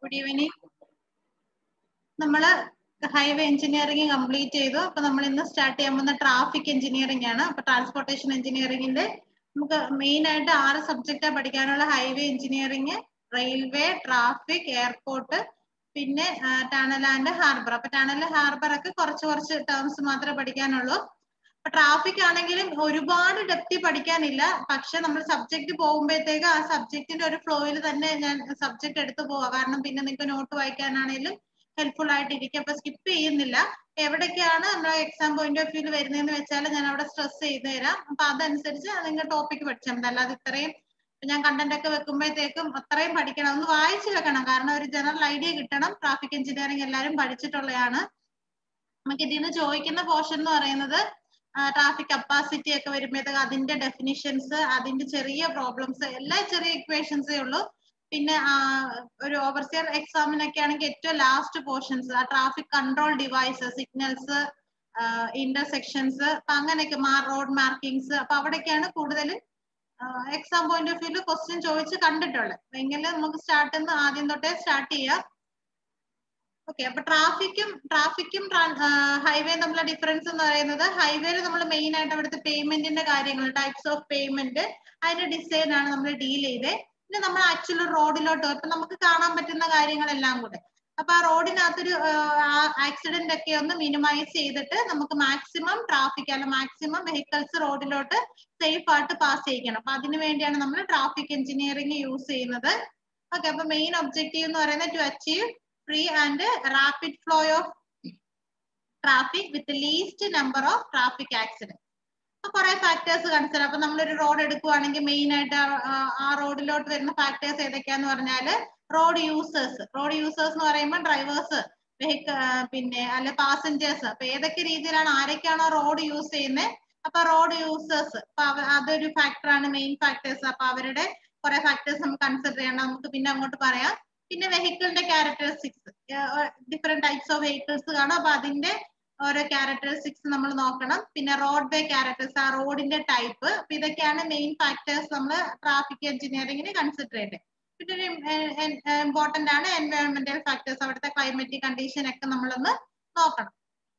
Good evening നമ്മള് highway engineering complete ചെയ്തു അപ്പൊ നമ്മൾ ഇന്ന് സ്റ്റാർട്ട് ചെയ്യാൻ പോകുന്ന ട്രാഫിക് എഞ്ചിനീയറിംഗ് ആണ് അപ്പൊ ട്രാൻസ്പോർട്ടേഷൻ എഞ്ചിനീയറിംഗിന്റെ നമുക്ക് മെയിൻ ആയിട്ട് ആറ് സബ്ജക്റ്റാ പഠിക്കാനുള്ള highway engineering railway traffic airport പിന്നെ ടണൽ ആൻഡ് ഹാർബർ അപ്പൊ ടണൽ ഹാർബർ ഒക്കെ കുറച്ച് കുറച്ച് ടേംസ് മാത്രമേ പഠിക്കാനുള്ളൂ അപ്പൊ ട്രാഫിക് ആണെങ്കിലും ഒരുപാട് ഡെപ്തി പഠിക്കാനില്ല പക്ഷെ നമ്മൾ സബ്ജക്ട് പോകുമ്പോഴത്തേക്ക് ആ സബ്ജക്റ്റിന്റെ ഒരു ഫ്ലോയിൽ തന്നെ ഞാൻ സബ്ജക്ട് എടുത്തു പോവാ കാരണം പിന്നെ നിങ്ങൾക്ക് നോട്ട് വായിക്കാനാണെങ്കിലും ഹെൽപ്ഫുൾ ആയിട്ട് ഇരിക്കും അപ്പൊ സ്കിപ്പ് ചെയ്യുന്നില്ല എവിടേക്കാണ് നമ്മളെ എക്സാം പോയിന്റ് ഓഫ് വ്യൂല് വരുന്നതെന്ന് വെച്ചാൽ ഞാൻ അവിടെ സ്ട്രെസ് ചെയ്ത് തരാം അപ്പൊ അതനുസരിച്ച് നിങ്ങൾ ടോപ്പിക് പഠിച്ചാൽ മതി അല്ലാതെ ഇത്രയും ഞാൻ കണ്ടന്റ് ഒക്കെ വെക്കുമ്പോഴത്തേക്കും അത്രയും പഠിക്കണം ഒന്ന് വായിച്ചു വെക്കണം കാരണം ഒരു ജനറൽ ഐഡിയ കിട്ടണം ട്രാഫിക് എഞ്ചിനീയറിംഗ് എല്ലാവരും പഠിച്ചിട്ടുള്ളതാണ് നമുക്ക് ഇതിൽ നിന്ന് ചോദിക്കുന്ന പോർഷൻ എന്ന് പറയുന്നത് ട്രാഫിക് കപ്പാസിറ്റി ഒക്കെ വരുമ്പോഴത്തേക്ക് അതിന്റെ ഡെഫിനിഷൻസ് അതിന്റെ ചെറിയ പ്രോബ്ലംസ് എല്ലാ ചെറിയ ഇക്വേഷൻസേ ഉള്ളൂ പിന്നെ ഒരു ഓവർസിയർ എക്സാമിനൊക്കെ ആണെങ്കിൽ ഏറ്റവും ലാസ്റ്റ് പോർഷൻസ് ആ traffic control device signals intersections അപ്പൊ അങ്ങനെയൊക്കെ മാർ റോഡ് മാർക്കിങ്സ് അപ്പൊ അവിടെയൊക്കെയാണ് കൂടുതലും എക്സാം പോയിന്റ് ഓഫ് വ്യൂല് ക്വസ്റ്റ്യൻ ചോദിച്ച് കണ്ടിട്ടുള്ളത് എങ്കിലും നമുക്ക് സ്റ്റാർട്ട് നിന്ന് ആദ്യം തൊട്ടേ സ്റ്റാർട്ട് ചെയ്യാം ഓക്കെ അപ്പൊ ട്രാഫിക്കും ട്രാഫിക്കും ഹൈവേ തമ്മിലുള്ള ഡിഫറൻസ് എന്ന് പറയുന്നത് ഹൈവേയിൽ നമ്മൾ മെയിൻ ആയിട്ട് അവിടുത്തെ പേയ്മെന്റിന്റെ കാര്യങ്ങൾ ടൈപ്സ് ഓഫ് പേയ്മെന്റ് അതിന്റെ ഡിസൈൻ ആണ് നമ്മൾ ഡീൽ ചെയ്തത് പിന്നെ നമ്മൾ ആക്ച്വലി റോഡിലോട്ട് ഇപ്പൊ നമുക്ക് കാണാൻ പറ്റുന്ന കാര്യങ്ങളെല്ലാം കൂടെ അപ്പൊ ആ റോഡിനകത്തൊരു ആക്സിഡന്റ് ഒക്കെ ഒന്ന് മിനിമൈസ് ചെയ്തിട്ട് നമുക്ക് മാക്സിമം ട്രാഫിക് അല്ല മാക്സിമം വെഹിക്കിൾസ് റോഡിലോട്ട് സേഫ് ആയിട്ട് പാസ് ചെയ്യിക്കണം അപ്പൊ അതിനു വേണ്ടിയാണ് നമ്മൾ ട്രാഫിക് എഞ്ചിനീയറിംഗ് യൂസ് ചെയ്യുന്നത് ഓക്കെ അപ്പൊ മെയിൻ ഒബ്ജക്റ്റീവ് എന്ന് പറയുന്നത് to achieve free and rapid flow of traffic with least number of traffic accident അപ്പൊ കുറെ ഫാക്ടേഴ്സ് കൺസിഡർ അപ്പൊ നമ്മളൊരു റോഡ് എടുക്കുവാണെങ്കിൽ മെയിൻ ആയിട്ട് ആ റോഡിലോട്ട് വരുന്ന ഫാക്ടേഴ്സ് ഏതൊക്കെയാന്ന് പറഞ്ഞാല് റോഡ് യൂസേഴ്സ് റോഡ് യൂസേഴ്സ് എന്ന് പറയുമ്പോൾ ഡ്രൈവേഴ്സ് വെഹിക്കിൾ പിന്നെ അല്ലെ പാസഞ്ചേഴ്സ് അപ്പൊ ഏതൊക്കെ രീതിയിലാണ് ആരൊക്കെയാണോ റോഡ് യൂസ് ചെയ്യുന്നത് അപ്പൊ റോഡ് യൂസേഴ്സ് അപ്പൊ അതൊരു ഫാക്ടറാണ് മെയിൻ ഫാക്ടേഴ്സ് അപ്പൊ അവരുടെ കുറെ ഫാക്ടേഴ്സ് നമുക്ക് കൺസിഡർ ചെയ്യണം നമുക്ക് പിന്നെ അങ്ങോട്ട് പറയാം പിന്നെ വെഹിക്കിളിന്റെ characteristics different types of vehicles കാണും അപ്പൊ അതിന്റെ ഓരോ ക്യാരക്ടറിസ്റ്റിക്സ് നമ്മൾ നോക്കണം പിന്നെ റോഡ് വേ ക്യാരക്ടേഴ്സ് ആ റോഡിന്റെ ടൈപ്പ് അപ്പൊ ഇതൊക്കെയാണ് മെയിൻ ഫാക്ടേഴ്സ് നമ്മൾ ട്രാഫിക് എഞ്ചിനീയറിംഗിന് കൺസിഡർ ചെയ്യേണ്ടത് പിന്നെ ഇമ്പോർട്ടന്റ് ആണ് എൻവയോൺമെന്റൽ ഫാക്ടേഴ്സ് അവിടുത്തെ ക്ലൈമറ്റിക് കണ്ടീഷൻ ഒക്കെ നമ്മളൊന്ന് നോക്കണം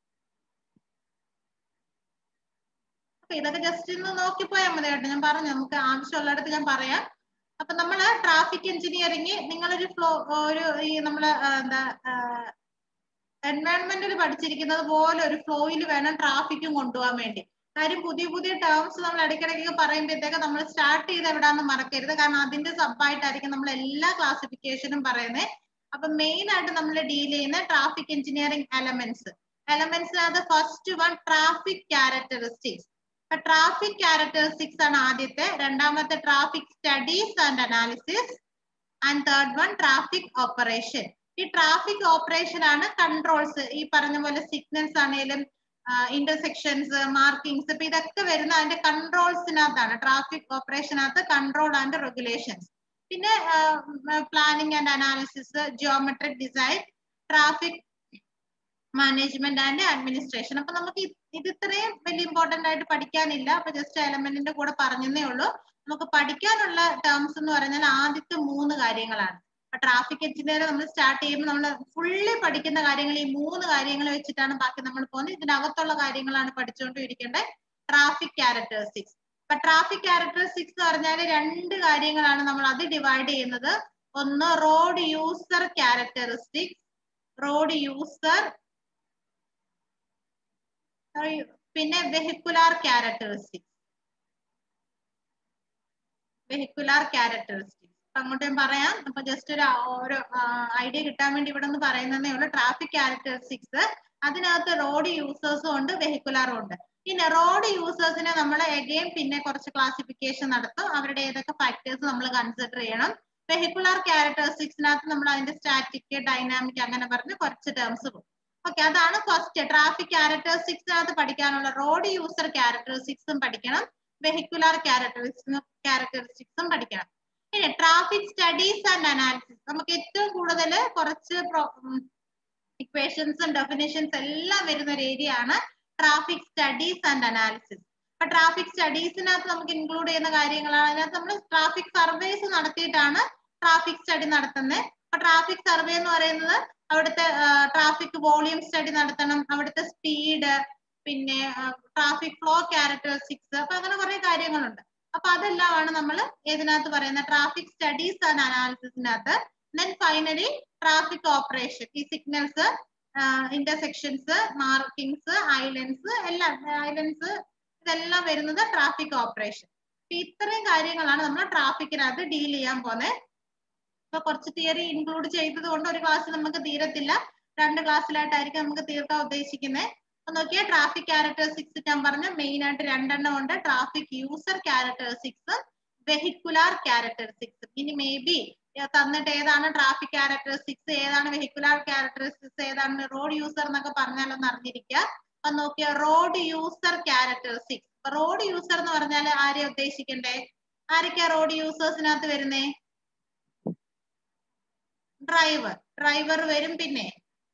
അപ്പൊ ഇതൊക്കെ ജസ്റ്റ് ഒന്ന് നോക്കിപ്പോയാൽ മതി കേട്ടോ ഞാൻ പറഞ്ഞു നമുക്ക് ആവശ്യമുള്ളിടത്ത് ഞാൻ പറയാം അപ്പൊ നമ്മള് ട്രാഫിക് എഞ്ചിനീയറിംഗ് നിങ്ങളൊരു ഫ്ലോ ഒരു ഈ നമ്മള് എന്താ എൻവയോൺമെന്റിൽ പഠിച്ചിരിക്കുന്നത് പോലെ ഒരു ഫ്ലോയിൽ വേണം ട്രാഫിക്കും കൊണ്ടുപോകാൻ വേണ്ടി കാര്യം പുതിയ പുതിയ ടേംസ് നമ്മൾ ഇടയ്ക്കിടയ്ക്ക് പറയുമ്പോഴത്തേക്ക് നമ്മൾ സ്റ്റാർട്ട് ചെയ്ത് എവിടാന്ന് മറക്കരുത് കാരണം അതിന്റെ സബായിട്ടായിരിക്കും നമ്മൾ എല്ലാ ക്ലാസിഫിക്കേഷനും പറയുന്നത് അപ്പൊ മെയിൻ ആയിട്ട് നമ്മൾ ഡീൽ ചെയ്യുന്ന ട്രാഫിക് എഞ്ചിനീയറിംഗ് എലമെന്റ്സ് എലമെന്റ്സിനകത്ത് ഫസ്റ്റ് വൺ ട്രാഫിക് ക്യാരക്ടറിസ്റ്റിക്സ് അപ്പൊ ട്രാഫിക് ക്യാരക്ടറിസ്റ്റിക്സ് ആണ് ആദ്യത്തെ രണ്ടാമത്തെ traffic studies and analysis and third one traffic operation ഈ ട്രാഫിക് ഓപ്പറേഷൻ ആണ് കൺട്രോൾസ് ഈ പറഞ്ഞ പോലെ സിഗ്നൽസ് ആണെങ്കിലും ഇന്റർസെക്ഷൻസ് മാർക്കിങ്സ് ഇപ്പൊ ഇതൊക്കെ വരുന്ന അതിന്റെ കൺട്രോൾസിനകത്താണ് ട്രാഫിക് ഓപ്പറേഷനകത്ത് കൺട്രോൾ ആൻഡ് റെഗുലേഷൻസ് പിന്നെ planning and analysis geometric design traffic management and administration അപ്പൊ നമുക്ക് ഇത് ഇത്രയും വലിയ ഇമ്പോർട്ടന്റ് ആയിട്ട് പഠിക്കാനില്ല അപ്പൊ ജസ്റ്റ് എലമെന്റിന്റെ കൂടെ പറഞ്ഞതേ ഉള്ളൂ നമുക്ക് പഠിക്കാനുള്ള ടേംസ് എന്ന് പറഞ്ഞാൽ ആദ്യത്തെ മൂന്ന് കാര്യങ്ങളാണ് അപ്പൊ ട്രാഫിക് എഞ്ചിനീയർ നമ്മൾ സ്റ്റാർട്ട് ചെയ്യുമ്പോൾ നമ്മൾ ഫുള്ളി പഠിക്കുന്ന കാര്യങ്ങൾ ഈ മൂന്ന് കാര്യങ്ങൾ വെച്ചിട്ടാണ് ബാക്കി നമ്മൾ പോകുന്നത് ഇതിനകത്തുള്ള കാര്യങ്ങളാണ് പഠിച്ചുകൊണ്ടിരിക്കേണ്ടത് ട്രാഫിക് ക്യാരക്ടറിസ്റ്റിക്സ് അപ്പൊ ട്രാഫിക് ക്യാരക്ടറിസ്റ്റിക്സ് എന്ന് പറഞ്ഞാൽ രണ്ട് കാര്യങ്ങളാണ് നമ്മൾ അത് ഡിവൈഡ് ചെയ്യുന്നത് ഒന്ന് road user characteristics road user പിന്നെ വെഹിക്കുലാർ ക്യാരക്ടറിസ്റ്റിക്സ് വെഹിക്കുലാർ ക്യാരക്ടറിസ്റ്റിക്സ് അങ്ങോട്ട് ഞാൻ പറയാം അപ്പൊ ജസ്റ്റ് ഒരു ഓരോ ഐഡിയ കിട്ടാൻ വേണ്ടി ഇവിടെ ഒന്ന് പറയുന്നതേ ഉള്ളൂ ട്രാഫിക് ക്യാരക്ടറിസ്റ്റിക്സ് അതിനകത്ത് റോഡ് യൂസേഴ്സും ഉണ്ട് വെഹിക്കുലാറും ഉണ്ട് പിന്നെ റോഡ് യൂസേഴ്സിനെ നമ്മൾ എഗെയിൻ പിന്നെ കുറച്ച് ക്ലാസിഫിക്കേഷൻ നടത്തും അവരുടെ ഏതൊക്കെ ഫാക്ടേഴ്സ് നമ്മൾ കൺസിഡർ ചെയ്യണം വെഹിക്കുലാർ ക്യാരക്ടറിസ്റ്റിക്സിനകത്ത് നമ്മൾ അതിന്റെ സ്റ്റാറ്റിക് ഡൈനാമിക് അങ്ങനെ പറഞ്ഞ് കുറച്ച് ടേംസ് പോകും ഓക്കെ അതാണ് ഫസ്റ്റ് ട്രാഫിക് ക്യാരക്ടറിസ്റ്റിക്സിനകത്ത് പഠിക്കാനുള്ള റോഡ് യൂസർ ക്യാരക്ടറിസ്റ്റിക്സും പഠിക്കണം വെഹിക്കുലാർ ക്യാരക്ടറിസ്റ്റിക്സും ക്യാരക്ടറിസ്റ്റിക്സും പഠിക്കണം പിന്നെ ട്രാഫിക് സ്റ്റഡീസ് ആൻഡ് അനാലിസിസ് നമുക്ക് ഏറ്റവും കൂടുതൽ കുറച്ച് ഇക്വേഷൻസും ഡെഫിനേഷൻസ് എല്ലാം വരുന്ന ഒരു ഏരിയ ആണ് ട്രാഫിക് സ്റ്റഡീസ് ആൻഡ് അനാലിസിസ് അപ്പൊ ട്രാഫിക് സ്റ്റഡീസിനകത്ത് നമുക്ക് ഇൻക്ലൂഡ് ചെയ്യുന്ന കാര്യങ്ങളാണ് അതിനകത്ത് നമ്മൾ ട്രാഫിക് സർവേസ് നടത്തിയിട്ടാണ് ട്രാഫിക് സ്റ്റഡി നടത്തുന്നത് അപ്പൊ ട്രാഫിക് സർവേ എന്ന് പറയുന്നത് അവിടുത്തെ ട്രാഫിക് വോളിയം സ്റ്റഡി നടത്തണം അവിടുത്തെ സ്പീഡ് പിന്നെ ട്രാഫിക് ഫ്ലോ ക്യാരക്ടറിസ്റ്റിക്സ് അപ്പൊ അങ്ങനെ കുറെ കാര്യങ്ങളുണ്ട് അപ്പൊ അതെല്ലാമാണ് നമ്മൾ ഇതിനകത്ത് പറയുന്ന ട്രാഫിക് സ്റ്റഡീസ് ആൻഡ് അനാലിസിസിനകത്ത് ദെൻ ഫൈനലി ട്രാഫിക് ഓപ്പറേഷൻ ഈ സിഗ്നൽസ് ഇന്റർസെക്ഷൻസ് മാർക്കിങ്സ് ഐലൻഡ്സ് എല്ലാം ഐലൻഡ്സ് ഇതെല്ലാം വരുന്നത് ട്രാഫിക് ഓപ്പറേഷൻ ഇത്രയും കാര്യങ്ങളാണ് നമ്മൾ ട്രാഫിക്കിനകത്ത് ഡീൽ ചെയ്യാൻ പോകുന്നത് ഇപ്പൊ കുറച്ച് തിയറി ഇൻക്ലൂഡ് ചെയ്തത് കൊണ്ട് ഒരു ക്ലാസ് നമുക്ക് തീരത്തില്ല രണ്ട് ക്ലാസ്സിലായിട്ടായിരിക്കും നമുക്ക് തീർക്കാൻ ഉദ്ദേശിക്കുന്നത് അപ്പൊ നോക്കിയാൽ ട്രാഫിക് ക്യാരക്ടറിസ്റ്റിക്സ് ഞാൻ പറഞ്ഞു മെയിൻ ആയിട്ട് രണ്ടെണ്ണം ഉണ്ട് ട്രാഫിക് യൂസർ ക്യാരക്ടറിസ്റ്റിക്സും വെഹിക്കുലാർ ക്യാരക്ടറിസ്റ്റിക്സും ഇനി മേ ബി തന്നിട്ട് ഏതാണ് ട്രാഫിക് ക്യാരക്ടറിസ്റ്റിക്സ് ഏതാണ് വെഹിക്കുലാർ ക്യാരക്ടറിസ്റ്റിക്സ് ഏതാണ് റോഡ് യൂസർ എന്നൊക്കെ പറഞ്ഞാലൊന്ന് അറിഞ്ഞിരിക്കുക അപ്പൊ നോക്കിയ road user characteristics road user എന്ന് പറഞ്ഞാൽ ആരെ ഉദ്ദേശിക്കണ്ടേ ആരൊക്കെയാ റോഡ് യൂസേഴ്സിനകത്ത് വരുന്നേ ഡ്രൈവർ ഡ്രൈവർ വരും പിന്നെ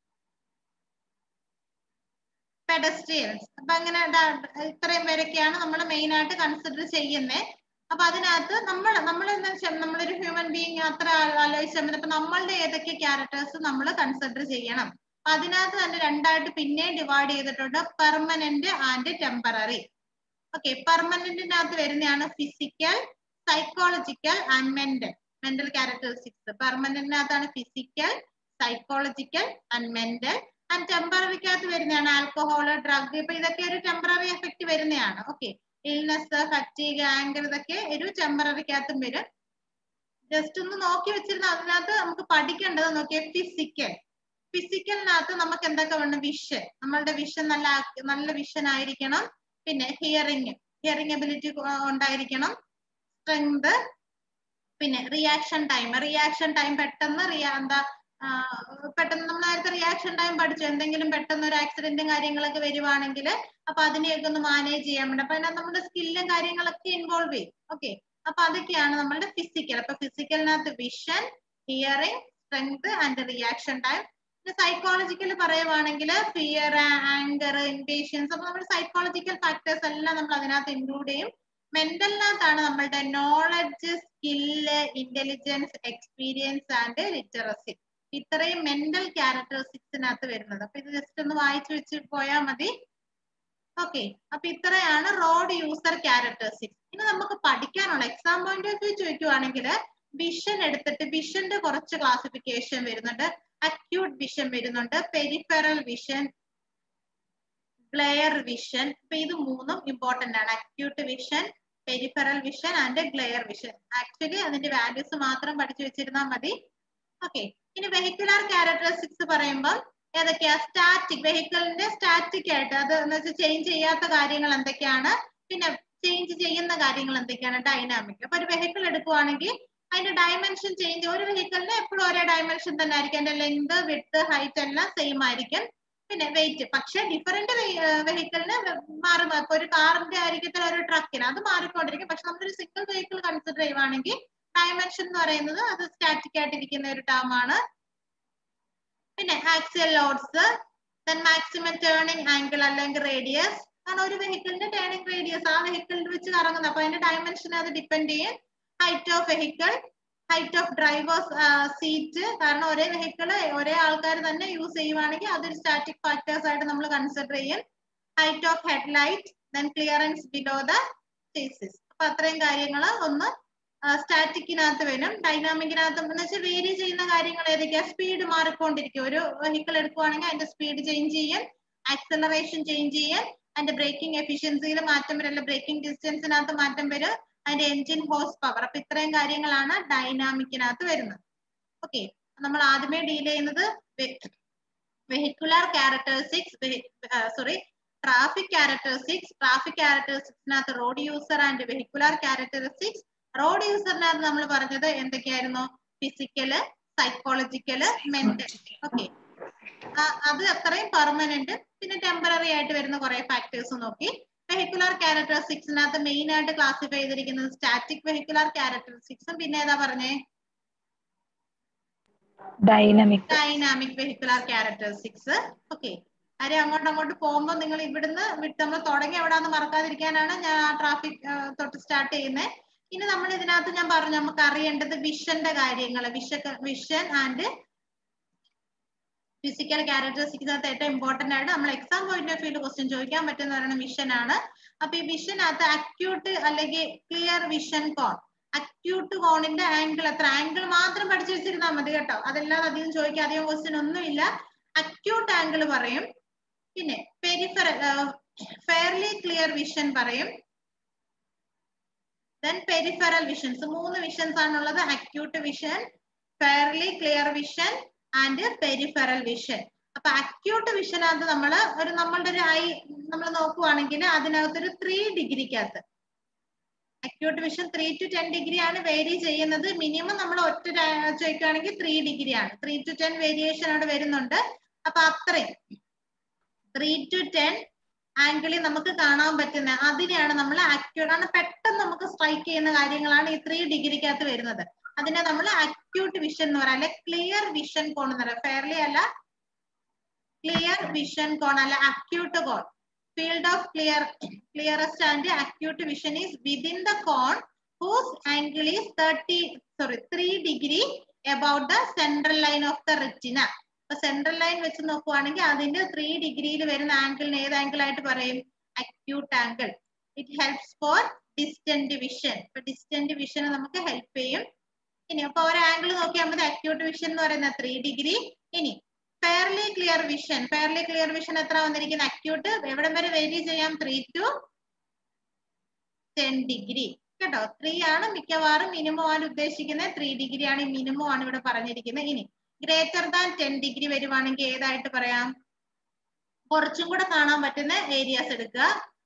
പെഡസ്ട്രിയൻസ് അപ്പൊ അങ്ങനെ ഇത്രയും പേരൊക്കെയാണ് നമ്മൾ മെയിൻ ആയിട്ട് കൺസിഡർ ചെയ്യുന്നത് അപ്പൊ അതിനകത്ത് നമ്മൾ നമ്മൾ നമ്മളൊരു ഹ്യൂമൻ ബീങ് അത്ര ആലോചിച്ചാൽ മതി അപ്പൊ നമ്മളുടെ ഏതൊക്കെ ക്യാരക്ടേഴ്സ് നമ്മൾ കൺസിഡർ ചെയ്യണം അപ്പൊ അതിനകത്ത് തന്നെ രണ്ടായിട്ട് പിന്നെ ഡിവൈഡ് ചെയ്തിട്ടുണ്ട് പെർമനന്റ് ആൻഡ് ടെമ്പററി ഓക്കെ പെർമനന്റിനകത്ത് വരുന്നതാണ് physical psychological and mental mental characteristics പെർമനന്റിനകത്താണ് physical psychological and mental and ടെമ്പററിക്കകത്ത് വരുന്നതാണ് ആൽക്കഹോൾ ഡ്രഗ് ഇപ്പൊ ഇതൊക്കെ ഒരു ടെമ്പററി എഫക്ട് വരുന്നതാണ് ഓക്കെ ഇൽനെസ് ഫറ്റീഗ് ആങ്കർ ഇതൊക്കെ ഒരു ടെമ്പററിക്കകത്തും വരും ജസ്റ്റ് ഒന്ന് നോക്കി വെച്ചിരുന്ന അതിനകത്ത് നമുക്ക് പഠിക്കേണ്ടത് നോക്കിയാൽ ഫിസിക്കൽ ഫിസിക്കലിനകത്ത് നമുക്ക് എന്തൊക്കെ വേണം വിഷൻ നമ്മളുടെ വിഷൻ നല്ല നല്ല വിഷൻ ആയിരിക്കണം പിന്നെ ഹിയറിംഗ് ഹിയറിംഗ് എബിലിറ്റി ഉണ്ടായിരിക്കണം സ്ട്രെങ്ത് പിന്നെ റിയാക്ഷൻ ടൈം റിയാക്ഷൻ ടൈം പെട്ടെന്ന് റിയാ എന്താ പെട്ടെന്ന് നമ്മൾ നേരത്തെ റിയാക്ഷൻ ടൈം പഠിച്ചു എന്തെങ്കിലും പെട്ടെന്ന് ഒരു ആക്സിഡന്റും കാര്യങ്ങളൊക്കെ വരുവാണെങ്കിൽ അപ്പൊ അതിനെയൊക്കെ ഒന്ന് മാനേജ് ചെയ്യാൻ വേണ്ടി അപ്പൊ അതിനകത്ത് നമ്മുടെ സ്കില്ലും കാര്യങ്ങളൊക്കെ ഇൻവോൾവ് ചെയ്യും ഓക്കെ അപ്പൊ അതൊക്കെയാണ് നമ്മളുടെ ഫിസിക്കൽ അപ്പൊ ഫിസിക്കലിനകത്ത് vision hearing strength and reaction time പിന്നെ സൈക്കോളജിക്കൽ പറയുവാണെങ്കിൽ ഫിയർ ആങ്കർ ഇംപേഷ്യൻസ് അപ്പൊ നമ്മുടെ സൈക്കോളജിക്കൽ ഫാക്ടേഴ്സ് എല്ലാം നമ്മൾ അതിനകത്ത് ഇൻക്ലൂഡ് ചെയ്യും മെന്റലിനകത്താണ് നമ്മളുടെ knowledge skill intelligence experience and literacy ഇത്രയും മെന്റൽ ക്യാരക്ടറിസ്റ്റിക്സിനകത്ത് വരുന്നത് അപ്പൊ ഇത് ജസ്റ്റ് ഒന്ന് വായിച്ചു വെച്ച് പോയാൽ മതി ഓക്കെ അപ്പൊ ഇത്രയാണ് റോഡ് യൂസർ ക്യാരക്ടറിസ്റ്റിക്സ് ഇനി നമുക്ക് പഠിക്കാനുള്ള എക്സാം പോയിന്റ് ഓഫ് വ്യൂ ചോദിക്കുവാണെങ്കിൽ വിഷൻ എടുത്തിട്ട് വിഷന്റെ കുറച്ച് ക്ലാസിഫിക്കേഷൻ വരുന്നുണ്ട് അക്യൂട്ട് വിഷൻ വരുന്നുണ്ട് പെരിഫെറൽ വിഷൻ ഗ്ലെയർ വിഷൻ ഇപ്പൊ ഇത് മൂന്നും ഇമ്പോർട്ടന്റ് ആണ് acute vision peripheral vision and glare vision actually അതിന്റെ വാല്യൂസ് മാത്രം പഠിച്ചു വെച്ചിരുന്നാൽ മതി ഓക്കെ ഇനി വെഹിക്കുലാർ ക്യാരക്ടറിസ്റ്റിക്സ് പറയുമ്പോൾ ഏതൊക്കെയാ സ്റ്റാറ്റിക് വെഹിക്കിളിന്റെ സ്റ്റാറ്റിക് ആയിട്ട് അത് എന്ന് വെച്ചാൽ ചേഞ്ച് ചെയ്യാത്ത കാര്യങ്ങൾ എന്തൊക്കെയാണ് പിന്നെ ചേഞ്ച് ചെയ്യുന്ന കാര്യങ്ങൾ എന്തൊക്കെയാണ് ഡൈനാമിക് അപ്പൊ ഒരു വെഹിക്കിൾ എടുക്കുവാണെങ്കിൽ അതിന്റെ ഡയമെൻഷൻ ചേഞ്ച് ഒരു വെഹിക്കിളിന് എപ്പോഴും ഒരേ ഡയമെൻഷൻ തന്നെ ആയിരിക്കും അതിന്റെ ലെങ്ത് വിഡ്ത്ത് ഹൈറ്റ് എല്ലാം സെയിം ആയിരിക്കും പിന്നെ വെയിറ്റ് പക്ഷെ ഡിഫറെന്റ് വെഹിക്കിളിന് മാറി ഇപ്പൊ ഒരു കാറിന്റെ ആയിരിക്കത്തില്ല ഒരു ട്രക്കിന് അത് മാറിക്കൊണ്ടിരിക്കും പക്ഷെ നമ്മളൊരു സിംഗിൾ വെഹിക്കിൾ കൺസിഡർ ചെയ്യുവാണെങ്കിൽ ഡയമെൻഷൻ എന്ന് പറയുന്നത് അത് സ്റ്റാറ്റിക് ആയിട്ടിരിക്കുന്ന ഒരു ടേം ആണ് പിന്നെ axial loads then maximum turning angle അല്ലെങ്കിൽ റേഡിയസ് കാരണം ഒരു വെഹിക്കിളിന്റെ ടേണിംഗ് റേഡിയസ് ആ വെഹിക്കിളിൽ വെച്ച് കറങ്ങുന്നത് അപ്പൊ അതിന്റെ ഡയമെൻഷൻ അത് ഡിപ്പെൻഡ് ചെയ്യും height of vehicle height of driver's seat കാരണം ഒരേ വെഹിക്കിള് ഒരേ ആൾക്കാർ തന്നെ യൂസ് ചെയ്യുവാണെങ്കിൽ അതൊരു സ്റ്റാറ്റിക് ഫാക്ടേഴ്സ് ആയിട്ട് നമ്മൾ കൺസിഡർ ചെയ്യും height of headlight then clearance below the chassis അപ്പൊ അത്രയും കാര്യങ്ങൾ ഒന്ന് സ്റ്റാറ്റിക്കിനകത്ത് വരും ഡൈനാമിക്കിനകത്ത് എന്ന് വെച്ചാൽ വേരി ചെയ്യുന്ന കാര്യങ്ങൾ ഏതൊക്കെയാ സ്പീഡ് മാറിക്കൊണ്ടിരിക്കും ഒരു വെഹിക്കിൾ എടുക്കുവാണെങ്കിൽ അതിന്റെ സ്പീഡ് ചേഞ്ച് ചെയ്യും ആക്സലറേഷൻ ചേഞ്ച് ചെയ്യും അതിന്റെ ബ്രേക്കിംഗ് എഫിഷ്യൻസിയിൽ മാറ്റം വരും അല്ലെ ബ്രേക്കിംഗ് ഡിസ്റ്റൻസിനകത്ത് മാറ്റം വരും അതിന്റെ എഞ്ചിൻ ഹോഴ്സ് പവർ അപ്പൊ ഇത്രയും കാര്യങ്ങളാണ് ഡൈനാമിക്കിനകത്ത് വരുന്നത് ഓക്കെ നമ്മൾ ആദ്യമേ ഡീൽ ചെയ്യുന്നത് vehicular characteristics sorry traffic characteristics traffic ക്യാരക്ടറിസ്റ്റിക്സിനകത്ത് road user and vehicular characteristics road യൂസറിനകത്ത് നമ്മൾ പറഞ്ഞത് എന്തൊക്കെയായിരുന്നു ഫിസിക്കല് സൈക്കോളജിക്കല് മെന്റൽ ഓക്കെ അത് അത്രയും പെർമനന്റ് പിന്നെ ടെമ്പററി ആയിട്ട് വരുന്ന കുറെ ഫാക്ടേഴ്സ് നോക്കി വെഹിക്കുലാർ ക്യാരക്ടറിസ്റ്റിക്സിനകത്ത് മെയിൻ ആയിട്ട് ക്ലാസിഫൈ ചെയ്തിരിക്കുന്നത് സ്റ്റാറ്റിക് വെഹിക്കുലാർ ക്യാരക്ടറിസ്റ്റിക്സും പിന്നെ ഏതാ പറഞ്ഞേ dynamic dynamic vehicular characteristics okay ആരെ അങ്ങോട്ടും അങ്ങോട്ട് പോകുമ്പോൾ നിങ്ങൾ ഇവിടുന്ന് വിട്ട് നമ്മൾ തുടങ്ങി എവിടാന്ന് മറക്കാതിരിക്കാനാണ് ഞാൻ ആ ട്രാഫിക് തൊട്ട് സ്റ്റാർട്ട് ചെയ്യുന്നത് ഇനി നമ്മൾ ഇതിനകത്ത് ഞാൻ പറഞ്ഞു നമുക്ക് അറിയേണ്ടത് വിഷന്റെ കാര്യങ്ങൾ വിഷ വിഷൻ ആൻഡ് ഫിസിക്കൽ ക്യാരക്ടറിസ്റ്റിക്സിനകത്ത് ഏറ്റവും ഇമ്പോർട്ടന്റ് ആയിട്ട് നമ്മൾ exam point of view question ചോദിക്കാൻ പറ്റുന്ന പറയുന്ന വിഷൻ ആണ് അപ്പൊ ഈ വിഷനകത്ത് അക്യൂട്ട് അല്ലെങ്കിൽ ക്ലിയർ വിഷൻ കോൺ അക്യൂട്ട് കോണിന്റെ ആംഗിൾ എത്ര ആംഗിൾ മാത്രം പഠിച്ചു വെച്ചിരുന്നാൽ മതി കേട്ടോ അതല്ലാതെ അധികം ചോദിക്കാൻ അധികം ക്വസ്റ്റ്യൻ ഒന്നുമില്ല അക്യൂട്ട് ആംഗിൾ പറയും പിന്നെ പെരിഫറൽ ഫെയർലി ക്ലിയർ വിഷൻ പറയും ദെൻ പെരിഫറൽ വിഷൻസ് മൂന്ന് വിഷൻസ് ആണുള്ളത് acute vision fairly clear vision and peripheral vision അപ്പൊ അക്യൂട്ട് വിഷനകത്ത് നമ്മൾ ഒരു നമ്മളുടെ ഒരു ഐ നമ്മൾ നോക്കുവാണെങ്കിൽ അതിനകത്ത് ഒരു ത്രീ ഡിഗ്രിക്കകത്ത് acute vision three to ten degree ആണ് വേരി ചെയ്യുന്നത് മിനിമം നമ്മൾ ഒറ്റ ചോദിക്കുകയാണെങ്കിൽ ത്രീ ഡിഗ്രി ആണ് ത്രീ ടു ടെൻ വേരിയേഷൻ അവിടെ വരുന്നുണ്ട് അപ്പൊ അത്രയും ത്രീ ടു ടെൻ ആംഗിളിൽ നമുക്ക് കാണാൻ പറ്റുന്ന അതിനെയാണ് നമ്മൾ അക്യൂട്ട് ആണ് പെട്ടെന്ന് നമുക്ക് സ്ട്രൈക്ക് ചെയ്യുന്ന കാര്യങ്ങളാണ് ഈ ത്രീ ഡിഗ്രിക്കകത്ത് വരുന്നത് അതിനെ നമ്മൾ അക്യൂട്ട് വിഷൻ എന്ന് പറയാം അല്ലെ ക്ലിയർ വിഷൻ കോൺ എന്ന് പറയാം ഫെയർലി അല്ല ക്ലിയർ വിഷൻ കോൺ അല്ല acute cone field of clear clearest and acute vision is within the cone whose angle is 30 sorry 3 degree about the central line of the retina അപ്പൊ central line വെച്ച് നോക്കുവാണെങ്കിൽ അതിന്റെ three ഡിഗ്രിയിൽ വരുന്ന ആംഗിളിന് ഏത് angle ആയിട്ട് പറയും acute angle it helps for distant vision ഇപ്പൊ ഡിസ്റ്റന്റ് വിഷൻ നമുക്ക് ഹെൽപ്പ് ചെയ്യും ഇനി അപ്പൊ ഒരു ആംഗിൾ നോക്കിയാൽ മതി അക്യൂട്ട് വിഷൻ എന്ന് പറയുന്നത് ത്രീ ഡിഗ്രി ഇനി fairly clear vision fairly clear vision എത്ര വന്നിരിക്കുന്നത് അക്യൂട്ട് എവിടം വരെ വേരി ചെയ്യാം ത്രീ ടു ടെൻ ഡിഗ്രി കേട്ടോ ത്രീ ആണ് മിക്കവാറും മിനിമം ആണ് ഉദ്ദേശിക്കുന്നത് ത്രീ ഡിഗ്രി ആണ് മിനിമം ആണ് ഇവിടെ പറഞ്ഞിരിക്കുന്നത് ഇനി ഗ്രേറ്റർ ദാൻ ടെൻ ഡിഗ്രി വരുവാണെങ്കിൽ ഏതായിട്ട് പറയാം കുറച്ചും കൂടെ കാണാൻ പറ്റുന്ന ഏരിയാസ് എടുക്കുക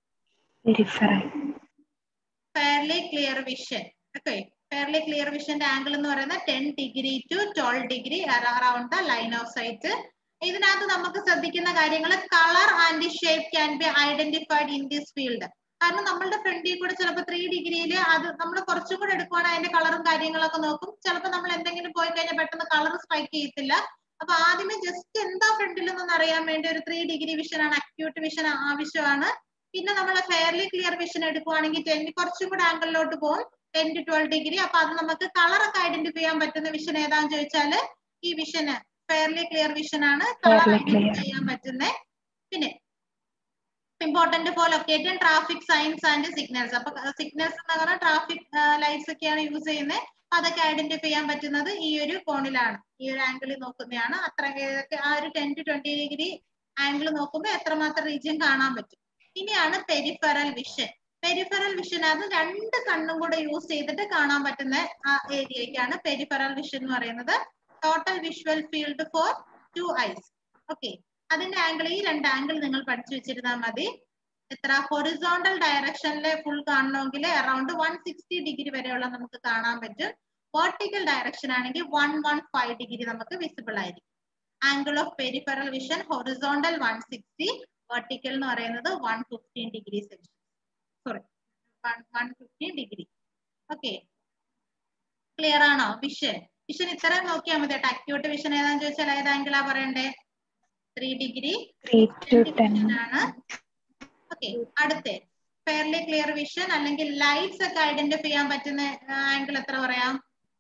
fairly clear vision okay fairly clear വിഷന്റെ ആംഗിൾ എന്ന് പറയുന്നത് ten degree to twelve degree around the line of sight ഇതിനകത്ത് നമുക്ക് ശ്രദ്ധിക്കുന്ന കാര്യങ്ങൾ colour and shape can be identified in this field കാരണം നമ്മളുടെ ഫ്രണ്ടിൽ കൂടെ ചിലപ്പോൾ ത്രീ ഡിഗ്രിയിൽ അത് നമ്മൾ കുറച്ചും കൂടെ എടുക്കുവാണെങ്കിൽ അതിന്റെ കളറും കാര്യങ്ങളൊക്കെ നോക്കും ചിലപ്പോൾ നമ്മൾ എന്തെങ്കിലും പോയി കഴിഞ്ഞാൽ പെട്ടെന്ന് കളർ സ്ട്രൈക്ക് ചെയ്യത്തില്ല അപ്പൊ ആദ്യമേ ജസ്റ്റ് എന്താ ഫ്രണ്ടിൽ നിന്ന് അറിയാൻ വേണ്ടി ഒരു ത്രീ ഡിഗ്രി വിഷൻ ആണ് അക്യൂട്ട് വിഷൻ ആവശ്യമാണ് പിന്നെ നമ്മൾ ഫെയർലി ക്ലിയർ വിഷൻ എടുക്കുവാണെങ്കിൽ ടെൻ കുറച്ചും കൂടെ ആംഗിളിലോട്ട് പോകും ടെൻ ടു ട്വൽവ് ഡിഗ്രി അപ്പൊ അത് നമുക്ക് കളറൊക്കെ ഐഡന്റിഫൈ ചെയ്യാൻ പറ്റുന്ന വിഷൻ ഏതാന്ന് ചോദിച്ചാല് ഈ വിഷന് ഫെയർലി ക്ലിയർ വിഷൻ ആണ് കളർ ഐഡന്റിഫൈ ചെയ്യാൻ പറ്റുന്നത് പിന്നെ important for locating traffic signs and signals അപ്പൊ സിഗ്നൽസ് എന്ന് പറഞ്ഞാൽ ട്രാഫിക് ലൈറ്റ്സ് ഒക്കെയാണ് യൂസ് ചെയ്യുന്നത് അതൊക്കെ ഐഡന്റിഫൈ ചെയ്യാൻ പറ്റുന്നത് ഈ ഒരു കോണിലാണ് ഈ ഒരു ആംഗിളിൽ നോക്കുന്നതാണ് അത്ര ആ ഒരു ten to twenty degree angle നോക്കുമ്പോൾ എത്രമാത്രം റീജിയൻ കാണാൻ പറ്റും ഇനിയാണ് പെരിഫറൽ വിഷൻ പെരിഫറൽ വിഷൻ അത് രണ്ട് കണ്ണും കൂടെ യൂസ് ചെയ്തിട്ട് കാണാൻ പറ്റുന്ന ആ ഏരിയക്കാണ് പെരിഫറൽ വിഷൻ എന്ന് പറയുന്നത് total visual field for two eyes okay അതിന്റെ ആംഗിൾ ഈ രണ്ട് ആംഗിൾ നിങ്ങൾ പഠിച്ചു വെച്ചിരുന്നാൽ മതി എത്ര ഹൊറിസോണ്ടൽ ഡയറക്ഷനിലെ ഫുൾ കാണണമെങ്കിൽ അറൌണ്ട് വൺ സിക്സ്റ്റി ഡിഗ്രി വരെയുള്ള നമുക്ക് കാണാൻ പറ്റും വെർട്ടിക്കൽ ഡയറക്ഷൻ ആണെങ്കിൽ വൺ വൺ ഫൈവ് ഡിഗ്രി നമുക്ക് വിസിബിൾ ആയിരിക്കും angle of peripheral vision horizontal one sixty vertical എന്ന് പറയുന്നത് one fifteen degree Celsius sorry one fifteen degree okay clear ആണോ വിഷൻ വിഷൻ ഇത്രയും നോക്കിയാൽ മതി കേട്ടോ അക്യൂട്ട് വിഷൻ ഏതാന്ന് ചോദിച്ചാൽ ഏത് ആംഗിളാ പറയണ്ടേ ത്രീ ഡിഗ്രി ആണ് ഓക്കെ അടുത്ത ഫെയർലി ക്ലിയർ വിഷൻ അല്ലെങ്കിൽ ലൈറ്റ്സ് ഒക്കെ ഐഡന്റിഫൈ ചെയ്യാൻ പറ്റുന്ന ആംഗിൾ എത്ര പറയാം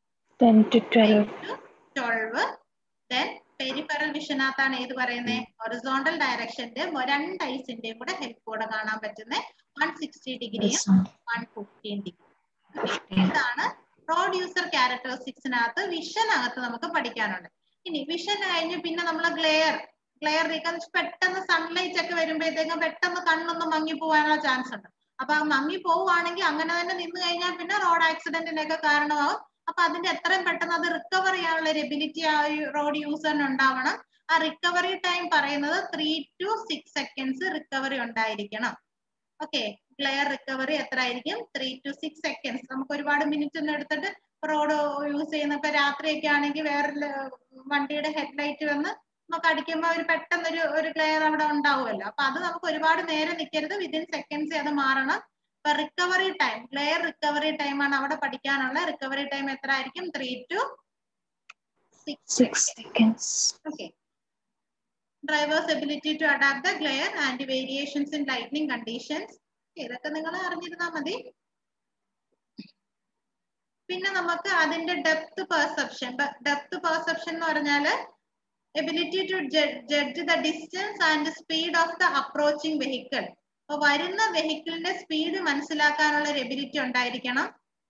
ട്വൽവ് ദെൻ പെരിഫറൽ വിഷനകത്താണ് ഏത് പറയുന്നത് ഹൊറിസോണ്ടൽ ഡയറക്ഷന്റെ രണ്ട് ഐസിന്റെയും കൂടെ ഹെൽപ്പോടെ കാണാൻ പറ്റുന്ന വൺ സിക്സ്റ്റി ഡിഗ്രിയും വൺ ഫിഫ്റ്റീൻ ഡിഗ്രി ഇതാണ് റോഡ് യൂസർ ക്യാരക്ടറിസ്റ്റിക്സിനകത്ത് വിഷനകത്ത് നമുക്ക് പഠിക്കാനുണ്ട് ഇനി വിഷൻ കഴിഞ്ഞ് പിന്നെ നമ്മൾ ഗ്ലെയർ ഗ്ലെയർ റീകൺസ് പെട്ടെന്ന് സൺലൈറ്റ് ഒക്കെ വരുമ്പോഴത്തേക്കും പെട്ടെന്ന് കണ്ണൊന്ന് മങ്ങി പോകാനുള്ള ചാൻസ് ഉണ്ട് അപ്പൊ ആ മങ്ങി പോവുകയാണെങ്കിൽ അങ്ങനെ തന്നെ നിന്ന് കഴിഞ്ഞാൽ പിന്നെ റോഡ് ആക്സിഡന്റിനൊക്കെ കാരണമാവും അപ്പൊ അതിന്റെ എത്രയും പെട്ടെന്ന് അത് റിക്കവർ ചെയ്യാനുള്ള ഒരു എബിലിറ്റി ആ റോഡ് യൂസറിന് ഉണ്ടാവണം ആ റിക്കവറി ടൈം പറയുന്നത് three to six seconds recovery ഉണ്ടായിരിക്കണം ഓക്കെ ക്ലിയർ റിക്കവറി എത്ര ആയിരിക്കും ത്രീ ടു സിക്സ് സെക്കൻഡ്സ് നമുക്ക് ഒരുപാട് മിനിറ്റ് ഒന്നും എടുത്തിട്ട് റോഡ് യൂസ് ചെയ്യുന്ന ഇപ്പൊ രാത്രിയൊക്കെ ആണെങ്കിൽ വേറെ വണ്ടിയുടെ ഹെഡ്ലൈറ്റ് വന്ന് നമുക്ക് അടിക്കുമ്പോൾ ഒരു പെട്ടെന്ന് ഒരു ഒരു ക്ലിയർ അവിടെ ഉണ്ടാവുമല്ലോ അപ്പൊ അത് നമുക്ക് ഒരുപാട് നേരം നിൽക്കരുത് വിതിൻ സെക്കൻഡ്സ് അത് മാറണം ഇപ്പൊ recovery time clear recovery time ആണ് അവിടെ പഠിക്കാനുള്ള റിക്കവറി ടൈം എത്ര ആയിരിക്കും three to six seconds. Okay. Driver's ability to adapt the glare and variations in lightning conditions. ഇതൊക്കെ നിങ്ങൾ അറിഞ്ഞിരുന്നാൽ മതി പിന്നെ നമുക്ക് അതിന്റെ ഡെപ്ത് പെർസെപ്ഷൻ ഡെപ്ത് പെർസെപ്ഷൻ എന്ന് പറഞ്ഞാല് ability to judge the distance and speed of the approaching vehicle അപ്പൊ വരുന്ന വെഹിക്കിളിന്റെ സ്പീഡ് മനസ്സിലാക്കാനുള്ള ഒരു എബിലിറ്റി ഉണ്ടായിരിക്കണം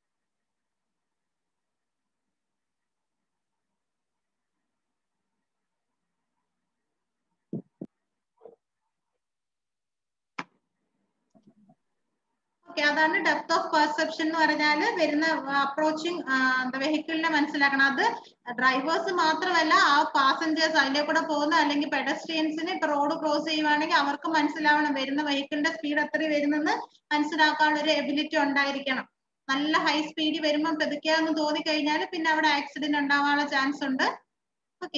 ഓക്കെ അതാണ് ഡെപ്ത് ഓഫ് പെർസെപ്ഷൻ എന്ന് പറഞ്ഞാല് വരുന്ന അപ്രോച്ചിങ് എന്താ വെഹിക്കിളിനെ മനസ്സിലാക്കണം അത് ഡ്രൈവേഴ്സ് മാത്രമല്ല ആ പാസഞ്ചേഴ്സ് അതിലെ കൂടെ പോകുന്ന അല്ലെങ്കിൽ പെഡസ്ട്രിയൻസിന് ഇപ്പൊ റോഡ് ക്രോസ് ചെയ്യുവാണെങ്കിൽ അവർക്ക് മനസ്സിലാവണം വരുന്ന വെഹിക്കിളിന്റെ സ്പീഡ് എത്ര വരുന്നെന്ന് മനസ്സിലാക്കാനുള്ള ഒരു എബിലിറ്റി ഉണ്ടായിരിക്കണം നല്ല ഹൈ സ്പീഡിൽ വരുമ്പോൾ പെതുക്കാന്ന് തോന്നി കഴിഞ്ഞാൽ പിന്നെ അവിടെ ആക്സിഡന്റ് ഉണ്ടാവാനുള്ള ചാൻസ് ഉണ്ട് ഓക്കെ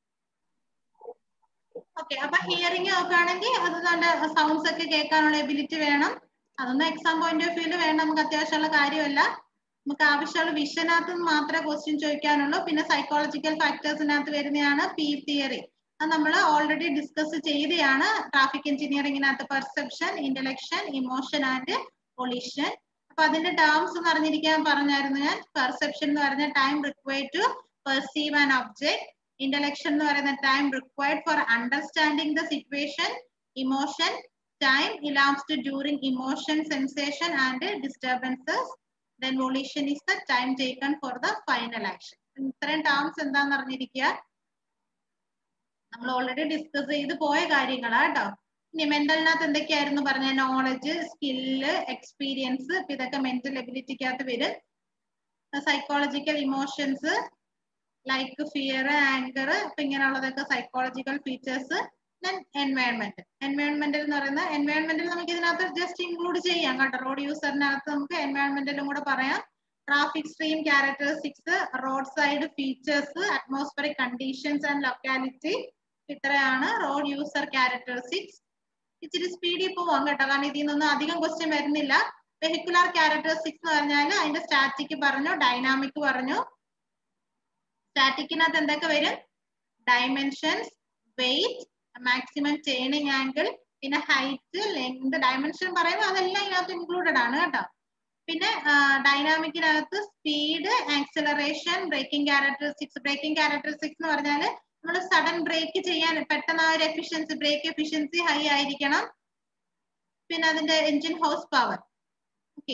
ഓക്കെ അപ്പൊ ഹിയറിംഗ് നോക്കുകയാണെങ്കിൽ അത് നല്ല സൗണ്ട്സ് ഒക്കെ കേൾക്കാനുള്ള എബിലിറ്റി വേണം അതൊന്നും എക്സാം പോയിന്റ് ഓഫ് വ്യൂല് വേണ്ട നമുക്ക് അത്യാവശ്യമുള്ള കാര്യമല്ല നമുക്ക് ആവശ്യമുള്ള വിഷനകത്ത് മാത്രമേ ക്വസ്റ്റ്യൻ ചോദിക്കാനുള്ളൂ പിന്നെ സൈക്കോളജിക്കൽ ഫാക്ടേഴ്സിനകത്ത് വരുന്നതാണ് പി തിയറി അത് നമ്മൾ ഓൾറെഡി ഡിസ്കസ് ചെയ്തതാണ് ട്രാഫിക് എഞ്ചിനീയറിംഗിനകത്ത് perception intellection emotion and volition അപ്പൊ അതിന്റെ ടേംസ് എന്ന് അറിഞ്ഞിരിക്കാൻ പറഞ്ഞായിരുന്നു ഞാൻ പെർസെപ്ഷൻ എന്ന് പറഞ്ഞ time required to perceive an object intellection എന്ന് പറയുന്ന time required for understanding the situation emotion time elapsed during emotion, sensation, and disturbances. Then volition is the time taken for the final action. ഇത്രയും terms എന്താന്ന് അറിഞ്ഞിരിക്കുക നമ്മൾ already discuss ചെയ്ത് പോയ കാര്യങ്ങളാ കേട്ടോ ഇനി മെന്റലിനകത്ത് എന്തൊക്കെയായിരുന്നു പറഞ്ഞ നോളജ് സ്കില്ല് എക്സ്പീരിയൻസ് ഇപ്പൊ ഇതൊക്കെ മെന്റൽ എബിലിറ്റിക്കകത്ത് വരും psychological emotions like fear anger അപ്പൊ ഇങ്ങനെയുള്ളതൊക്കെ സൈക്കോളജിക്കൽ ഫീച്ചേഴ്സ് ദെൻ എൻവയോൺമെന്റ് എൻവയോൺമെന്റൽ എന്ന് പറയുന്നത് എൻവയോൺമെന്റിൽ നമുക്ക് ഇതിനകത്ത് ജസ്റ്റ് ഇൻക്ലൂഡ് ചെയ്യാം കേട്ടോ റോഡ് യൂസറിനകത്ത് നമുക്ക് എൻവയോൺമെന്റിലും കൂടെ പറയാം traffic stream characteristics road side features atmospheric conditions and locality ഇത്രയാണ് റോഡ് യൂസർ ക്യാരക്ടറിസ്റ്റിക്സ് ഇച്ചിരി സ്പീഡിൽ പോവാം കേട്ടോ കാരണം ഇതിൽ നിന്നൊന്നും അധികം ക്വസ്റ്റ്യൻ വരുന്നില്ല വെഹിക്കുലാർ ക്യാരക്ടറിസ്റ്റിക്സ് എന്ന് പറഞ്ഞാൽ അതിന്റെ സ്റ്റാറ്റിക് പറഞ്ഞു ഡൈനാമിക് പറഞ്ഞു സ്റ്റാറ്റിക്കിനകത്ത് എന്തൊക്കെ വരും dimensions weight maximum turning angle പിന്നെ ഹൈറ്റ് ലെങ്ത് ഡയമെൻഷൻ പറയുമ്പോൾ അതെല്ലാം ഇതിനകത്ത് ഇൻക്ലൂഡഡ് ആണ് കേട്ടോ പിന്നെ ഡൈനാമിക്കിനകത്ത് speed acceleration braking characteristics braking characteristics എന്ന് പറഞ്ഞാൽ നമ്മൾ സഡൻ ബ്രേക്ക് ചെയ്യാൻ പെട്ടെന്ന് ആ ഒരു എഫിഷ്യൻസി ബ്രേക്ക് എഫിഷ്യൻസി ഹൈ ആയിരിക്കണം പിന്നെ അതിന്റെ എഞ്ചിൻ ഹൗസ് പവർ ഓക്കെ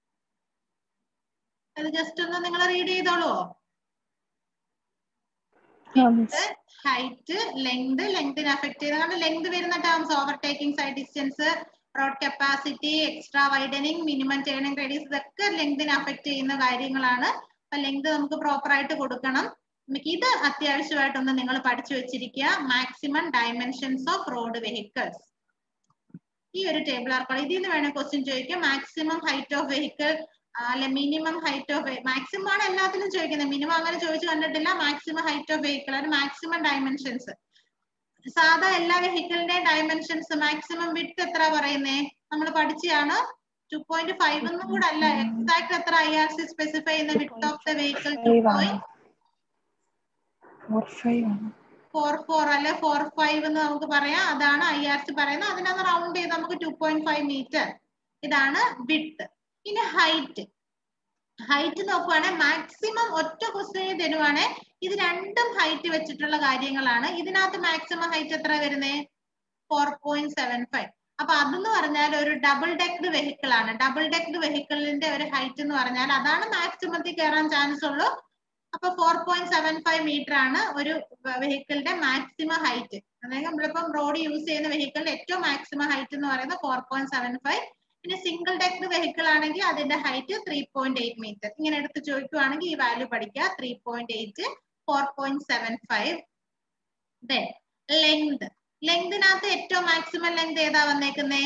അത് ജസ്റ്റ് ഒന്ന് നിങ്ങൾ റീഡ് ചെയ്തോളൂ ഹൈറ്റ് ലെങ്ത് ലെങ്തിനെ അഫക്ട് ചെയ്ത് കാരണം ലെങ്ത് വരുന്ന terms overtaking sight distance road capacity extra widening minimum turning radius ഇതൊക്കെ ലെങ്തിനെ അഫക്ട് ചെയ്യുന്ന കാര്യങ്ങളാണ് അപ്പൊ ലെങ്ത് നമുക്ക് പ്രോപ്പർ ആയിട്ട് കൊടുക്കണം നമുക്ക് ഇത് അത്യാവശ്യമായിട്ടൊന്ന് നിങ്ങൾ പഠിച്ചു വെച്ചിരിക്കുക maximum dimensions of road vehicles ഈ ഒരു ടേബിൾ ആർക്കാണ് ഇതിൽ നിന്ന് വേണേൽ ക്വസ്റ്റ്യൻ ചോദിക്കാം മാക്സിമം ഹൈറ്റ് ഓഫ് വെഹിക്കിൾ അല്ലെ മിനിമം ഹൈറ്റ് ഓഫ് മാക്സിമം ആണ് എല്ലാത്തിലും ചോദിക്കുന്നത് മിനിമം അങ്ങനെ ചോദിച്ചു കണ്ടിട്ടില്ല മാക്സിമം ഹൈറ്റ് ഓഫ് വെഹിക്കിൾ അത് മാക്സിമം ഡയമെൻഷൻസ് സാധാ എല്ലാ വെഹിക്കിളിന്റെയും ഡയമെൻഷൻസ് മാക്സിമം വിട്ട് എത്ര പറയുന്നേ നമ്മൾ പഠിച്ചാണ് ടു പോയിന്റ് ഫൈവ് ഒന്നും കൂടെ അല്ല എക്സാക്ട് എത്ര ഐ ആർ സി സ്പെസിഫൈ ചെയ്യുന്ന width of the vehicle two point four four അല്ലെ ഫോർ ഫൈവ് എന്ന് നമുക്ക് പറയാം അതാണ് ഐ ആർ സി പറയുന്നത് അതിനൊന്ന് റൗണ്ട് ചെയ്ത് നമുക്ക് ടു പോയിന്റ് ഫൈവ് മീറ്റർ ഇതാണ് വിട്ട് ഇനി ഹൈറ്റ് ഹൈറ്റ് നോക്കുവാണെങ്കിൽ മാക്സിമം ഒറ്റ ക്വസ്റ്റ്യൻ തരുവാണെ ഇത് രണ്ടും ഹൈറ്റ് വെച്ചിട്ടുള്ള കാര്യങ്ങളാണ് ഇതിനകത്ത് മാക്സിമം ഹൈറ്റ് എത്ര വരുന്നേ ഫോർ പോയിന്റ് സെവൻ ഫൈവ് അപ്പൊ അതെന്ന് പറഞ്ഞാൽ ഒരു ഡബിൾ ഡെക്ഡ് വെഹിക്കിൾ ആണ് ഡബിൾ ഡെക്ഡ് വെഹിക്കിളിന്റെ ഒരു ഹൈറ്റ് എന്ന് പറഞ്ഞാൽ അതാണ് മാക്സിമത്തിൽ കയറാൻ ചാൻസ് ഉള്ളൂ അപ്പൊ four point seven five meter ആണ് ഒരു വെഹിക്കിളിന്റെ മാക്സിമം ഹൈറ്റ് അതായത് നമ്മളിപ്പം റോഡ് യൂസ് ചെയ്യുന്ന വെഹിക്കിളിന്റെ ഏറ്റവും മാക്സിമം ഹൈറ്റ് എന്ന് പറയുന്നത് ഫോർ പോയിന്റ് സെവൻ ഫൈവ് പിന്നെ സിംഗിൾ ഡെക്ഡ് വെഹിക്കിൾ ആണെങ്കിൽ അതിന്റെ height three point eight meter ഇങ്ങനെ എടുത്ത് ചോദിക്കുവാണെങ്കിൽ ഈ വാല്യൂ പഠിക്കുക three point eight four point seven five then length ലെങ്തിനകത്ത് ഏറ്റവും മാക്സിമം ലെങ്ത് ഏതാ വന്നേക്കുന്നേ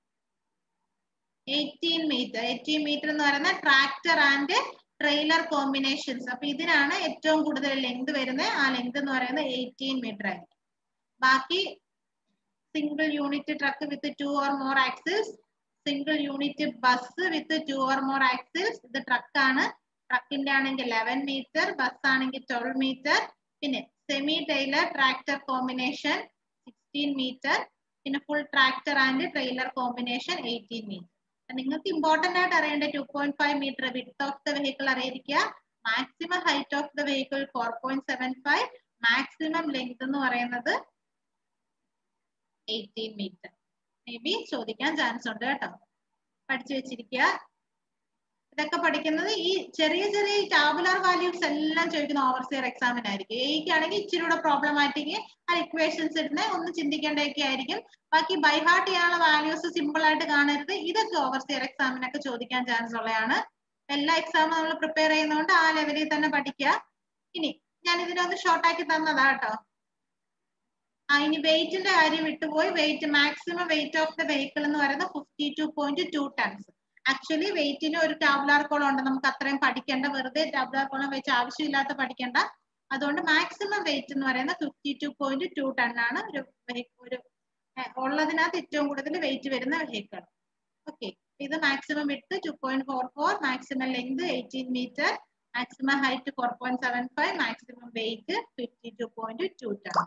എയ്റ്റീൻ മീറ്റർ എയ്റ്റീൻ മീറ്റർ എന്ന് പറയുന്ന ട്രാക്ടർ ആൻഡ് ട്രെയിലർ കോമ്പിനേഷൻസ് അപ്പൊ ഇതിനാണ് ഏറ്റവും കൂടുതൽ ലെങ്ത് വരുന്നത് ആ ലെങ്ത് എന്ന് പറയുന്നത് എയ്റ്റീൻ മീറ്റർ ആയിരിക്കും ബാക്കി single unit truck with two or more axles single unit bus with two or more axles ഇത് ട്രക്ക് ആണ് ട്രക്കിന്റെ ആണെങ്കിൽ ലെവൻ മീറ്റർ ബസ് ആണെങ്കിൽ ട്വൽവ് മീറ്റർ പിന്നെ semi trailer tractor combination sixteen meter പിന്നെ full tractor and trailer combination eighteen meter നിങ്ങൾക്ക് important ആയിട്ട് അറിയേണ്ട two point five meter width of the vehicle അറിയിരിക്കുക maximum height of the vehicle four point seven five maximum length എന്ന് പറയുന്നത് eighteen meter may be ചോദിക്കാൻ chance ഉണ്ട് കേട്ടോ പഠിച്ചു വെച്ചിരിക്കുക ഇതൊക്കെ പഠിക്കുന്നത് ഈ ചെറിയ ചെറിയ ടാബുലർ വാല്യൂസ് എല്ലാം ചോദിക്കുന്ന ഓവർസിയർ എക്സാമിനായിരിക്കും എയ്ക്കാണെങ്കിൽ ഇച്ചിരി കൂടെ പ്രോബ്ലമാറ്റിക് ആ ഇക്വേഷൻസ് ഇടുന്ന ഒന്ന് ചിന്തിക്കേണ്ടതൊക്കെ ആയിരിക്കും ബാക്കി ബൈഹാർട്ട് ചെയ്യാനുള്ള വാല്യൂസ് സിമ്പിൾ ആയിട്ട് കാണരുത് ഇതൊക്കെ ഓവർസിയർ എക്സാമിനൊക്കെ ചോദിക്കാൻ ചാൻസ് ഉള്ളതാണ് എല്ലാ എക്സാമും നമ്മൾ പ്രിപ്പയർ ചെയ്യുന്നതുകൊണ്ട് ആ ലെവലിൽ തന്നെ പഠിക്കുക ഇനി ഞാൻ ഇതിനൊന്ന് ഷോർട്ടാക്കി തന്നതാ കേട്ടോ ആ ഇനി വെയിറ്റിന്റെ കാര്യം വിട്ടുപോയി weight maximum weight of the vehicle എന്ന് പറയുന്നത് fifty two point two tons actually വെയിറ്റിന് ഒരു ടാബുലാർ കോളം ഉണ്ട് നമുക്ക് അത്രയും പഠിക്കേണ്ട വെറുതെ ടാബുലാർ കോളം വെച്ച് ആവശ്യമില്ലാത്ത പഠിക്കേണ്ട അതുകൊണ്ട് മാക്സിമം വെയിറ്റ് എന്ന് പറയുന്നത് fifty two point two ton ആണ് ഒരു ഒരു ഉള്ളതിനകത്ത് ഏറ്റവും കൂടുതൽ വെയിറ്റ് വരുന്ന വെഹിക്കിൾ ഓക്കെ ഇത് maximum width two point four four maximum length eighteen meter maximum height four point seven five maximum weight fifty two point two ton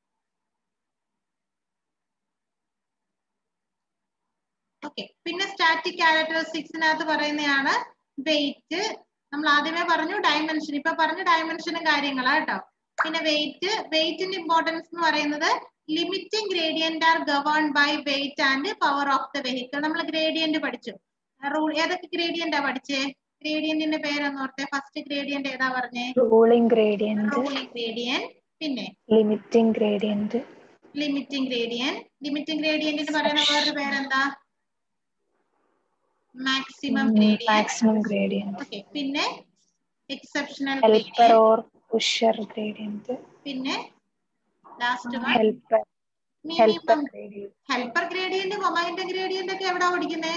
okay പിന്നെ static ക്യാരക്ടറിസ്റ്റിക്സിനകത്ത് പറയുന്നതാണ് വെയിറ്റ് നമ്മൾ ആദ്യമേ പറഞ്ഞു ഡയമെൻഷൻ ഇപ്പൊ പറഞ്ഞ ഡയമെൻഷനും കാര്യങ്ങളാ കേട്ടോ പിന്നെ വെയിറ്റ് വെയിറ്റിന്റെ ഇമ്പോർട്ടൻസ് എന്ന് പറയുന്നത് limiting gradient are govern by weight and power of the vehicle നമ്മൾ ഗ്രേഡിയന്റ് പഠിച്ചു റൂൾ ഏതൊക്കെ ഗ്രേഡിയന്റാ പഠിച്ചേ ഗ്രേഡിയന്റിന്റെ പേരൊന്ന് ഓർത്തെ ഫസ്റ്റ് ഗ്രേഡിയന്റ് ഏതാ പറഞ്ഞേ റൂളിംഗ് ഗ്രേഡിയന്റ് റൂളിംഗ് ഗ്രേഡിയന്റ് പിന്നെ limiting gradient limiting gradient limiting ഗ്രേഡിയന്റിന് പറയുന്ന വേറൊരു പേരെന്താ maximum gradient maximum gradient okay പിന്നെ exceptional helper or pusher gradient പിന്നെ last one helper helper minimum gradient helper gradient മൊമൈൻഡ് ഗ്രേഡിയന്റ് ഒക്കെ എവിടാ പഠിക്കുന്നേ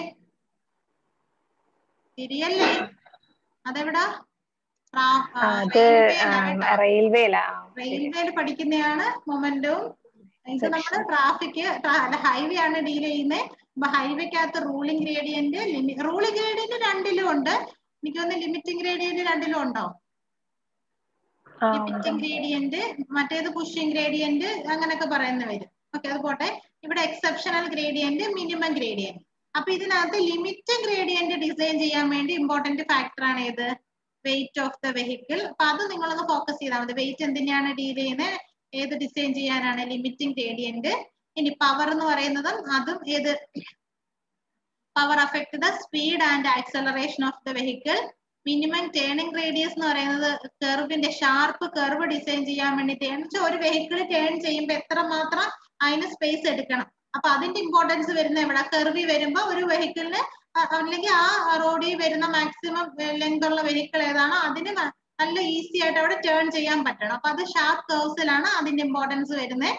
ശരിയല്ലേ അതെവിടാ അത് റെയിൽവേയിലാ റെയിൽവേയിൽ പഠിക്കുന്നതാണ് മൊമെന്റും ഇത് നമ്മള് ട്രാഫിക് ഹൈവേ ആണ് ഡീൽ ചെയ്യുന്നത് അപ്പൊ ഹൈവേക്കകത്ത് റൂളിംഗ് ഗ്രേഡിയന്റ് റൂളിംഗ് ഗ്രേഡിയന്റ് രണ്ടിലും ഉണ്ട് എനിക്ക് തോന്നുന്നു ലിമിറ്റിംഗ് ഗ്രേഡിയന്റ് രണ്ടിലും ഉണ്ടോ ആ ലിമിറ്റിംഗ് ഗ്രേഡിയന്റ് മറ്റേത് പുഷിംഗ് ഗ്രേഡിയന്റ് അങ്ങനെയൊക്കെ പറയുന്ന വരും ഓക്കെ അത് പോട്ടെ ഇവിടെ എക്സെപ്ഷണൽ ഗ്രേഡിയന്റ് മിനിമം ഗ്രേഡിയന്റ് അപ്പൊ ഇതിനകത്ത് ലിമിറ്റ് ഗ്രേഡിയന്റ് ഡിസൈൻ ചെയ്യാൻ വേണ്ടി ഇമ്പോർട്ടന്റ് ഫാക്ടർ ആണ് ഏത് വെയിറ്റ് ഓഫ് ദ വെഹിക്കിൾ അപ്പൊ അത് നിങ്ങളൊന്ന് ഫോക്കസ് ചെയ്താൽ മതി വെയിറ്റ് എന്തിനാണ് ഡീൽ ചെയ്യുന്നത് ഏത് ഡിസൈൻ ചെയ്യാനാണ് ലിമിറ്റിംഗ് ഗ്രേഡിയന്റ് ഇനി പവർ എന്ന് പറയുന്നതും അതും ഏത് power affect the speed and acceleration of the vehicle minimum turning radius എന്ന് പറയുന്നത് കെർവിന്റെ ഷാർപ്പ് കെർവ് ഡിസൈൻ ചെയ്യാൻ വേണ്ടിയിട്ട് എന്നുവെച്ചാൽ ഒരു വെഹിക്കിൾ ടേൺ ചെയ്യുമ്പോൾ എത്ര മാത്രം അതിന് സ്പേസ് എടുക്കണം അപ്പൊ അതിന്റെ ഇമ്പോർട്ടൻസ് വരുന്ന എവിടെ കെർവി വരുമ്പോ ഒരു വെഹിക്കിളിന് അല്ലെങ്കിൽ ആ റോഡിൽ വരുന്ന മാക്സിമം ലെങ്ത് ഉള്ള വെഹിക്കിൾ ഏതാണോ അതിന് നല്ല ഈസി ആയിട്ട് അവിടെ ടേൺ ചെയ്യാൻ പറ്റണം അപ്പൊ അത് ഷാർപ്പ് കേഴ്സിലാണ് അതിന്റെ ഇമ്പോർട്ടൻസ് വരുന്നത്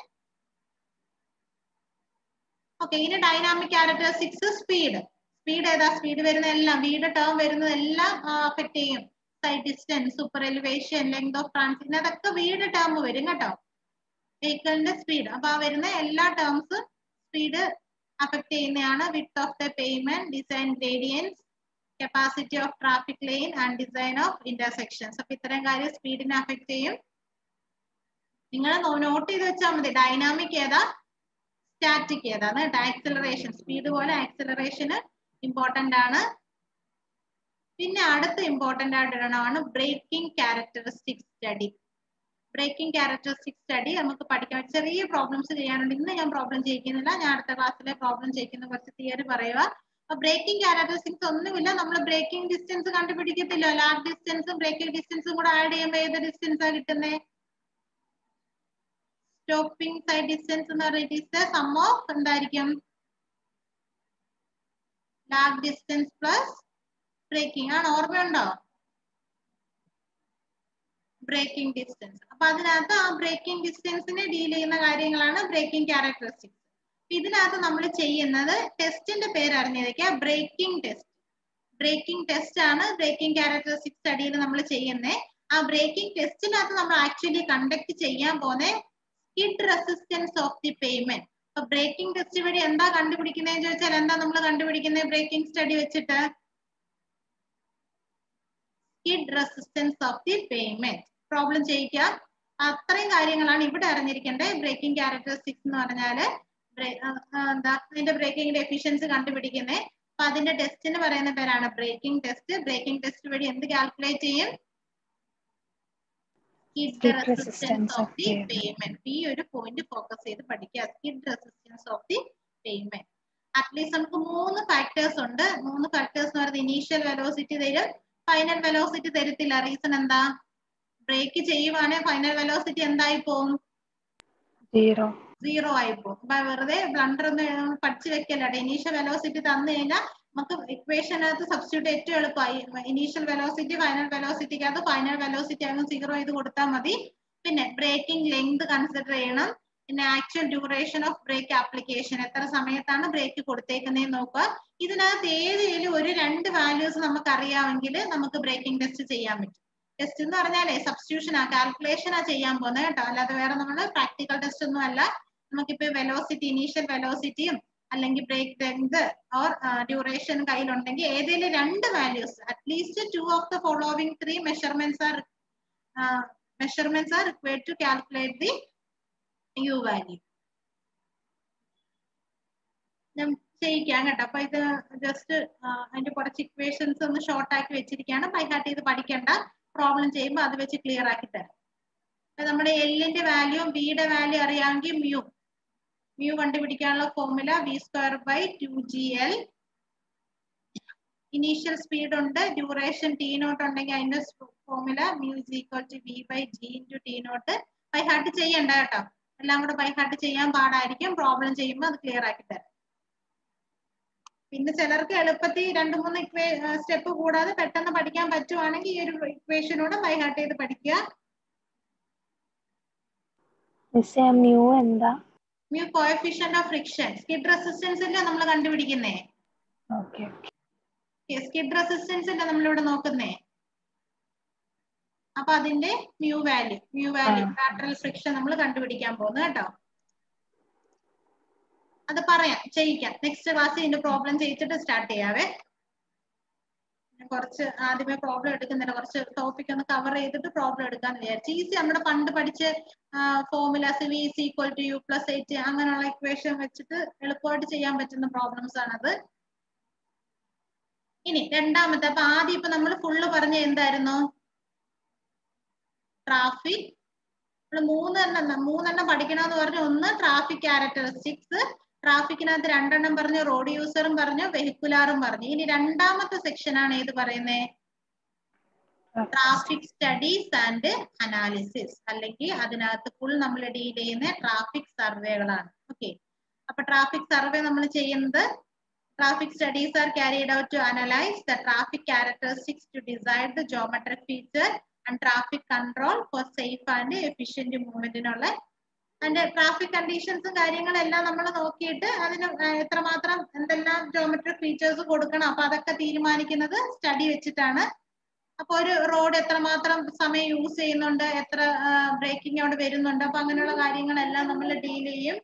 ഓക്കെ ഇനി ഡൈനാമിക് ക്യാരക്ടറിസ്റ്റിക്സ് സ്പീഡ് സ്പീഡ് ഏതാ സ്പീഡ് വരുന്ന എല്ലാം വീട് ടേം വരുന്നത് എല്ലാം അഫക്ട് ചെയ്യും sight distance super elevation length of transit അതൊക്കെ വീട് ടേം വരും കേട്ടോ വെഹിക്കിളിന്റെ സ്പീഡ് അപ്പൊ ആ വരുന്ന എല്ലാ ടേംസും സ്പീഡ് അഫക്ട് ചെയ്യുന്നതാണ് width of the pavement design gradients capacity of traffic lane and design of intersections അപ്പൊ ഇത്തരം കാര്യം സ്പീഡിനെ അഫക്ട് ചെയ്യും നിങ്ങൾ നോട്ട് ചെയ്ത് വെച്ചാൽ മതി ഡൈനാമിക് ഏതാ സ്റ്റാറ്റിക് ഏതാണ് ആക്സിലറേഷൻ സ്പീഡ് പോലെ ആക്സിലറേഷന് ഇമ്പോർട്ടന്റ് ആണ് പിന്നെ അടുത്ത ഇമ്പോർട്ടന്റ് ആയിട്ട് ഇടണമാണ് braking characteristic study braking characteristic study നമുക്ക് പഠിക്കാൻ ചെറിയ പ്രോബ്ലംസ് ചെയ്യാനുണ്ട് ഇന്ന് ഞാൻ പ്രോബ്ലം ചെയ്യിക്കുന്നില്ല ഞാൻ അടുത്ത ക്ലാസ്സിലെ പ്രോബ്ലം ചെയ്യിക്കുന്ന കുറച്ച് തിയറി പറയുക അപ്പൊ ബ്രേക്കിംഗ് ക്യാരക്ടറിസ്റ്റിക്സ് ഒന്നുമില്ല നമ്മൾ ബ്രേക്കിംഗ് ഡിസ്റ്റൻസ് കണ്ടുപിടിക്കത്തില്ലോ ലാർജ് ഡിസ്റ്റൻസും ബ്രേക്കിംഗ് ഡിസ്റ്റൻസും കൂടെ ആഡ് ചെയ്യുമ്പോൾ ഏത് ഡിസ്റ്റൻസാണ് കിട്ടുന്നത് സ്റ്റോപ്പിംഗ് സൈഡ് ഡിസ്റ്റൻസ് എന്ന് പറയുന്നത് സം ഓഫ് എന്തായിരിക്കും ലാർജ് ഡിസ്റ്റൻസ് പ്ലസ് ബ്രേക്കിംഗ് ആണ് ഓർമ്മയുണ്ടോ ബ്രേക്കിംഗ് ഡിസ്റ്റൻസ് അപ്പൊ അതിനകത്ത് ആ ബ്രേക്കിംഗ് ഡിസ്റ്റൻസിനെ ഡീൽ ചെയ്യുന്ന കാര്യങ്ങളാണ് ബ്രേക്കിംഗ് ക്യാരക്ടറിസ്റ്റിക്സ് ഇതിനകത്ത് നമ്മൾ ചെയ്യുന്നത് ടെസ്റ്റിന്റെ പേര് അറിഞ്ഞിരിക്കുക ബ്രേക്കിംഗ് ടെസ്റ്റ് ബ്രേക്കിംഗ് ടെസ്റ്റ് ആണ് ബ്രേക്കിംഗ് ക്യാരക്ടറിസ്റ്റിക് സ്റ്റഡിയിൽ നമ്മൾ ചെയ്യുന്നത് ആ ബ്രേക്കിംഗ് ടെസ്റ്റിനകത്ത് നമ്മൾ ആക്ച്വലി കണ്ടക്ട് ചെയ്യാൻ പോകുന്ന skid resistance of the pavement അപ്പൊ ബ്രേക്കിംഗ് ടെസ്റ്റ് വഴി എന്താ കണ്ടുപിടിക്കുന്നതെന്ന് ചോദിച്ചാൽ എന്താ നമ്മൾ കണ്ടുപിടിക്കുന്നത് ബ്രേക്കിംഗ് സ്റ്റഡി വെച്ചിട്ട് skid resistance of the pavement problem ചെയ്യിക്കാം അത്രയും കാര്യങ്ങളാണ് ഇവിടെ അറിഞ്ഞിരിക്കേണ്ടത് ബ്രേക്കിംഗ് ക്യാരക്ടറിസ്റ്റിക്സ് എന്ന് പറഞ്ഞാല് എന്താ അതിന്റെ ബ്രേക്കിംഗിന്റെ എഫിഷ്യൻസി കണ്ടുപിടിക്കുന്നത് അപ്പൊ അതിന്റെ ടെസ്റ്റിന് പറയുന്ന പേരാണ് ബ്രേക്കിംഗ് ടെസ്റ്റ് ബ്രേക്കിംഗ് ടെസ്റ്റ് വഴി എന്ത് കാൽക്കുലേറ്റ് ചെയ്യും skid Skid resistance resistance of of the pavement. Payment ഈ ഒരു പോയിന്റ് ഫോക്കസ് ചെയ്ത് പഠിക്കുക skid resistance of the payment at least നമുക്ക് മൂന്ന് ഫാക്ടേഴ്സ് ഉണ്ട് മൂന്ന് ഫാക്ടേഴ്സ് എന്ന് പറയുന്നത് ഇനീഷ്യൽ വെലോസിറ്റി തരും ഫൈനൽ വെലോസിറ്റി തരത്തില്ല റീസൺ എന്താ ബ്രേക്ക് ചെയ്യുവാണെങ്കിൽ ഫൈനൽ വെലോസിറ്റി എന്തായി പോകും സീറോ സീറോ ആയി പോകും അപ്പൊ വെറുതെ ബ്ലണ്ടർ ഒന്ന് പഠിച്ചു വെക്കല്ല ഇനീഷ്യൽ വെലോസിറ്റി തന്നു കഴിഞ്ഞാൽ നമുക്ക് ഇക്വേഷനകത്ത് സബ്സ്റ്റിറ്റ്യൂട്ട് ഏറ്റവും എളുപ്പമായി ഇനീഷ്യൽ വെലോസിറ്റി ഫൈനൽ വെലോസിറ്റിക്കകത്ത് ഫൈനൽ വെലോസിറ്റി അങ്ങ് സീറോ ചെയ്ത് കൊടുത്താൽ മതി പിന്നെ ബ്രേക്കിംഗ് ലെങ്ത് കൺസിഡർ ചെയ്യണം പിന്നെ actual duration of brake application എത്ര സമയത്താണ് ബ്രേക്ക് കൊടുത്തേക്കുന്നതെന്ന് നോക്കുക ഇതിനകത്ത് ഏതെങ്കിലും ഒരു രണ്ട് വാല്യൂസ് നമുക്ക് അറിയാമെങ്കിൽ നമുക്ക് ബ്രേക്കിംഗ് ടെസ്റ്റ് ചെയ്യാൻ പറ്റും ടെസ്റ്റ് എന്ന് പറഞ്ഞാലേ സബ്സ്റ്റിറ്റ്യൂഷൻ ആ കാൽക്കുലേഷൻ ആ ചെയ്യാൻ പോകുന്നത് കേട്ടോ അല്ലാതെ വേറെ നമ്മൾ പ്രാക്ടിക്കൽ ടെസ്റ്റ് ഒന്നും അല്ല നമുക്കിപ്പോ വെലോസിറ്റി ഇനീഷ്യൽ വെലോസിറ്റിയും അല്ലെങ്കിൽ ബ്രേക്ക് ലെങ്ത് ഓർ ഡ്യൂറേഷൻ കയ്യിലുണ്ടെങ്കിൽ ഏതെങ്കിലും രണ്ട് values at least two of the following three measurements are measurements are required to calculate the U value ഞാൻ ചെയ്യിക്കാം കേട്ടോ അപ്പൊ ഇത് ജസ്റ്റ് അതിന്റെ കുറച്ച് ഇക്വേഷൻസ് ഒന്ന് ഷോർട്ട് ആക്കി വെച്ചിരിക്കുകയാണ് ബൈ ഹാർട്ട് ചെയ്ത് പഠിക്കേണ്ട പ്രോബ്ലം ചെയ്യുമ്പോൾ അത് വെച്ച് ക്ലിയർ ആക്കി തരാം അപ്പൊ നമ്മുടെ എല്ലിന്റെ വാല്യൂവും ബിയുടെ വാല്യൂ അറിയാമെങ്കിൽ മ്യൂ മ്യൂ കണ്ടുപിടിക്കാനുള്ള formula V square by two G L initial speed ഉണ്ട് ഡ്യൂറേഷൻ ടി നോട്ട് ഉണ്ടെങ്കിൽ അതിന്റെ formula mu is equal to V by G into T naught by heart ചെയ്യണ്ട കേട്ടോ എല്ലാം കൂടെ ബൈ ഹാർട്ട് ചെയ്യാൻ പാടായിരിക്കും പ്രോബ്ലം ചെയ്യുമ്പോൾ അത് ക്ലിയർ ആക്കി തരാം പിന്നെ ചിലർക്ക് എളുപ്പത്തിൽ രണ്ട് മൂന്ന് സ്റ്റെപ്പ് കൂടാതെ പെട്ടെന്ന് പഠിക്കാൻ പറ്റുവാണെങ്കിൽ ഈ ഒരു ഇക്വേഷനോട് ബൈ ഹാർട്ട് ചെയ്ത് പഠിക്കുക മിസ്സേ മ്യൂ എന്താ mu coefficient of friction skid resistance അല്ലേ നമ്മൾ കണ്ടുപിടിക്കുന്നേ ഓക്കെ സ്കിഡ് റെസിസ്റ്റൻസ് അല്ലേ നമ്മളിവിടെ നോക്കുന്നേ അപ്പൊ അതിന്റെ മ്യൂ വാല്യൂ മ്യൂ വാല്യൂ ആ. ലാറ്ററൽ ഫ്രിക്ഷൻ നമ്മൾ കണ്ടുപിടിക്കാൻ പോകുന്നു കേട്ടോ അത് പറയാം ചെയ്യിക്കാം നെക്സ്റ്റ് ക്ലാസ്സിൽ ഇതിന്റെ പ്രോബ്ലം ചെയ്യിച്ചിട്ട് സ്റ്റാർട്ട് ചെയ്യാവേ ഞാൻ കുറച്ച് ആദ്യമേ പ്രോബ്ലം എടുക്കുന്നില്ല കുറച്ച് ടോപ്പിക് ഒന്ന് കവർ ചെയ്തിട്ട് പ്രോബ്ലം എടുക്കാന്ന് വിചാരിച്ചു ഈസി നമ്മുടെ പണ്ട് പഠിച്ച് formulas V is equal to U plus at അങ്ങനെയുള്ള ഇക്വേഷൻ വെച്ചിട്ട് എളുപ്പമായിട്ട് ചെയ്യാൻ പറ്റുന്ന പ്രോബ്ലംസ് ആണത് ഇനി രണ്ടാമത്തെ അപ്പൊ ആദ്യം ഇപ്പൊ നമ്മൾ ഫുള്ള് പറഞ്ഞ എന്തായിരുന്നു ട്രാഫിക് നമ്മൾ മൂന്നെണ്ണം മൂന്നെണ്ണം പഠിക്കണമെന്ന് പറഞ്ഞു ഒന്ന് ട്രാഫിക് ക്യാരക്ടറിസ്റ്റിക്സ് ട്രാഫിക്കിനകത്ത് രണ്ടെണ്ണം പറഞ്ഞു റോഡ് യൂസറും പറഞ്ഞു വെഹിക്കുലാറും പറഞ്ഞു ഇനി രണ്ടാമത്തെ സെക്ഷൻ ആണ് ഏത് പറയുന്നേ ട്രാഫിക് സ്റ്റഡീസ് ആൻഡ് അനാലിസിസ് അല്ലെങ്കിൽ അതിനകത്ത് ഫുൾ നമ്മൾ ഡീൽ ചെയ്യുന്ന ട്രാഫിക് സർവേകളാണ് ഓക്കെ അപ്പൊ ട്രാഫിക് സർവേ നമ്മൾ ചെയ്യുന്നത് traffic studies are carried out to analyze the traffic characteristics to decide the geometric feature and traffic control for safe and efficient മൂവ്മെന്റിനുള്ള അതിന്റെ ട്രാഫിക് കണ്ടീഷൻസും കാര്യങ്ങളെല്ലാം നമ്മൾ നോക്കിയിട്ട് അതിന് ആ, എത്രമാത്രം എന്തെല്ലാം ജോമെട്രിക് ഫീച്ചേഴ്സ് കൊടുക്കണം അപ്പൊ അതൊക്കെ തീരുമാനിക്കുന്നത് സ്റ്റഡി വെച്ചിട്ടാണ് അപ്പൊ ഒരു റോഡ് എത്രമാത്രം സമയം യൂസ് ചെയ്യുന്നുണ്ട് എത്ര ബ്രേക്കിംഗ് അവിടെ വരുന്നുണ്ട് അപ്പൊ അങ്ങനെയുള്ള കാര്യങ്ങളെല്ലാം നമ്മൾ ഡീൽ ചെയ്യും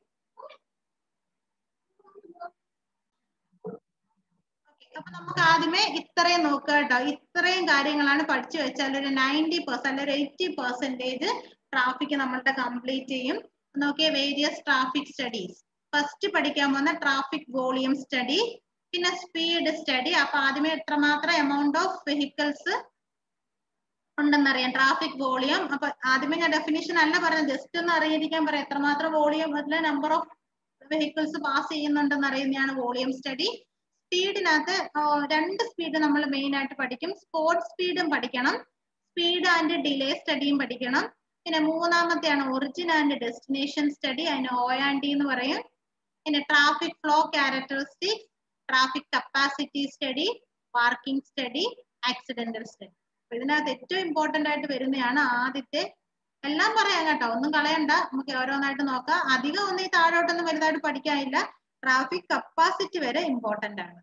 Okay, അപ്പൊ നമുക്ക് ആദ്യമേ ഇത്രയും നോക്കുക കേട്ടോ ഇത്രയും കാര്യങ്ങളാണ് പഠിച്ചു വെച്ചാൽ ഒരു നയൻറ്റി പെർസെന്റ് ഒരു എയ്റ്റി പെർസെന്റേജ് ട്രാഫിക് നമ്മളുടെ കംപ്ലീറ്റ് ചെയ്യും നോക്കിയ വേരിയസ് ട്രാഫിക് സ്റ്റഡീസ് ഫസ്റ്റ് പഠിക്കാൻ പോകുന്ന ട്രാഫിക് വോളിയം സ്റ്റഡി പിന്നെ സ്പീഡ് സ്റ്റഡി അപ്പൊ ആദ്യമേ എത്രമാത്രം എമൗണ്ട് ഓഫ് വെഹിക്കിൾസ് ഉണ്ടെന്നറിയാം ട്രാഫിക് വോളിയം അപ്പൊ ആദ്യമേ ഞാൻ ഡെഫിനിഷൻ അല്ല പറഞ്ഞത് ജസ്റ്റ് ഒന്ന് അറിയിരിക്കാൻ പറയാം എത്രമാത്രം volume number of vehicles pass ചെയ്യുന്നുണ്ടെന്ന് അറിയുന്നതാണ് വോളിയം സ്റ്റഡി സ്പീഡിനകത്ത് രണ്ട് സ്പീഡ് നമ്മൾ മെയിൻ ആയിട്ട് പഠിക്കും സ്പോർട്സ് സ്പീഡും പഠിക്കണം സ്പീഡ് ആൻഡ് ഡിലേ സ്റ്റഡിയും പഠിക്കണം പിന്നെ മൂന്നാമത്തെയാണ് ഒറിജിൻ ആൻഡ് ഡെസ്റ്റിനേഷൻ സ്റ്റഡി അതിന് ഒ ആൻഡ് ഡി എന്ന് പറയും പിന്നെ traffic flow characteristics traffic capacity study parking study accidental study അപ്പൊ ഇതിനകത്ത് ഏറ്റവും ഇമ്പോർട്ടന്റ് ആയിട്ട് വരുന്നതാണ് ആദ്യത്തെ എല്ലാം പറയാം കേട്ടോ ഒന്നും കളയണ്ട നമുക്ക് ഓരോന്നായിട്ട് നോക്കാം അധികം ഒന്നും ഈ താഴോട്ടൊന്നും വലുതായിട്ട് പഠിക്കാനില്ല ട്രാഫിക് കപ്പാസിറ്റി വരെ ഇമ്പോർട്ടന്റ് ആണ്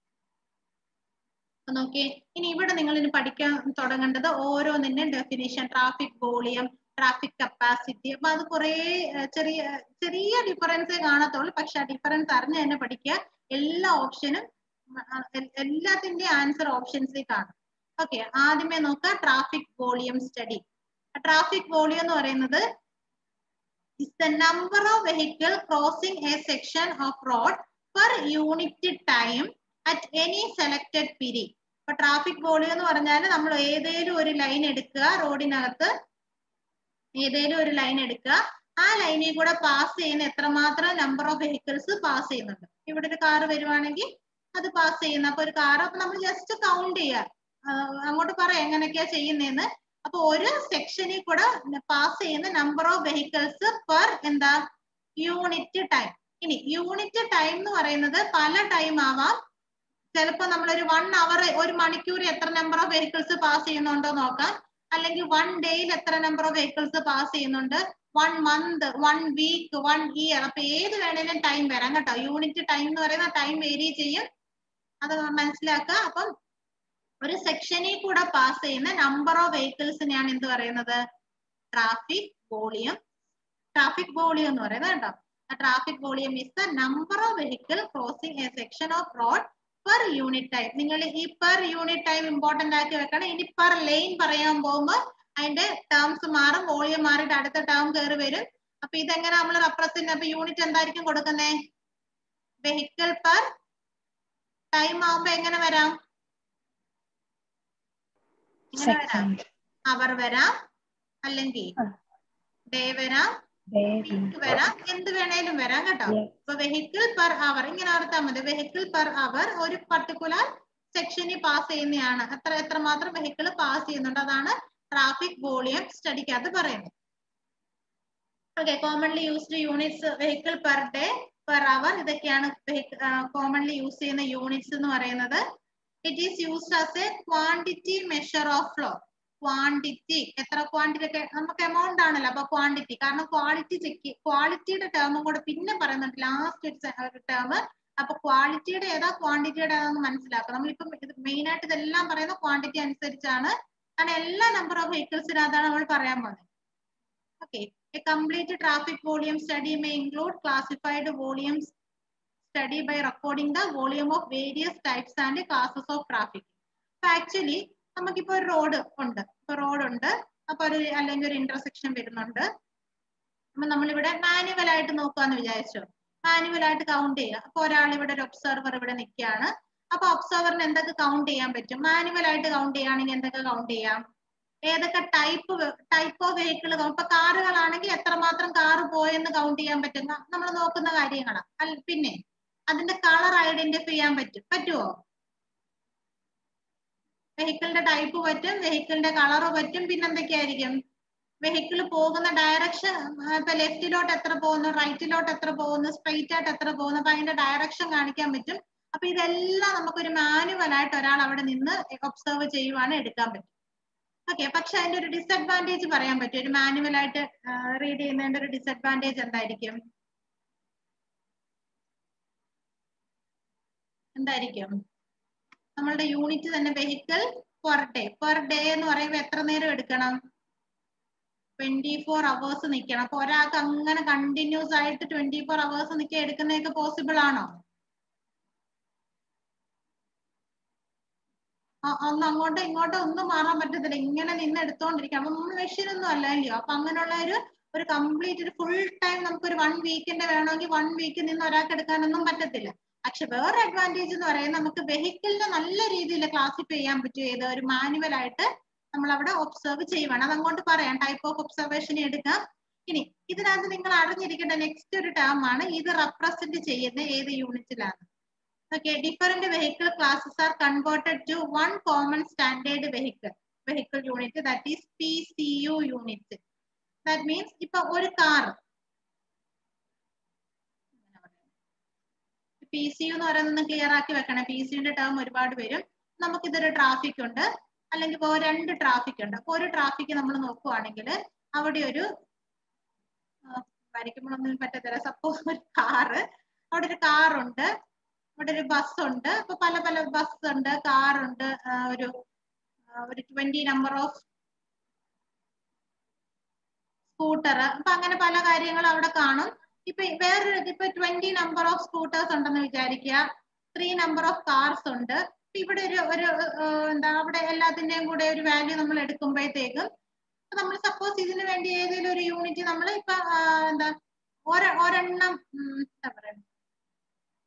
അപ്പൊ നോക്കിയേ ഇനി ഇവിടെ നിങ്ങൾ ഇനി പഠിക്കാൻ തുടങ്ങേണ്ടത് ഓരോന്നിന്റെയും definition traffic volume traffic capacity അപ്പൊ അത് കുറേ ഏഹ്, ചെറിയ ചെറിയ ഡിഫറൻസേ കാണത്തുള്ളൂ പക്ഷെ ആ ഡിഫറൻസ് അറിഞ്ഞ് തന്നെ പഠിക്കുക എല്ലാ ഓപ്ഷനും എല്ലാത്തിന്റെയും ആൻസർ ഓപ്ഷൻസിൽ കാണും ഓക്കെ ആദ്യമേ നോക്കുക traffic volume study traffic volume എന്ന് പറയുന്നത് is the number of vehicle crossing a section of road per unit time at any selected period ഇപ്പൊ ട്രാഫിക് വോളിയം എന്ന് പറഞ്ഞാൽ നമ്മൾ ഏതേലും ഒരു ലൈൻ എടുക്കുക റോഡിനകത്ത് ഏതേലും ഒരു ലൈൻ എടുക്കുക ആ ലൈനിൽ കൂടെ പാസ് ചെയ്യുന്ന എത്രമാത്രം നമ്പർ ഓഫ് വെഹിക്കിൾസ് പാസ് ചെയ്യുന്നുണ്ട് ഇവിടെ ഒരു കാർ വരുവാണെങ്കിൽ അത് പാസ് ചെയ്യുന്ന അപ്പൊ ഒരു കാർ അപ്പൊ നമ്മൾ ജസ്റ്റ് കൗണ്ട് ചെയ്യുക അങ്ങോട്ട് പറയാം എങ്ങനെയൊക്കെയാ ചെയ്യുന്നതെന്ന് അപ്പൊ ഒരു സെക്ഷനിൽ കൂടെ പാസ് ചെയ്യുന്ന നമ്പർ ഓഫ് വെഹിക്കിൾസ് പെർ എന്താ യൂണിറ്റ് ടൈം ഇനി യൂണിറ്റ് ടൈം എന്ന് പറയുന്നത് പല ടൈം ആവാം ചിലപ്പോ നമ്മളൊരു വൺ അവർ ഒരു മണിക്കൂർ എത്ര നമ്പർ ഓഫ് വെഹിക്കിൾസ് പാസ് ചെയ്യുന്നുണ്ടോ നോക്കാം അല്ലെങ്കിൽ വൺ ഡേയിൽ എത്ര നമ്പർ ഓഫ് വെഹിക്കിൾസ് പാസ് ചെയ്യുന്നുണ്ട് one month one week one year അപ്പൊ ഏത് വേണേലും ടൈം വരാം കേട്ടോ യൂണിറ്റ് ടൈം എന്ന് പറയുന്ന ടൈം വേരി ചെയ്യും അത് മനസ്സിലാക്കുക അപ്പം ഒരു സെക്ഷനിൽ കൂടെ പാസ് ചെയ്യുന്ന നമ്പർ ഓഫ് വെഹിക്കിൾസിനെയാണ് എന്ത് പറയുന്നത് ട്രാഫിക് വോളിയം ട്രാഫിക് വോളിയം എന്ന് പറയുന്നത് കേട്ടോ traffic volume is the number of vehicle crossing a section of road per unit time നിങ്ങൾ ഈ പെർ യൂണിറ്റ് ടൈം ഇമ്പോർട്ടന്റ് ആക്കി വെക്കണം ഇനി പെർ ലൈൻ പറയാൻ പോകുമ്പോൾ അതിന്റെ ടേംസ് മാറും വോളിയം മാറിയിട്ട് അടുത്ത ടേം കയറി വരും അപ്പൊ ഇതെങ്ങനെ നമ്മൾ റെപ്രസെന്റ് അപ്പൊ യൂണിറ്റ് എന്തായിരിക്കും കൊടുക്കുന്നേ വെഹിക്കിൾ പെർ ടൈം ആവുമ്പോ എങ്ങനെ വരാം എങ്ങനെ വരാം സെക്കൻഡ് അവർ വരാം അല്ലെങ്കിൽ ഡേ വരാം വീക്ക് വരാം എന്ത് വേണേലും വരാം കേട്ടോ ഇപ്പൊ വെഹിക്കിൾ പെർ അവർ ഇങ്ങനെ ഓർത്താൽ മതി വെഹിക്കിൾ പെർ അവർ ഒരു പർട്ടിക്കുലർ സെക്ഷനിൽ പാസ് ചെയ്യുന്നതാണ് എത്ര എത്ര മാത്രം വെഹിക്കിൾ പാസ് ചെയ്യുന്നുണ്ട് അതാണ് ട്രാഫിക് വോളിയം സ്റ്റഡിക്കകത്ത് പറയുന്നത് okay commonly used units vehicle per day per hour ഇതൊക്കെയാണ് കോമൺലി യൂസ് ചെയ്യുന്ന യൂണിറ്റ്സ് എന്ന് പറയുന്നത് it is used as a quantity measure of flow quantity എത്ര ക്വാണ്ടിറ്റി ഒക്കെ നമുക്ക് എമൗണ്ട് ആണല്ലോ അപ്പൊ ക്വാണ്ടിറ്റി കാരണം ക്വാളിറ്റി ചെക്ക് ക്വാളിറ്റിയുടെ ടേമും കൂടെ പിന്നെ പറയുന്നുണ്ട് ലാസ്റ്റ് ഒരു ടേം അപ്പൊ ക്വാളിറ്റിയുടെ ഏതാ ക്വാണ്ടിറ്റിയുടെ ഏതാന്ന് മനസ്സിലാക്കുക നമ്മളിപ്പം ഇത് മെയിൻ ആയിട്ട് ഇതെല്ലാം പറയുന്ന ക്വാണ്ടിറ്റി അനുസരിച്ചാണ് കാരണം എല്ലാ നമ്പർ ഓഫ് വെഹിക്കിൾസിനകത്താണ് നമ്മൾ പറയാൻ പോകുന്നത് okay a complete traffic volume study may include classified volumes study by recording the volume of various types and classes of traffic അപ്പൊ ആക്ച്വലി നമുക്കിപ്പോ ഒരു റോഡ് ഉണ്ട് ഇപ്പൊ റോഡ് ഉണ്ട് അപ്പൊ ഒരു അല്ലെങ്കിൽ ഒരു ഇന്റർസെക്ഷൻ വരുന്നുണ്ട് അപ്പൊ നമ്മളിവിടെ മാനുവൽ ആയിട്ട് നോക്കാന്ന് വിചാരിച്ചോ മാനുവൽ ആയിട്ട് കൗണ്ട് ചെയ്യുക അപ്പൊ ഒരാൾ ഇവിടെ ഒരു ഒബ്സർവർ ഇവിടെ നിൽക്കുകയാണ് അപ്പൊ ഒബ്സർവറിന് എന്തൊക്കെ കൗണ്ട് ചെയ്യാൻ പറ്റും മാനുവൽ ആയിട്ട് കൗണ്ട് ചെയ്യുകയാണെങ്കിൽ എന്തൊക്കെ കൗണ്ട് ചെയ്യാം ഏതൊക്കെ ടൈപ്പ് ടൈപ്പ് ഓഫ് വെഹിക്കിൾ ഇപ്പൊ കാറുകളാണെങ്കിൽ എത്രമാത്രം കാറ് പോയെന്ന് കൗണ്ട് ചെയ്യാൻ പറ്റും നമ്മൾ നോക്കുന്ന കാര്യങ്ങളാണ് പിന്നെ അതിന്റെ കളർ ഐഡന്റിഫൈ ചെയ്യാൻ പറ്റും പറ്റുമോ വെഹിക്കിളിന്റെ ടൈപ്പ് പറ്റും വെഹിക്കിളിന്റെ കളറ് പറ്റും പിന്നെ എന്തൊക്കെയായിരിക്കും വെഹിക്കിൾ പോകുന്ന ഡയറക്ഷൻ ഇപ്പൊ ലെഫ്റ്റിലോട്ട് എത്ര പോകുന്നു റൈറ്റിലോട്ട് എത്ര പോകുന്നു സ്ട്രെയിറ്റ് ആയിട്ട് എത്ര പോകുന്നു അപ്പൊ അതിന്റെ ഡയറക്ഷൻ കാണിക്കാൻ പറ്റും അപ്പൊ ഇതെല്ലാം നമുക്കൊരു മാനുവൽ ആയിട്ട് ഒരാൾ അവിടെ നിന്ന് ഒബ്സർവ് ചെയ്യുവാണ് എടുക്കാൻ പറ്റും ഓക്കെ പക്ഷെ അതിന്റെ ഒരു ഡിസഡ്വാൻറ്റേജ് പറയാൻ പറ്റും ഒരു മാനുവൽ ആയിട്ട് റീഡ് ചെയ്യുന്നതിന്റെ ഒരു ഡിസഡ്വാൻറ്റേജ് എന്തായിരിക്കും എന്തായിരിക്കും നമ്മളുടെ യൂണിറ്റ് തന്നെ vehicle per day per day എന്ന് പറയുമ്പോൾ എത്ര നേരം എടുക്കണം ട്വന്റി ഫോർ അവേഴ്സ് നിൽക്കണം അപ്പൊ ഒരാൾക്ക് അങ്ങനെ കണ്ടിന്യൂസ് ആയിട്ട് ട്വന്റി ഫോർ അവേഴ്സ് നിൽക്കാൻ എടുക്കുന്നതൊക്കെ പോസിബിൾ ആണോ ഒന്ന് അങ്ങോട്ടോ ഇങ്ങോട്ടോ ഒന്നും മാറാൻ പറ്റത്തില്ല ഇങ്ങനെ നിന്ന് എടുത്തോണ്ടിരിക്കാം അപ്പൊ നമ്മൾ മെഷീൻ ഒന്നും അല്ല അല്ലയോ അപ്പൊ അങ്ങനെയുള്ള ഒരു ഒരു കംപ്ലീറ്റ് ഒരു ഫുൾ ടൈം നമുക്ക് ഒരു വൺ വീക്കിന്റെ വേണമെങ്കിൽ വൺ വീക്ക് നിന്ന് ഒരാൾക്ക് എടുക്കാനൊന്നും പറ്റത്തില്ല പക്ഷെ വേറെ അഡ്വാൻറ്റേജ് എന്ന് പറയുന്നത് നമുക്ക് വെഹിക്കിളിനെ നല്ല രീതിയിൽ ക്ലാസിഫൈ ചെയ്യാൻ പറ്റും ഏത് ഒരു മാനുവൽ ആയിട്ട് നമ്മൾ അവിടെ ഒബ്സർവ് ചെയ്യുവാണ് അത് അങ്ങോട്ട് പറയാം ടൈപ്പ് ഓഫ് ഒബ്സർവേഷൻ എടുക്കാം ഇനി ഇതിനകത്ത് നിങ്ങൾ അറിഞ്ഞിരിക്കേണ്ട നെക്സ്റ്റ് ഒരു ടേം ആണ് ഇത് റെപ്രസെന്റ് ചെയ്യുന്ന ഏത് യൂണിറ്റിലാണ് okay different vehicle classes are converted to one common standard vehicle vehicle unit that is P C U unit that means ഇപ്പൊ ഒരു കാർ പി സി യു എന്ന് പറയുന്നത് ക്ലിയർ ആക്കി വെക്കണം പി സിയുടെ ടേം ഒരുപാട് വരും നമുക്കിതൊരു ട്രാഫിക് ഉണ്ട് അല്ലെങ്കിൽ ഇപ്പോൾ രണ്ട് ട്രാഫിക് ഉണ്ട് അപ്പൊ ഒരു ട്രാഫിക് നമ്മൾ നോക്കുവാണെങ്കിൽ അവിടെ ഒരു വരയ്ക്കുമ്പോഴൊന്നും പറ്റത്തില്ല സപ്പോസ് ഒരു കാറ് അവിടെ ഒരു കാറുണ്ട് അവിടെ ഒരു ബസ് ഉണ്ട് അപ്പൊ പല പല ബസ് ഉണ്ട് കാറുണ്ട് ഒരു ഒരു ട്വന്റി നമ്പർ ഓഫ് സ്കൂട്ടർ അപ്പൊ അങ്ങനെ പല കാര്യങ്ങളും അവിടെ കാണും ഇപ്പൊ വേറൊരു ഇപ്പൊ ട്വന്റി നമ്പർ ഓഫ് സ്കൂട്ടേഴ്സ് ഉണ്ടെന്ന് വിചാരിക്കുക ത്രീ നമ്പർ ഓഫ് കാർസ് ഉണ്ട് ഇവിടെ ഒരു ഒരു എന്താ അവിടെ എല്ലാത്തിന്റെയും കൂടെ ഒരു വാല്യൂ നമ്മൾ എടുക്കുമ്പോഴത്തേക്കും നമ്മൾ സപ്പോസ് ഇതിനു വേണ്ടി ഏതെങ്കിലും ഒരു യൂണിറ്റ് നമ്മൾ ഇപ്പൊ എന്താ ഒരെണ്ണം എന്താ പറയുക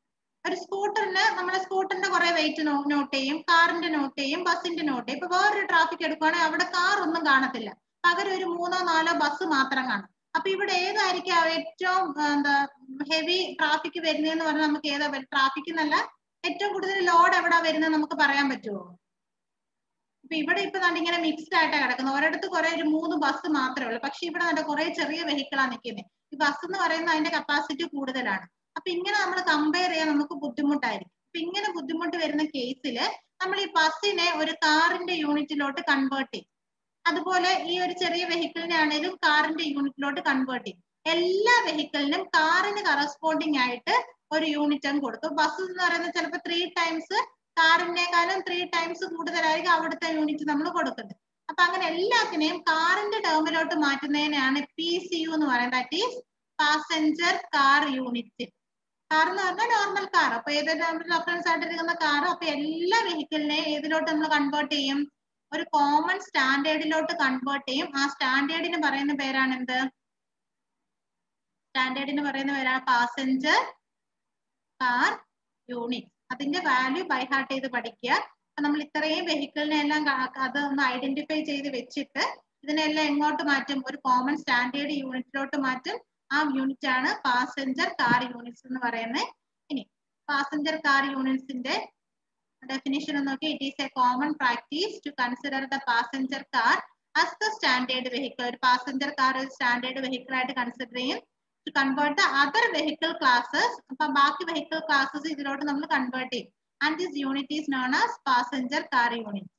ഒരു സ്കൂട്ടറിന് നമ്മൾ സ്കൂട്ടറിന്റെ കുറെ വെയിറ്റ് നോട്ട് ചെയ്യും കാറിന്റെ നോട്ട് ചെയ്യും ബസ്സിന്റെ നോട്ട് ചെയ്യും ഇപ്പൊ വേറൊരു ട്രാഫിക് എടുക്കുവാണെങ്കിൽ അവിടെ കാർ ഒന്നും കാണത്തില്ല പകരം ഒരു മൂന്നോ നാലോ ബസ് മാത്രം കാണും അപ്പൊ ഇവിടെ ഏതായിരിക്കും ആ ഏറ്റവും ആ, എന്താ ഹെവി ട്രാഫിക് വരുന്നതെന്ന് പറഞ്ഞാൽ നമുക്ക് ഏതാ ട്രാഫിക് എന്നല്ല ഏറ്റവും കൂടുതൽ ലോഡ് എവിടാ വരുന്നത് നമുക്ക് പറയാൻ പറ്റുമോ ഇപ്പൊ ഇവിടെ ഇപ്പൊ ദാണ്ട് ഇങ്ങനെ മിക്സ്ഡ് ആയിട്ടാണ് കിടക്കുന്നത് ഒരിടത്ത് കുറെ ഒരു മൂന്ന് ബസ് മാത്രമേ ഉള്ളൂ പക്ഷെ ഇവിടെ ദാണ്ട് കുറെ ചെറിയ വെഹിക്കിളാ നിൽക്കുന്നത് ഈ ബസ് എന്ന് പറയുന്നത് അതിന്റെ കപ്പാസിറ്റി കൂടുതലാണ് അപ്പൊ ഇങ്ങനെ നമ്മൾ കമ്പയർ ചെയ്യാൻ നമുക്ക് ബുദ്ധിമുട്ടായിരിക്കും അപ്പൊ ഇങ്ങനെ ബുദ്ധിമുട്ട് വരുന്ന കേസിൽ നമ്മൾ ഈ ബസ്സിനെ ഒരു കാറിന്റെ യൂണിറ്റിലോട്ട് കൺവേർട്ട് ചെയ്യും അതുപോലെ ഈ ഒരു ചെറിയ വെഹിക്കിളിനെ ആണെങ്കിലും കാറിന്റെ യൂണിറ്റിലോട്ട് കൺവേർട്ട് ചെയ്യും എല്ലാ വെഹിക്കിളിനും കാറിന് കറസ്പോണ്ടിങ് ആയിട്ട് ഒരു യൂണിറ്റ് അങ്ങ് കൊടുത്തു ബസ് എന്ന് പറയുന്നത് ചിലപ്പോൾ ത്രീ ടൈംസ് കാറിനേക്കാളും ത്രീ ടൈംസ് കൂടുതലായിരിക്കും അവിടുത്തെ യൂണിറ്റ് നമ്മൾ കൊടുക്കുന്നത് അപ്പൊ അങ്ങനെ എല്ലാത്തിനെയും കാറിന്റെ ടേമിലോട്ട് മാറ്റുന്നതിനാണ് പി സി യു എന്ന് പറയുന്നത് that is passenger car unit car എന്ന് പറഞ്ഞാൽ നോർമൽ കാർ അപ്പൊ ഏത് റെഫറൻസ് ആയിട്ട് എടുക്കുന്ന കാർ അപ്പൊ എല്ലാ വെഹിക്കിളിനെയും ഏതിലോട്ട് നമ്മൾ കൺവേർട്ട് ചെയ്യും ഒരു കോമൺ സ്റ്റാൻഡേർഡിലോട്ട് കൺവേർട്ട് ചെയ്യും ആ സ്റ്റാൻഡേർഡിന് പറയുന്ന പേരാണ് എന്ത് സ്റ്റാൻഡേർഡിന് പറയുന്ന പേരാണ് പാസഞ്ചർ കാർ യൂണിറ്റ് അതിന്റെ വാല്യൂ ബൈ ഹാർട്ട് ചെയ്ത് പഠിക്കുക അപ്പൊ നമ്മൾ ഇത്രയും വെഹിക്കിളിനെ എല്ലാം ക- അത് ഒന്ന് ഐഡന്റിഫൈ ചെയ്ത് വെച്ചിട്ട് ഇതിനെല്ലാം എങ്ങോട്ട് മാറ്റും ഒരു കോമൺ സ്റ്റാൻഡേർഡ് യൂണിറ്റിലോട്ട് മാറ്റും ആ യൂണിറ്റ് ആണ് പാസഞ്ചർ കാർ യൂണിറ്റ്സ് എന്ന് പറയുന്നത് ഇനി പാസഞ്ചർ കാർ യൂണിറ്റ്സിന്റെ ഡെഫിനിഷൻ നോക്കി it is a common practice to consider the passenger car as the standard vehicle ഒരു പാസഞ്ചർ കാർ ഒരു സ്റ്റാൻഡേർഡ് വെഹിക്കിൾ ആയിട്ട് കൺസിഡർ ചെയ്യും to convert the other vehicle classes അപ്പൊ ബാക്കി വെഹിക്കിൾ ക്ലാസ്സസ് ഇതിലോട്ട് നമ്മൾ കൺവേർട്ട് ചെയ്യും and this unit is known as passenger car unit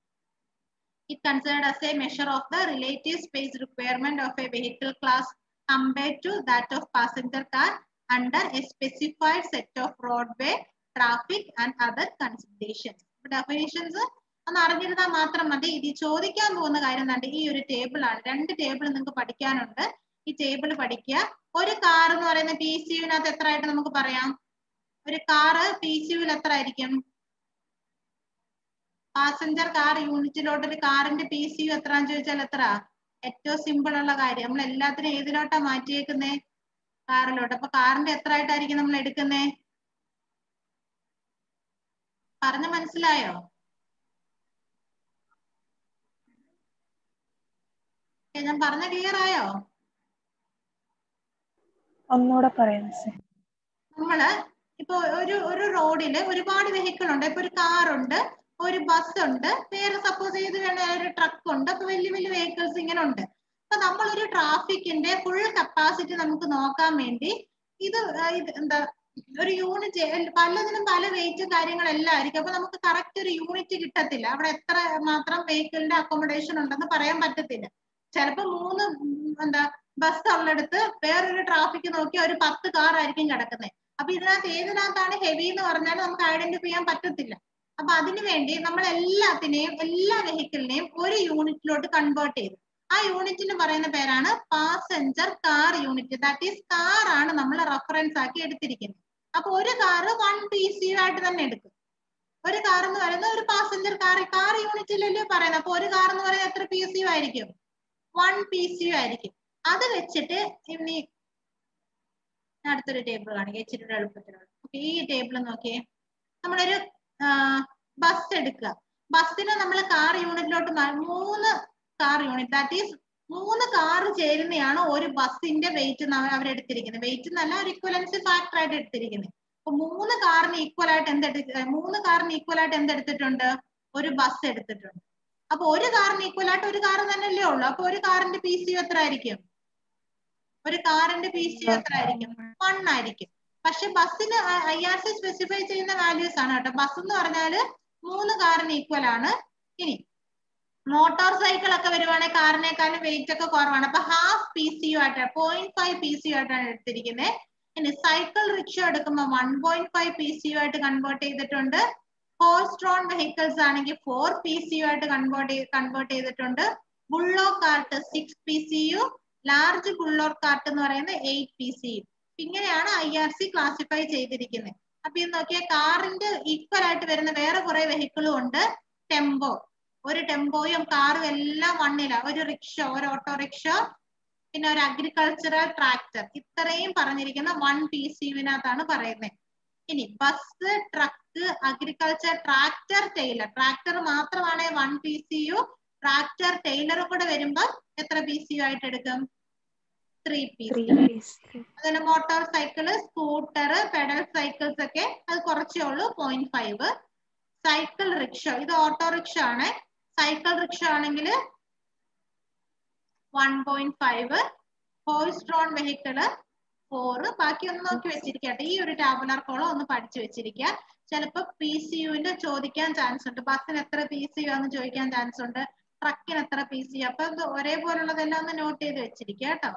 it considered as a measure of the relative space requirement of a vehicle class compared to that of passenger car under a specified set of roadway traffic and other considerations. definitions ഒന്ന് അറിഞ്ഞിരുന്നാൽ മാത്രം മതി ഇത് ചോദിക്കാൻ പോകുന്ന കാര്യം എന്താണ്ട് ഈ ഒരു ടേബിൾ ആണ് രണ്ട് ടേബിൾ നിങ്ങൾക്ക് പഠിക്കാനുണ്ട് ഈ ടേബിൾ പഠിക്കുക ഒരു കാർ എന്ന് പറയുന്ന പി സി യുവിനകത്ത് എത്ര ആയിട്ട് നമുക്ക് പറയാം ഒരു കാറ് പി സി യുവിൽ എത്ര ആയിരിക്കും പാസഞ്ചർ കാർ യൂണിറ്റിലോട്ട് ഒരു കാറിന്റെ പി സി യു എത്രാന്ന് ചോദിച്ചാൽ എത്ര ഏറ്റവും സിമ്പിൾ ഉള്ള കാര്യം നമ്മൾ എല്ലാത്തിനും ഏതിലോട്ടാ മാറ്റിയേക്കുന്നേ കാറിലോട്ട് അപ്പൊ കാറിന്റെ എത്ര ആയിട്ടായിരിക്കും നമ്മൾ എടുക്കുന്നേ പറഞ്ഞ മനസ്സിലായോ ഏ, ഞാൻ പറഞ്ഞ ക്ലിയർ ആയോ ഒന്നുകൂടെ പറയാം മിസ്സേ നമ്മള് ഇപ്പൊ ഒരു ഒരു റോഡില് ഒരുപാട് വെഹിക്കിൾ ഉണ്ട് ഇപ്പൊ ഒരു കാർ ഉണ്ട് ഒരു ബസ് ഉണ്ട് വേറെ സപ്പോസ് ചെയ്ത് വേണേ ഒരു ട്രക്ക് ഉണ്ട് അപ്പൊ വലിയ വലിയ വെഹിക്കിൾസ് ഇങ്ങനെ ഉണ്ട് അപ്പൊ നമ്മൾ ഒരു ട്രാഫിക്കിന്റെ ഫുൾ കപ്പാസിറ്റി നമുക്ക് നോക്കാൻ വേണ്ടി ഇത് ആ, ഇത് എന്താ ഒരു യൂണിറ്റ് പലതിനും പല വെയിറ്റ് കാര്യങ്ങളെല്ലാം ആയിരിക്കും അപ്പൊ നമുക്ക് കറക്റ്റ് ഒരു യൂണിറ്റ് കിട്ടത്തില്ല അവിടെ എത്ര മാത്രം വെഹിക്കിളിന്റെ അക്കോമഡേഷൻ ഉണ്ടെന്ന് പറയാൻ പറ്റത്തില്ല ചിലപ്പോ മൂന്ന് ഉം, എന്താ ബസ് ഉള്ളിടത്ത് വേറൊരു ട്രാഫിക് നോക്കി ഒരു പത്ത് കാർ ആയിരിക്കും കിടക്കുന്നത് അപ്പൊ ഇതിനകത്ത് ഏതിനകത്താണ് ഹെവി എന്ന് പറഞ്ഞാൽ നമുക്ക് ഐഡന്റിഫൈ ചെയ്യാൻ പറ്റത്തില്ല അപ്പൊ അതിനു വേണ്ടി നമ്മൾ എല്ലാത്തിനെയും എല്ലാ വെഹിക്കിളിനെയും ഒരു യൂണിറ്റിലോട്ട് കൺവേർട്ട് ചെയ്തു ആ യൂണിറ്റിന് പറയുന്ന പേരാണ് passenger car unit that is car ആണ് നമ്മൾ റെഫറൻസ് ആക്കി എടുത്തിരിക്കുന്നത് അപ്പൊ ഒരു കാർ വൺ പി സി ആയിട്ട് തന്നെ എടുക്കും ഒരു കാർ എന്ന് പറയുന്നത് ഒരു പാസഞ്ചർ കാർ കാർ യൂണിറ്റിലല്ലേ പറയുന്നത് അപ്പൊ ഒരു കാർ എന്ന് പറയുന്നത് എത്ര പി സി ആയിരിക്കും വൺ പി സി ആയിരിക്കും അത് വെച്ചിട്ട് ഇനി ഞാൻ അടുത്തൊരു ടേബിൾ കാണിക്കാം ഇച്ചിരി എളുപ്പത്തിലുള്ള ഓക്കെ ഈ ടേബിൾ നോക്കിയേ നമ്മളൊരു ബസ് എടുക്കുക ബസ്സിനെ നമ്മൾ കാർ യൂണിറ്റിലോട്ട് മാ- മൂന്ന് കാർ യൂണിറ്റ് ദാറ്റ് ഈസ് മൂന്ന് കാർ ചേരുന്നതാണ് ഒരു ബസ്സിന്റെ വെയിറ്റ് അവരെടുത്തിരിക്കുന്നത് വെയിറ്റ് എന്നല്ല ഒരു ഇക്വലൻസി ഫാക്ടർ ആയിട്ട് എടുത്തിരിക്കുന്നത് അപ്പൊ മൂന്ന് കാറിന് ഈക്വൽ ആയിട്ട് എന്തെടുത്ത് മൂന്ന് കാറിന് ഈക്വൽ ആയിട്ട് എന്തെടുത്തിട്ടുണ്ട് ഒരു ബസ് എടുത്തിട്ടുണ്ട് അപ്പൊ ഒരു കാറിന് ഈക്വൽ ആയിട്ട് ഒരു കാർ തന്നെയല്ലേ ഉള്ളൂ അപ്പൊ ഒരു കാറിന്റെ പി സി എത്ര ആയിരിക്കും ഒരു കാറിന്റെ പി സി എത്ര ആയിരിക്കും വൺ ആയിരിക്കും പക്ഷെ ബസ്സിന് ഐ ആർ സി സ്പെസിഫൈ ചെയ്യുന്ന വാല്യൂസ് ആണ് കേട്ടോ ബസ് എന്ന് പറഞ്ഞാല് മൂന്ന് കാറിന് ഈക്വൽ ആണ് ഇനി മോട്ടോർ സൈക്കിൾ ഒക്കെ വരുവാണെങ്കിൽ കാറിനേക്കാളും വെയിറ്റ് ഒക്കെ കുറവാണ് അപ്പൊ ഹാഫ് പി സി യു ആയിട്ടാണ് point five P C U ആയിട്ടാണ് എടുത്തിരിക്കുന്നത് ഇനി സൈക്കിൾ റിക്ഷ എടുക്കുമ്പോൾ one point five P C U ആയിട്ട് കൺവേർട്ട് ചെയ്തിട്ടുണ്ട് ഹോഴ്സ് ഡ്രോൺ വെഹിക്കിൾസ് ആണെങ്കിൽ ഫോർ പി സി യു ആയിട്ട് കൺവേർട്ട് കൺവേർട്ട് ചെയ്തിട്ടുണ്ട് bullock cart six P C U large bullock cart എന്ന് പറയുന്നത് എയ്റ്റ് പി സി യു ഇങ്ങനെയാണ് I R C classify ചെയ്തിരിക്കുന്നത് അപ്പൊ ഇത് നോക്കിയാൽ കാറിന്റെ ഈക്വൽ ആയിട്ട് വരുന്ന വേറെ കുറെ വെഹിക്കിളും ഉണ്ട് ടെമ്പോ ഒരു ടെമ്പോയും കാറും എല്ലാം വണ്ണില ഒരു റിക്ഷ ഒരു ഓട്ടോറിക്ഷ പിന്നെ ഒരു അഗ്രികൾച്ചറൽ ട്രാക്ടർ ഇത്രയും പറഞ്ഞിരിക്കുന്ന വൺ പി സി യുവിനകത്താണ് പറയുന്നത് ഇനി bus truck agriculture tractor trailer tractor മാത്രമാണ് one P C U tractor ടൈലറും കൂടെ വരുമ്പോ എത്ര പി സി യു ആയിട്ട് എടുക്കും three P three C piece അതുപോലെ motor cycle scooter pedal cycles ഒക്കെ അത് കുറച്ചേ ഉള്ളൂ പോയിന്റ് ഫൈവ് സൈക്കിൾ റിക്ഷ ഇത് ഓട്ടോറിക്ഷ ആണ് സൈക്കിൾ റിക്ഷ ആണെങ്കിൽ one point five horse drawn vehicle four ബാക്കി ഒന്ന് നോക്കി വെച്ചിരിക്കട്ടെ ഈ ഒരു ടാബുലർ കോളം ഒന്ന് പഠിച്ചു വെച്ചിരിക്കുക ചിലപ്പോ പി സി യുവിന്റെ ചോദിക്കാൻ ചാൻസ് ഉണ്ട് ബസ്സിന് എത്ര പി സി യു എന്ന് ചോദിക്കാൻ ചാൻസ് ഉണ്ട് ട്രക്കിന് എത്ര പി സി യു അപ്പൊ ഇത് ഒരേപോലുള്ളതെല്ലാം ഒന്ന് നോട്ട് ചെയ്ത് വെച്ചിരിക്കുക കേട്ടോ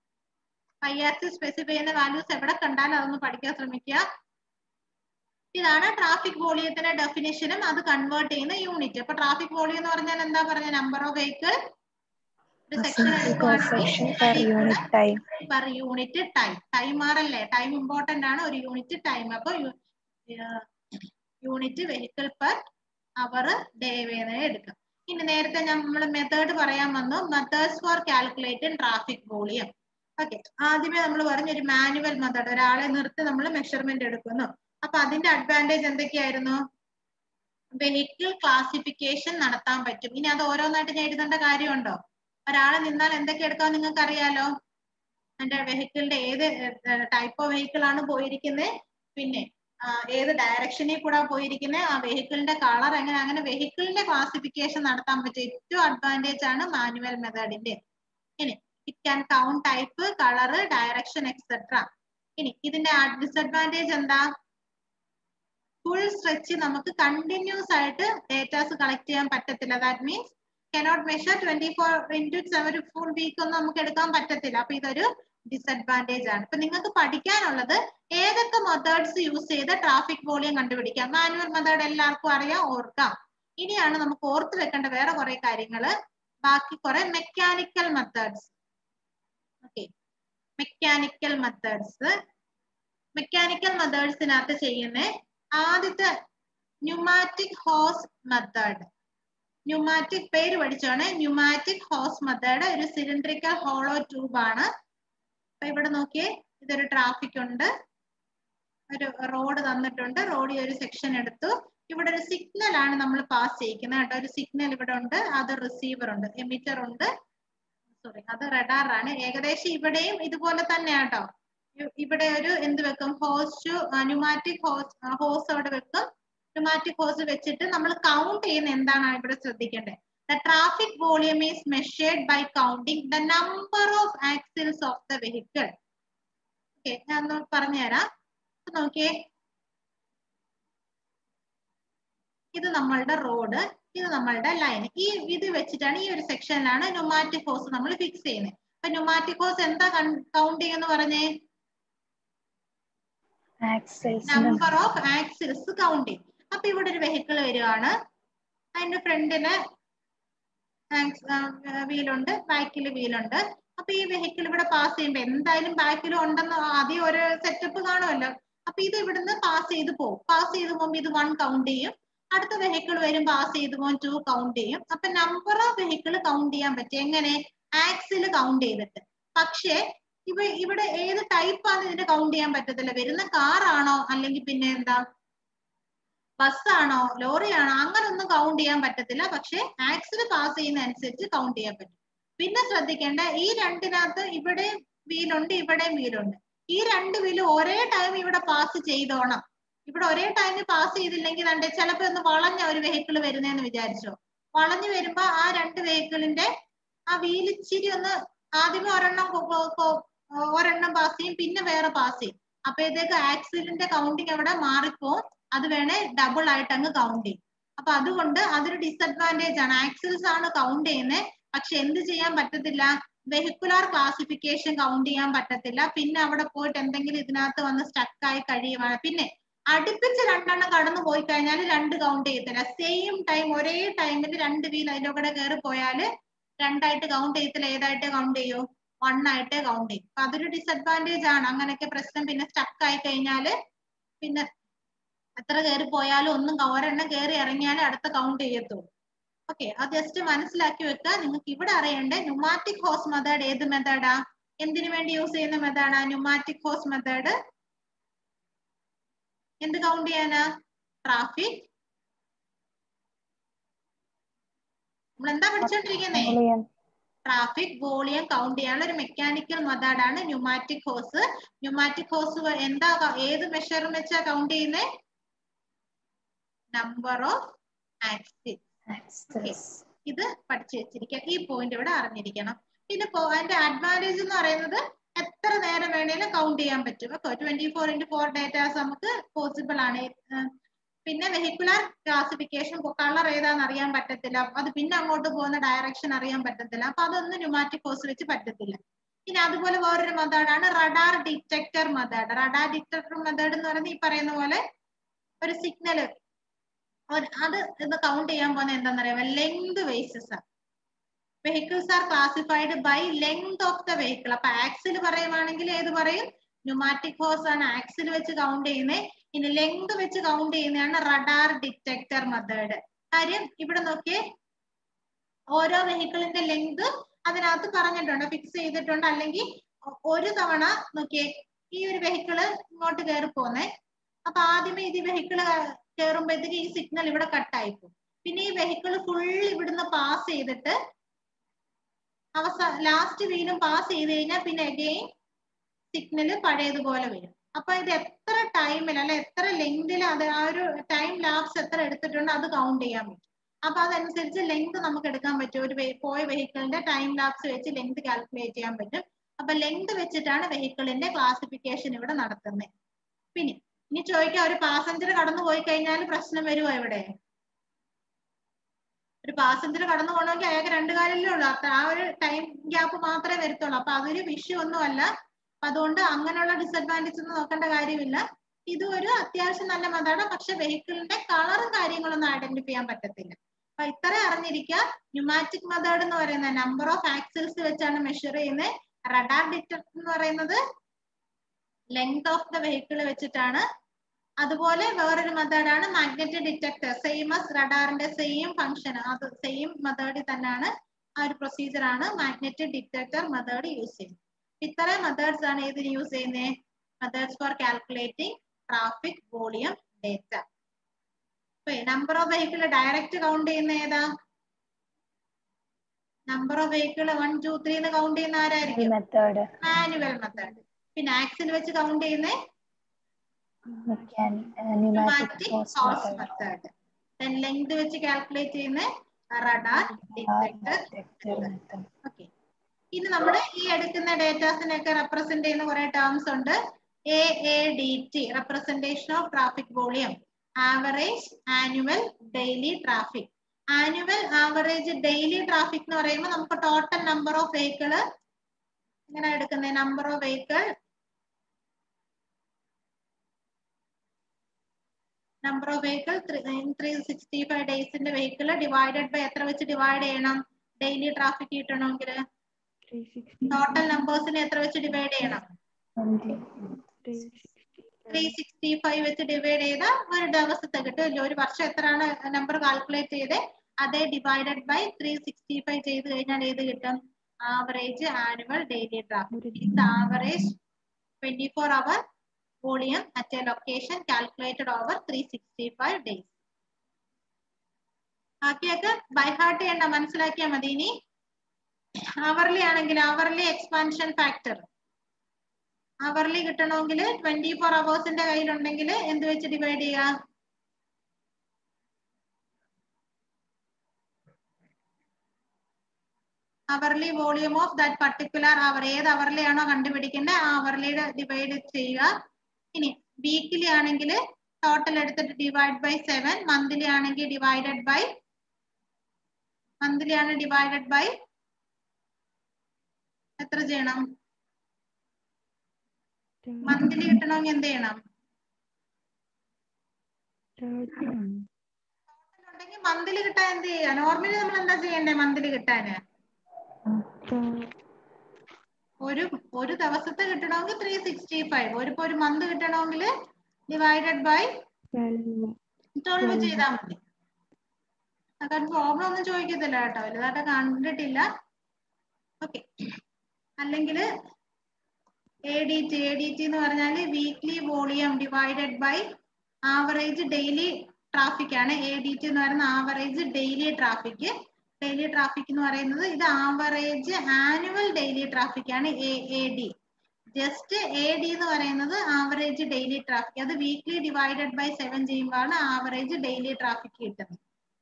ഐ ആർ സി സ്പെസിഫൈ ചെയ്യുന്ന വാല്യൂസ് എവിടെ കണ്ടാലും അതൊന്ന് പഠിക്കാൻ ശ്രമിക്കുക ഇതാണ് ട്രാഫിക് വോളിയത്തിന്റെ ഡെഫിനേഷനും അത് കൺവേർട്ട് ചെയ്യുന്ന യൂണിറ്റ് അപ്പൊ ട്രാഫിക് വോളിയം എന്ന് പറഞ്ഞാൽ എന്താ പറഞ്ഞ നമ്പർ ഓഫ് വെഹിക്കിൾ ഒരു section section per unit time. Per unit time time മാറല്ലേ ടൈം ഇമ്പോർട്ടന്റ് ആണ് ഒരു യൂണിറ്റ് ടൈം അപ്പൊ unit vehicle per hour day വേദന എടുക്കാം ഇനി നേരത്തെ നമ്മൾ മെത്തേഡ് പറയാൻ വന്നു methods for calculating traffic volume okay ആദ്യമേ നമ്മൾ പറഞ്ഞ ഒരു മാനുവൽ മെത്തേഡ് ഒരാളെ നിർത്തി നമ്മൾ മെഷർമെന്റ് എടുക്കുന്നു അപ്പൊ അതിന്റെ അഡ്വാൻറ്റേജ് എന്തൊക്കെയായിരുന്നു വെഹിക്കിൾ ക്ലാസിഫിക്കേഷൻ നടത്താൻ പറ്റും ഇനി അത് ഓരോന്നായിട്ട് ഞാൻ എഴുതേണ്ട കാര്യമുണ്ടോ ഒരാളെ നിന്നാൽ എന്തൊക്കെ എടുക്കാം നിങ്ങൾക്ക് അറിയാലോ എന്റെ വെഹിക്കിളിന്റെ ഏത് ടൈപ്പ് ഓഫ് വെഹിക്കിൾ ആണ് പോയിരിക്കുന്നത് പിന്നെ ആ, ഏത് ഡയറക്ഷനിൽ കൂടെ പോയിരിക്കുന്നത് ആ വെഹിക്കിളിന്റെ കളർ എങ്ങനെ അങ്ങനെ വെഹിക്കിളിന്റെ ക്ലാസിഫിക്കേഷൻ നടത്താൻ പറ്റും ഏറ്റവും അഡ്വാൻറ്റേജ് ആണ് മാനുവൽ മെത്തേഡിന്റെ ഇനി it can count type colour direction etcetera ഇനി ഇതിന്റെ ഡിസഡ്വാൻറ്റേജ് എന്താ ഫുൾ സ്ട്രെച്ച് നമുക്ക് കണ്ടിന്യൂസ് ആയിട്ട് ഡേറ്റാസ് കളക്ട് ചെയ്യാൻ പറ്റത്തില്ല that means cannot measure twenty four into seven full week ഒന്നും നമുക്ക് എടുക്കാൻ പറ്റത്തില്ല അപ്പൊ ഇതൊരു ഡിസഡ്വാൻറ്റേജ് ആണ് ഇപ്പൊ നിങ്ങൾക്ക് പഠിക്കാനുള്ളത് ഏതൊക്കെ മെത്തേഡ്സ് യൂസ് ചെയ്ത് ട്രാഫിക് വോളിയം കണ്ടുപിടിക്കാം മാനുവൽ മെത്തേഡ് എല്ലാവർക്കും അറിയാം ഓർക്കാം ഇനിയാണ് നമുക്ക് ഓർത്ത് വെക്കേണ്ട വേറെ കുറെ കാര്യങ്ങള് ബാക്കി കുറെ mechanical methods okay mechanical methods mechanical മെത്തേഡ്സിനകത്ത് ചെയ്യുന്ന ആദ്യത്തെ ന്യൂമാറ്റിക് ഹോസ് മെത്തേഡ് ന്യൂമാറ്റിക് പേര് പഠിച്ചാണ് ന്യൂമാറ്റിക് ഹോസ് മെത്തേഡ് ഒരു സിലിണ്ടറിക്കൽ ഹോളോ ട്യൂബ് ആണ് അപ്പൊ ഇവിടെ നോക്കിയേ ഇതൊരു ട്രാഫിക് ഉണ്ട് ഒരു റോഡ് തന്നിട്ടുണ്ട് റോഡിൽ ഒരു സെക്ഷൻ എടുത്തു ഇവിടെ ഒരു സിഗ്നൽ ആണ് നമ്മൾ പാസ് ചെയ്യിക്കുന്നത് കേട്ടോ ഒരു സിഗ്നൽ ഇവിടെ ഉണ്ട് അത് റിസീവർ ഉണ്ട് എമിറ്റർ ഉണ്ട് സോറി അത് റഡാർ ആണ് ഏകദേശം ഇവിടെയും ഇതുപോലെ തന്നെ കേട്ടോ ഇവിടെ ഒരു എന്ത് വെക്കും ഹോസ് ന്യൂമാറ്റിക് ഹോസ് ഹോസ് അവിടെ വെക്കും ന്യൂമാറ്റിക് ഹോസ് വെച്ചിട്ട് നമ്മൾ കൗണ്ട് ചെയ്യുന്ന എന്താണ് ഇവിടെ ശ്രദ്ധിക്കേണ്ടത് the traffic volume is measured by counting the number of axles of the vehicle okay ഞാൻ ഒന്ന് പറഞ്ഞുതരാം ഇപ്പൊ നോക്കിയേ ഇത് നമ്മളുടെ റോഡ് ഇത് നമ്മളുടെ ലൈൻ ഈ ഇത് വെച്ചിട്ടാണ് ഈ ഒരു സെക്ഷനിലാണ് ന്യൂമാറ്റിക് ഹോസ് നമ്മൾ ഫിക്സ് ചെയ്യുന്നത് അപ്പൊ ന്യൂമാറ്റിക് ഹോസ് എന്താ കൗണ്ട് ചെയ്യുമെന്ന് പറഞ്ഞേ axles number of axles count ചെയ്യും അപ്പൊ ഇവിടെ ഒരു വെഹിക്കിൾ വരികയാണ് അതിന്റെ ഫ്രണ്ടില് വീലുണ്ട് ബാക്കിൽ വീലുണ്ട് അപ്പൊ ഈ വെഹിക്കിൾ ഇവിടെ പാസ് ചെയ്യുമ്പോ എന്തായാലും ബാക്കിലും ഉണ്ടെന്ന് ആദ്യം ഒരു സെറ്റപ്പ് കാണുമല്ലോ അപ്പൊ ഇത് ഇവിടുന്ന് പാസ് ചെയ്ത് പോകും പാസ് ചെയ്ത് പോകുമ്പോ ഇത് വൺ കൗണ്ട് ചെയ്യും അടുത്ത വെഹിക്കിൾ വരും പാസ് ചെയ്ത് പോകും ടു കൗണ്ട് ചെയ്യും അപ്പൊ നമ്പർ ഓഫ് വെഹിക്കിൾ കൗണ്ട് ചെയ്യാൻ പറ്റും എങ്ങനെ ആക്സിൽ കൗണ്ട് ചെയ്തിട്ട് പക്ഷേ ഇവ ഇവിടെ ഏത് ടൈപ്പ് ആണ് ഇതിന്റെ കൗണ്ട് ചെയ്യാൻ പറ്റത്തില്ല വരുന്ന കാർ ആണോ അല്ലെങ്കിൽ പിന്നെ എന്താ ബസ്സാണോ ലോറിയാണോ അങ്ങനെ ഒന്നും കൗണ്ട് ചെയ്യാൻ പറ്റത്തില്ല പക്ഷെ ആക്സിൽ പാസ് ചെയ്യുന്ന അനുസരിച്ച് കൗണ്ട് ചെയ്യാൻ പറ്റും പിന്നെ ശ്രദ്ധിക്കേണ്ട ഈ രണ്ടിനകത്ത് ഇവിടെ വീലുണ്ട് ഇവിടെ വീലുണ്ട് ഈ രണ്ട് വീലും ഒരേ ടൈം ഇവിടെ പാസ് ചെയ്തോണം ഇവിടെ ഒരേ ടൈമിൽ പാസ് ചെയ്തില്ലെങ്കിൽ രണ്ട് ചിലപ്പോ ഒന്ന് വളഞ്ഞ ഒരു വെഹിക്കിൾ വരുന്നതെന്ന് വിചാരിച്ചോ വളഞ്ഞു വരുമ്പോ ആ രണ്ട് വെഹിക്കിളിന്റെ ആ വീൽ ഇച്ചിരി ഒന്ന് ആദ്യമേ ഒരെണ്ണം കൊ- കൊ- കൊ- ഒരെണ്ണം പാസ് ചെയ്യും പിന്നെ വേറെ പാസ് ചെയ്യും അപ്പോഴത്തേക്ക് ആക്സിലിന്റെ കൗണ്ടിങ് അവിടെ മാറിപ്പോവും അത് വേണേ ഡബിൾ ആയിട്ട് അങ്ങ് കൗണ്ട് ചെയ്യും അപ്പൊ അതുകൊണ്ട് അതൊരു ഡിസഡ്വാൻറ്റേജ് ആണ് ആക്സിൽസ് ആണ് കൗണ്ട് ചെയ്യുന്നത് പക്ഷെ എന്ത് ചെയ്യാൻ പറ്റത്തില്ല വെഹിക്കുലാർ ക്ലാസിഫിക്കേഷൻ കൗണ്ട് ചെയ്യാൻ പറ്റത്തില്ല പിന്നെ അവിടെ പോയിട്ട് എന്തെങ്കിലും ഇതിനകത്ത് വന്ന് സ്റ്റക്ക് ആയി കഴിയുവാണ് പിന്നെ അടുപ്പിച്ച് രണ്ടെണ്ണം കടന്നു പോയി കഴിഞ്ഞാൽ രണ്ട് കൗണ്ട് ചെയ്യത്തില്ല സെയിം ടൈം ഒരേ ടൈമിൽ രണ്ട് വീൽ അതിന്റെ കൂടെ കയറി പോയാല് രണ്ടായിട്ട് കൗണ്ട് ചെയ്യത്തില്ല ഏതായിട്ട് കൗണ്ട് ചെയ്യൂ വൺ ആയിട്ട് കൗണ്ട് ചെയ്യും അപ്പൊ അതൊരു ഡിസഡ്വാൻറ്റേജ് ആണ് അങ്ങനെയൊക്കെ പ്രശ്നം പിന്നെ സ്റ്റക്ക് ആയി കഴിഞ്ഞാല് പിന്നെ എത്ര കയറി പോയാലും ഒന്നും ക- ഒരെണ്ണം കയറി ഇറങ്ങിയാലേ അടുത്ത കൗണ്ട് ചെയ്യത്തുള്ളൂ ഓക്കെ അത് ജസ്റ്റ് മനസ്സിലാക്കി വെക്കുക നിങ്ങൾക്ക് ഇവിടെ അറിയണ്ടേ ന്യൂമാറ്റിക് ഹോസ് മെത്തേഡ് ഏത് മെത്തേഡാ എന്തിനു വേണ്ടി യൂസ് ചെയ്യുന്ന മെത്തേഡാ ന്യൂമാറ്റിക് ഹോസ് മെത്തേഡ് എന്ത് കൗണ്ട് ചെയ്യാനാ ട്രാഫിക് നമ്മൾ എന്താ പഠിച്ചോണ്ടിരിക്കുന്നേ Volume. ട്രാഫിക് വോളിയം കൗണ്ട് ചെയ്യാനുള്ള ഒരു മെക്കാനിക്കൽ മെത്തേഡാണ് ന്യൂമാറ്റിക് ഹോസ് ന്യൂമാറ്റിക് ഹോസ് എന്താ ക- ഏത് മെഷറും വെച്ചാ കൗണ്ട് ചെയ്യുന്നേ നമ്പർ ഓഫ് ആക്സിസ് Axis. ഇത് പഠിച്ചു വെച്ചിരിക്കുക ഈ പോയിന്റ് ഇവിടെ അറിഞ്ഞിരിക്കണം പിന്നെ പോ- അതിന്റെ അഡ്വാൻറ്റേജ് എന്ന് പറയുന്നത് എത്ര നേരം വേണേലും കൗണ്ട് ചെയ്യാൻ പറ്റും okay twenty four into four datas നമുക്ക് പോസിബിൾ ആണ് ഏർ പിന്നെ വെഹിക്കുലർ ക്ലാസിഫിക്കേഷൻ കളർ ഏതാന്ന് അറിയാൻ പറ്റത്തില്ല അത് പിന്നെ അങ്ങോട്ട് പോകുന്ന ഡയറക്ഷൻ അറിയാൻ പറ്റത്തില്ല അപ്പൊ അതൊന്നും ന്യൂമാറ്റിക് കോഴ്സ് വെച്ച് പറ്റത്തില്ല പിന്നെ അതുപോലെ വേറൊരു മെത്തേഡാണ് radar detector method radar detector method എന്ന് പറയുന്നത് ഈ പറയുന്ന പോലെ ഒരു സിഗ്നൽ അത് ഇത് കൗണ്ട് ചെയ്യാൻ പോകുന്നത് എന്താണെന്നറിയാമോ ലെങ്ത് ബേസിസ് ആണ് vehicles are classified by length of the vehicle അപ്പൊ ആക്സിൽ പറയുവാണെങ്കിൽ ഏത് പറയും ന്യൂമാറ്റിക് ഹോസ് ആണ് ആക്സിൽ വെച്ച് കൗണ്ട് ചെയ്യുന്നത് ഇനി ലെങ്ത് വെച്ച് കൗണ്ട് ചെയ്യുന്നതാണ് റഡാർ ഡിറ്റക്ടർ മെത്തേഡ് കാര്യം ഇവിടെ നോക്കിയേ ഓരോ വെഹിക്കിളിന്റെ ലെങ്ത് അതിനകത്ത് പറഞ്ഞിട്ടുണ്ട് ഫിക്സ് ചെയ്തിട്ടുണ്ട് അല്ലെങ്കിൽ ഒ- ഒരു തവണ നോക്കിയേ ഈ ഒരു വെഹിക്കിള് ഇങ്ങോട്ട് കയറി പോന്നേ അപ്പൊ ആദ്യമേ ഇത് വെഹിക്കിള് കയറുമ്പോഴത്തേക്ക് ഈ സിഗ്നൽ ഇവിടെ കട്ടായി പോകും പിന്നെ ഈ വെഹിക്കിൾ ഫുൾ ഇവിടുന്ന് പാസ് ചെയ്തിട്ട് അവസാന ലാസ്റ്റ് വീലും പാസ് ചെയ്ത് കഴിഞ്ഞാൽ പിന്നെ അഗെയിൻ സിഗ്നൽ പഴയതുപോലെ വരും അപ്പൊ ഇത് എത്ര ടൈമിൽ അല്ലെ എത്ര ലെങ്തിൽ അത് ആ ഒരു ടൈം ലാപ്സ് എത്ര എടുത്തിട്ടുണ്ട് അത് കൗണ്ട് ചെയ്യാൻ പറ്റും അപ്പൊ അതനുസരിച്ച് ലെങ്ത് നമുക്ക് എടുക്കാൻ പറ്റും ഒരു വെ- പോയ വെഹിക്കിളിന്റെ ടൈം ലാപ്സ് വെച്ച് ലെങ്ത് കാൽക്കുലേറ്റ് ചെയ്യാൻ പറ്റും അപ്പൊ ലെങ്ത് വെച്ചിട്ടാണ് വെഹിക്കിളിന്റെ ക്ലാസിഫിക്കേഷൻ ഇവിടെ നടത്തുന്നത് പിന്നെ ഇനി ചോദിക്കാം ഒരു പാസഞ്ചർ കടന്നു പോയി കഴിഞ്ഞാൽ പ്രശ്നം വരുമോ ഇവിടെ ഒരു പാസഞ്ചർ കടന്നു പോകണമെങ്കിൽ അയാൾക്ക് രണ്ട് കാലിലേ ഉള്ളൂ അപ്പൊ ആ ഒരു ടൈം ഗ്യാപ്പ് മാത്രമേ വരത്തുള്ളൂ അപ്പൊ അതൊരു വിഷയം ഒന്നും അല്ല അപ്പൊ അതുകൊണ്ട് അങ്ങനെയുള്ള ഡിസഡ്വാൻറ്റേജ് ഒന്നും നോക്കേണ്ട കാര്യമില്ല ഇത് ഒരു അത്യാവശ്യം നല്ല മെത്തേഡ് പക്ഷെ വെഹിക്കിളിന്റെ കളറും കാര്യങ്ങളൊന്നും ഐഡന്റിഫൈ ചെയ്യാൻ പറ്റത്തില്ല അപ്പൊ ഇത്ര അറിഞ്ഞിരിക്കുക ന്യൂമാറ്റിക് മെത്തേഡ് എന്ന് പറയുന്നത് നമ്പർ ഓഫ് ആക്സിൽസ് വെച്ചാണ് മെഷർ ചെയ്യുന്നത് റഡാർ ഡിറ്റക്ടർ എന്ന് പറയുന്നത് ലെങ്ത് ഓഫ് ദ വെഹിക്കിൾ വെച്ചിട്ടാണ് അതുപോലെ വേറൊരു മെത്തേഡാണ് മാഗ്നറ്റിക് ഡിറ്റക്ടർ സെയിം as റഡാറിന്റെ സെയിം ഫംഗ്ഷൻ അത് സെയിം മെത്തേഡിൽ തന്നെയാണ് ആ ഒരു പ്രൊസീജിയർ ആണ് മാഗ്നറ്റിക് ഡിറ്റക്ടർ മെത്തേഡ് യൂസ് ചെയ്യുന്നത് ഇത്രയും മെത്തേഡ്സ് ആണ് ഇതിന് യൂസ് ചെയ്യുന്നത് methods for calculating traffic volume data number of vehicle direct count ചെയ്യുന്ന ഏതാ number of vehicle one two three എന്ന് കൗണ്ട് ചെയ്യുന്ന ആരായിരിക്കും Method. മാനുവൽ മെത്തേഡ് പിന്നെ ആക്സിൽ വെച്ച് കൗണ്ട് ചെയ്യുന്ന Mechanic. Uh, pneumatic pneumatic force horse method. method. Then length വെച്ച് calculate ചെയ്യുന്ന radar detector Detector method. Okay ഇനി നമ്മൾ ഈ എടുക്കുന്ന ഡേറ്റാസിനൊക്കെ റെപ്രസെന്റ് ചെയ്യുന്ന കുറെ ടേംസ് ഉണ്ട് A A D T representation of traffic volume average annual daily traffic annual average daily traffic എന്ന് പറയുമ്പോൾ നമുക്ക് ടോട്ടൽ നമ്പർ ഓഫ് വെഹിക്കിൾ ഇങ്ങനെ എടുക്കുന്നത് number of vehicle number of vehicle three sixty five ഡേയ്സിന്റെ vehicle divided by എത്ര വെച്ച് divide ചെയ്യണം daily traffic കിട്ടണമെങ്കിൽ ടോട്ടൽ നമ്പേഴ്സിനെ എത്ര വെച്ച് ഡിവൈഡ് ചെയ്യണം ത്രീ സിക്സ്റ്റി ഫൈവ് വെച്ച് ഡിവൈഡ് ചെയ്ത ഒരു ദിവസത്തെ കിട്ടും ഇല്ല ഒരു വർഷം എത്രയാണ് നമ്പർ കാൽക്കുലേറ്റ് ചെയ്ത് അതേ divided by three sixty five ചെയ്ത് കഴിഞ്ഞാൽ ഏത് കിട്ടും ആവറേജ് ആനുവൽ ഡെയിലി ട്രാഫിക് ഇത് average twenty four hour volume at a location calculated over three sixty five days ബാക്കിയൊക്കെ ബൈഹാർട്ട് ചെയ്യണ്ട മനസ്സിലാക്കിയാൽ മതി ഇനി അവർലി ആണെങ്കിൽ അവർലി എക്സ്പാൻഷൻ ഫാക്ടർ അവർലി കിട്ടണമെങ്കിൽ ട്വന്റി ഫോർ അവേഴ്സിന്റെ കയ്യിലുണ്ടെങ്കിൽ എന്ത് വെച്ച് ഡിവൈഡ് ചെയ്യുക hourly volume of that particular hour ഏത് അവർലി ആണോ കണ്ടുപിടിക്കേണ്ടത് ആ അവർലിയുടെ ഡിവൈഡ് ചെയ്യുക ഇനി വീക്കിലി ആണെങ്കിൽ ടോട്ടൽ എടുത്തിട്ട് ഡിവൈഡ് ബൈ സെവൻ മന്ത്ലി ആണെങ്കിൽ ഡിവൈഡഡ് ബൈ മന്ത്ലി ആണ് ഡിവൈഡഡ് ബൈ എത്ര ചെയ്യണം മന്ത്ലി കിട്ടണമെങ്കിൽ എന്ത് ചെയ്യണം ഉണ്ടെങ്കിൽ മന്ത്ലി കിട്ടാൻ എന്ത് ചെയ്യുക നോർമലി നമ്മൾ എന്താ ചെയ്യണ്ടേ മന്ത്ലി കിട്ടാന് ഒരു ഒരു ദിവസത്തെ കിട്ടണമെങ്കിൽ ത്രീ സിക്സ്റ്റി ഫൈവ് ഒരു ഇപ്പൊ ഒരു മന്ത് കിട്ടണമെങ്കിൽ ഡിവൈഡഡ് ബൈ ട്വൽവ് ചെയ്താൽ മതി കാരണം പ്രോബ്ലം ഒന്നും ചോദിക്കത്തില്ല കേട്ടോ വലുതായിട്ട് കണ്ടിട്ടില്ല ഓക്കെ അല്ലെങ്കിൽ A D T A D T എന്ന് പറഞ്ഞാൽ weekly volume divided by average daily traffic ആണ് എ ഡി ടി എന്ന് പറയുന്ന average daily traffic daily traffic എന്ന് പറയുന്നത് ഇത് ആവറേജ് ആനുവൽ ഡെയിലി ട്രാഫിക് ആണ് A A D just A D എന്ന് പറയുന്നത് ആവറേജ് ഡെയിലി ട്രാഫിക് അത് വീക്ക്ലി ഡിവൈഡഡ് ബൈ സെവൻ ചെയ്യുമ്പോഴാണ് ആവറേജ് ഡെയിലി ട്രാഫിക് കിട്ടുന്നത്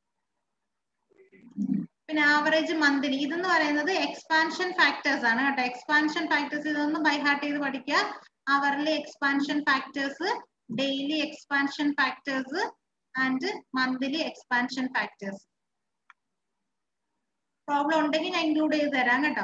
പിന്നെ ആവറേജ് മന്ത്ലി ഇതെന്ന് പറയുന്നത് എക്സ്പാൻഷൻ ഫാക്ടേഴ്സ് ആണ് കേട്ടോ എക്സ്പാൻഷൻ ഫാക്ടേഴ്സ് ഇതൊന്നും ബൈ ഹാർട്ട് ചെയ്ത് പഠിക്കുക hourly expansion factors daily expansion factors and monthly expansion factors problem ഉണ്ടെങ്കിൽ ഞാൻ ഇൻക്ലൂഡ് ചെയ്ത് തരാം കേട്ടോ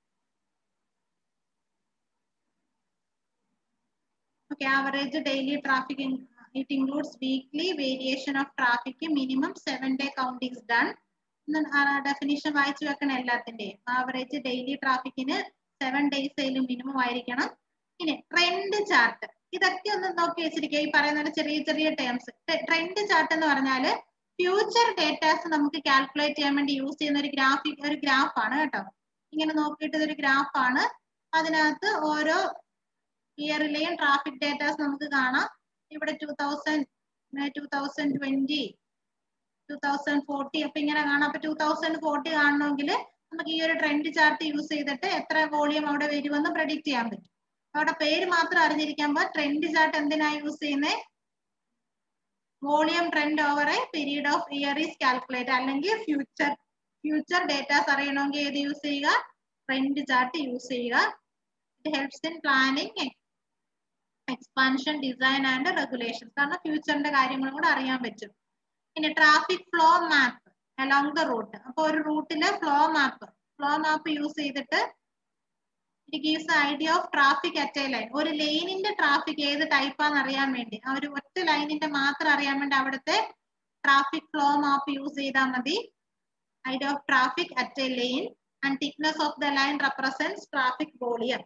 Okay, average daily traffic, in, it includes weekly variation of traffic, minimum seven day count is done. Definition വായിച്ചു വെക്കണം എല്ലാത്തിന്റെയും ആവറേജ് ഡെയിലി ട്രാഫിക്കിന് seven ഡേയ്സിലും മിനിമം ആയിരിക്കണം ഇനി ട്രെൻഡ് ചാർട്ട് ഇതൊക്കെ ഒന്ന് നോക്കി വെച്ചിരിക്കുക ഈ പറയുന്ന ചെറിയ ചെറിയ ടേംസ് ട്രെൻഡ് ചാർട്ട് എന്ന് പറഞ്ഞാല് ഫ്യൂച്ചർ ഡേറ്റാസ് നമുക്ക് കാൽക്കുലേറ്റ് ചെയ്യാൻ വേണ്ടി യൂസ് ചെയ്യുന്ന ഒരു ഗ്രാഫിക് ഒരു ഗ്രാഫ് ആണ് കേട്ടോ ഇങ്ങനെ നോക്കിയിട്ട് ഇതൊരു ഗ്രാഫ് ആണ് അതിനകത്ത് ഓരോ ഇയറിലെയും ട്രാഫിക് ഡേറ്റാസ് നമുക്ക് കാണാം ഇവിടെ two thousand two thousand twenty two thousand forty അപ്പൊ ഇങ്ങനെ കാണാം അപ്പൊ ടൂ തൗസൻഡ് ഫോർട്ടി കാണണമെങ്കിൽ നമുക്ക് ഈ ഒരു ട്രെൻഡ് ചാർട്ട് യൂസ് ചെയ്തിട്ട് എത്ര വോളിയം അവിടെ വരുമെന്ന് പ്രഡിക്റ്റ് ചെയ്യാൻ പറ്റും അവിടെ പേര് മാത്രം അറിഞ്ഞിരിക്കുമ്പോൾ ട്രെൻഡ് ചാർട്ട് എന്തിനാ യൂസ് ചെയ്യുന്നത് volume trend over a period of year is calculate അല്ലെങ്കിൽ ഫ്യൂച്ചർ ഫ്യൂച്ചർ ഡേറ്റാസ് അറിയണമെങ്കിൽ ഏത് യൂസ് ചെയ്യുക ട്രെൻഡ് ചാർട്ട് യൂസ് ചെയ്യുക it helps in planning expansion design and regulation കാരണം ഫ്യൂച്ചറിന്റെ കാര്യങ്ങളും കൂടെ അറിയാൻ പറ്റും പിന്നെ traffic flow map along the route അപ്പൊ ഒരു റൂട്ടിലെ flow map flow map use ചെയ്തിട്ട് it gives idea of traffic at a line ഒരു ലൈനിന്റെ ട്രാഫിക് ഏത് ടൈപ്പാന്ന് അറിയാൻ വേണ്ടി ആ ഒരു ഒറ്റ ലൈനിന്റെ മാത്രം അറിയാൻ വേണ്ടി അവിടുത്തെ ട്രാഫിക് ഫ്ലോ മാപ്പ് യൂസ് ചെയ്താൽ മതി idea of traffic at a line and thickness of the line represents traffic volume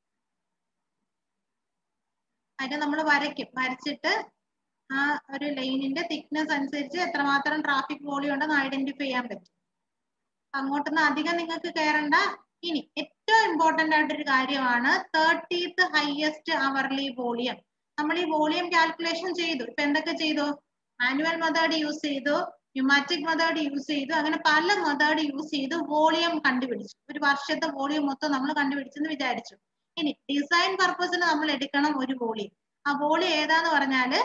അതിനെ നമ്മൾ വരയ്ക്കും വരച്ചിട്ട് ആ ഒരു ലൈനിന്റെ തിക്നെസ് അനുസരിച്ച് എത്രമാത്രം ട്രാഫിക് വോളിയം ഉണ്ടെന്ന് ഐഡന്റിഫൈ ചെയ്യാൻ പറ്റും അങ്ങോട്ടൊന്നും അധികം നിങ്ങൾക്ക് കയറണ്ട ഇനി ഏറ്റവും ഇമ്പോർട്ടന്റ് ആയിട്ടൊരു കാര്യമാണ് തേർട്ടീത്ത് ഹയസ്റ്റ് അവർലി വോളിയം നമ്മൾ ഈ വോളിയം കാൽക്കുലേഷൻ ചെയ്തു ഇപ്പൊ എന്തൊക്കെ ചെയ്തു മാനുവൽ മെത്തേഡ് യൂസ് ചെയ്തു ന്യൂമാറ്റിക് മെത്തേഡ് യൂസ് ചെയ്തു അങ്ങനെ പല മെത്തേഡ് യൂസ് ചെയ്ത് വോളിയം കണ്ടുപിടിച്ചു ഒരു വർഷത്തെ വോളിയം മൊത്തം നമ്മൾ കണ്ടുപിടിച്ചെന്ന് വിചാരിച്ചു ഇനി ഡിസൈൻ പർപ്പസിന് നമ്മൾ എടുക്കണം ഒരു വോളിയം ആ വോളിയം ഏതാന്ന് പറഞ്ഞാല്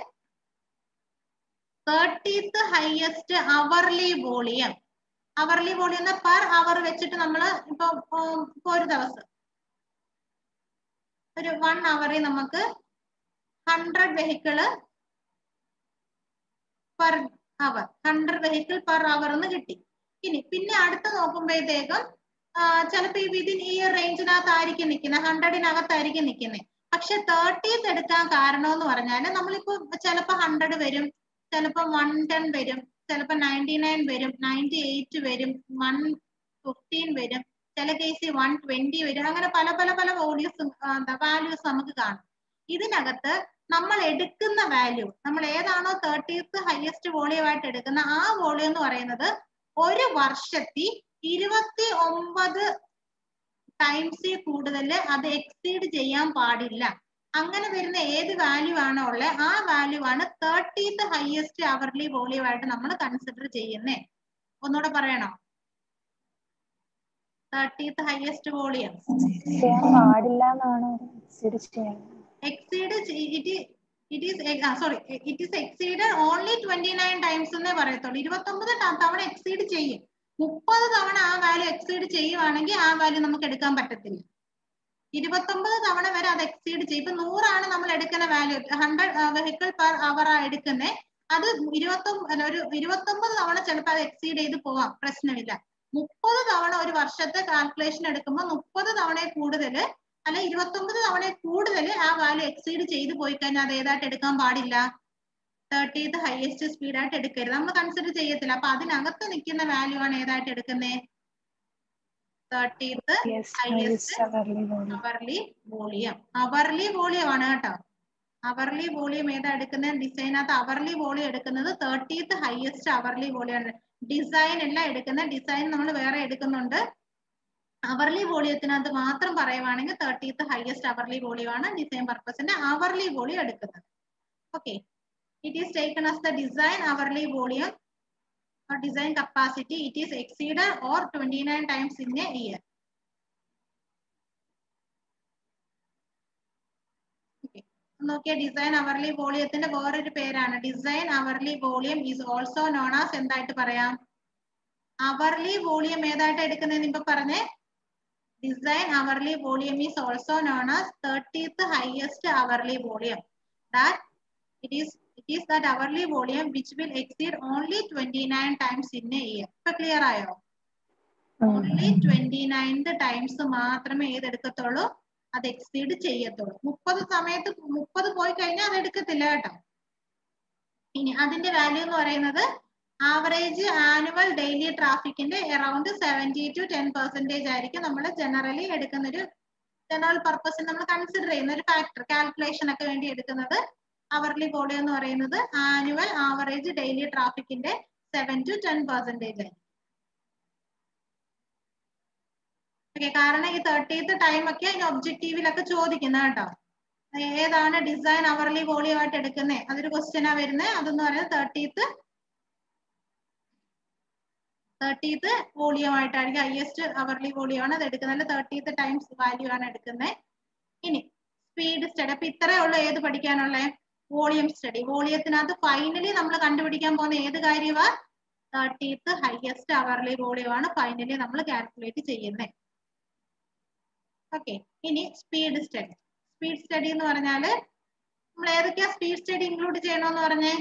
thirtieth highest hourly volume hourly volume per hour വെച്ചിട്ട് നമ്മൾ ഇപ്പൊ ഇപ്പൊ ഒരു ദിവസം ഒരു വൺ അവറിൽ നമുക്ക് hundred vehicle per hour hundred vehicle per hour എന്ന് കിട്ടി ഇനി പിന്നെ അടുത്ത് നോക്കുമ്പോഴത്തേക്കും ചിലപ്പോ ഈ വിതിൻ ഈ റേഞ്ചിനകത്തായിരിക്കും നിൽക്കുന്നത് ഹൺഡ്രഡിനകത്തായിരിക്കും നിൽക്കുന്നത് പക്ഷെ തേർട്ടീത്ത് എടുക്കാൻ കാരണം എന്ന് പറഞ്ഞാൽ നമ്മളിപ്പോ ചിലപ്പോ ഹൺഡ്രഡ് വരും ചിലപ്പോ വൺ ടെൻ വരും ചിലപ്പോ നയൻറ്റി നയൻ വരും നയൻറ്റി എയ്റ്റ് വരും വൺ ഫിഫ്റ്റീൻ വരും ചില കേസിൽ വൺ ട്വന്റി വരും അങ്ങനെ പല പല പല വോല്യൂസ് എന്താ വാല്യൂസ് നമുക്ക് കാണും ഇതിനകത്ത് നമ്മൾ എടുക്കുന്ന വാല്യൂ നമ്മൾ ഏതാണോ തേർട്ടീത്ത് ഹയസ്റ്റ് വോളിയം ആയിട്ട് എടുക്കുന്ന ആ വോളിയം എന്ന് പറയുന്നത് ഒരു വർഷത്തിൽ ഇരുപത്തി ഒമ്പത് ടൈംസിൽ കൂടുതൽ അത് എക്സീഡ് ചെയ്യാൻ പാടില്ല അങ്ങനെ വരുന്ന ഏത് വാല്യൂ ആണോ ഉള്ളത് ആ വാല്യൂ ആണ് തേർട്ടീത്ത് ഹയസ്റ്റ് അവർലി വോളിയം ആയിട്ട് നമ്മൾ കൺസിഡർ ചെയ്യുന്നേ ഒന്നുകൂടെ പറയണോ തേർട്ടീത്ത് ഹയസ്റ്റ് വോളിയം ചെയ്യാൻ പാടില്ല എന്നാണ് എക്സീഡ് ചെയ്യാൻ exceed it it is sorry it is exceed only twenty nine times എന്നേ പറയത്തുള്ളൂ ഇരുപത്തൊമ്പത് തവണ എക്സീഡ് ചെയ്യും മുപ്പത് തവണ ആ വാല്യൂ എക്സീഡ് ചെയ്യുവാണെങ്കിൽ ആ വാല്യൂ നമുക്ക് എടുക്കാൻ പറ്റത്തില്ല ഇരുപത്തൊമ്പത് തവണ വരെ അത് എക്സീഡ് ചെയ്യും ഇപ്പൊ നൂറാണ് നമ്മൾ എടുക്കുന്ന value hundred vehicle per hour ആ എടുക്കുന്നത് അത് ഇരുപത്തൊമ്പത് ഒരു ഇരുപത്തൊമ്പത് തവണ ചിലപ്പോൾ അത് എക്സീഡ് ചെയ്ത് പോവാം പ്രശ്നമില്ല മുപ്പത് തവണ ഒരു വർഷത്തെ കാൽക്കുലേഷൻ എടുക്കുമ്പോൾ മുപ്പത് തവണ കൂടുതൽ അല്ല ഇരുപത്തൊമ്പത് തവണ കൂടുതൽ ആ വാല്യൂ എക്സീഡ് ചെയ്ത് പോയി കഴിഞ്ഞാൽ അത് ഏതായിട്ട് എടുക്കാൻ പാടില്ല തേർട്ടീത്ത് ഹയസ്റ്റ് സ്പീഡായിട്ട് എടുക്കരുത് നമ്മൾ കൺസിഡർ ചെയ്യത്തില്ല അപ്പൊ അതിനകത്ത് നിൽക്കുന്ന വാല്യൂ ആണ് ഏതായിട്ട് എടുക്കുന്നത് thirtieth highest hourly volume hourly volume ആണ് കേട്ടോ അവർലി വോളിയം ഏതാ എടുക്കുന്നത് ഡിസൈനകത്ത് അവർലി വോളിയം എടുക്കുന്നത് തേർട്ടീത്ത് ഹയസ്റ്റ് അവർലി വോളിയം ആണ് ഡിസൈൻ എല്ലാം എടുക്കുന്ന ഡിസൈൻ നമ്മൾ വേറെ എടുക്കുന്നുണ്ട് അവർലി വോളിയത്തിനകത്ത് മാത്രം പറയുവാണെങ്കിൽ തേർട്ടീത്ത് ഹയസ്റ്റ് അവർലി വോളിയം ആണ് ഡിസൈൻ പർപ്പസിന്റെ അവർലി വോളിയം എടുക്കുന്നത് okay it is taken as the design hourly volume or design capacity it is exceeded or 29 times in a year okay നോക്കിയ ഡിസൈൻ അവർലി വോളിയത്തിന്റെ വേറൊരു പേരാണ് design hourly volume is also known as എന്തായിട്ട് പറയാം hourly volume ഏതായിട്ട് എടുക്കുന്നതെന്ന് ഇപ്പൊ പറഞ്ഞേ design hourly volume is also known as thirtieth highest hourly volume that it is it is that hourly volume which will exceed only twenty nine times in a year ഇപ്പൊ clear ആയോ only twenty ninth times മാത്രമേ ഏതെടുക്കത്തുള്ളൂ അത് exceed ചെയ്യത്തുള്ളൂ മുപ്പത് സമയത്ത് മുപ്പത് പോയി കഴിഞ്ഞാൽ അത് എടുക്കത്തില്ല കേട്ടോ ഇനി അതിന്റെ വാല്യൂ എന്ന് പറയുന്നത് ആവറേജ് ആനുവൽ ഡെയിലി ട്രാഫിക്കിന്റെ around seventy to ten percentage ആയിരിക്കും നമ്മൾ ജനറലി എടുക്കുന്ന ഒരു ജനറൽ പർപ്പസിന് നമ്മൾ കൺസിഡർ ചെയ്യുന്ന ഒരു ഫാക്ടർ കാൽക്കുലേഷൻ ഒക്കെ വേണ്ടി എടുക്കുന്നത് അവർലി വോളിയം എന്ന് പറയുന്നത് ആനുവൽ ആവറേജ് ഡെയിലി ട്രാഫിക്കിന്റെ സെവൻ ടു ടെൻ പെർസെന്റേജ് ആയിരിക്കും ഓക്കെ കാരണം ഈ തേർട്ടീത്ത് ടൈം ഒക്കെ അതിന് ഒബ്ജക്റ്റീവിലൊക്കെ ചോദിക്കുന്നത് കേട്ടോ ഏതാണ് ഡിസൈൻ അവർലി വോളിയം ആയിട്ട് എടുക്കുന്നത് അതൊരു ക്വസ്റ്റ്യനാ വരുന്നത് അതെന്ന് പറയുന്നത് തേർട്ടീത്ത് തേർട്ടീത്ത് വോളിയം ആയിട്ടായിരിക്കും ഹയസ്റ്റ് അവർലി വോളിയം ആണ് അത് എടുക്കുന്നത് തേർട്ടീത്ത് ടൈംസ് വാല്യൂ ആണ് എടുക്കുന്നത് ഇനി സ്പീഡ് സ്റ്റഡി അപ്പൊ ഇത്രയേ ഉള്ളൂ ഏത് പഠിക്കാനുള്ളേ വോളിയം സ്റ്റഡി വോളിയത്തിനകത്ത് ഫൈനലി നമ്മൾ കണ്ടുപിടിക്കാൻ പോകുന്ന ഏത് കാര്യമാ തേർട്ടീത്ത് ഹയസ്റ്റ് അവർലി വോളിയം ആണ് ഫൈനലി നമ്മൾ കാൽക്കുലേറ്റ് ചെയ്യുന്നത് ഓക്കെ ഇനി സ്പീഡ് സ്റ്റഡി സ്പീഡ് സ്റ്റഡി എന്ന് പറഞ്ഞാല് നമ്മൾ ഏതൊക്കെയാ സ്പീഡ് സ്റ്റഡി ഇൻക്ലൂഡ് ചെയ്യണമെന്ന് പറഞ്ഞേ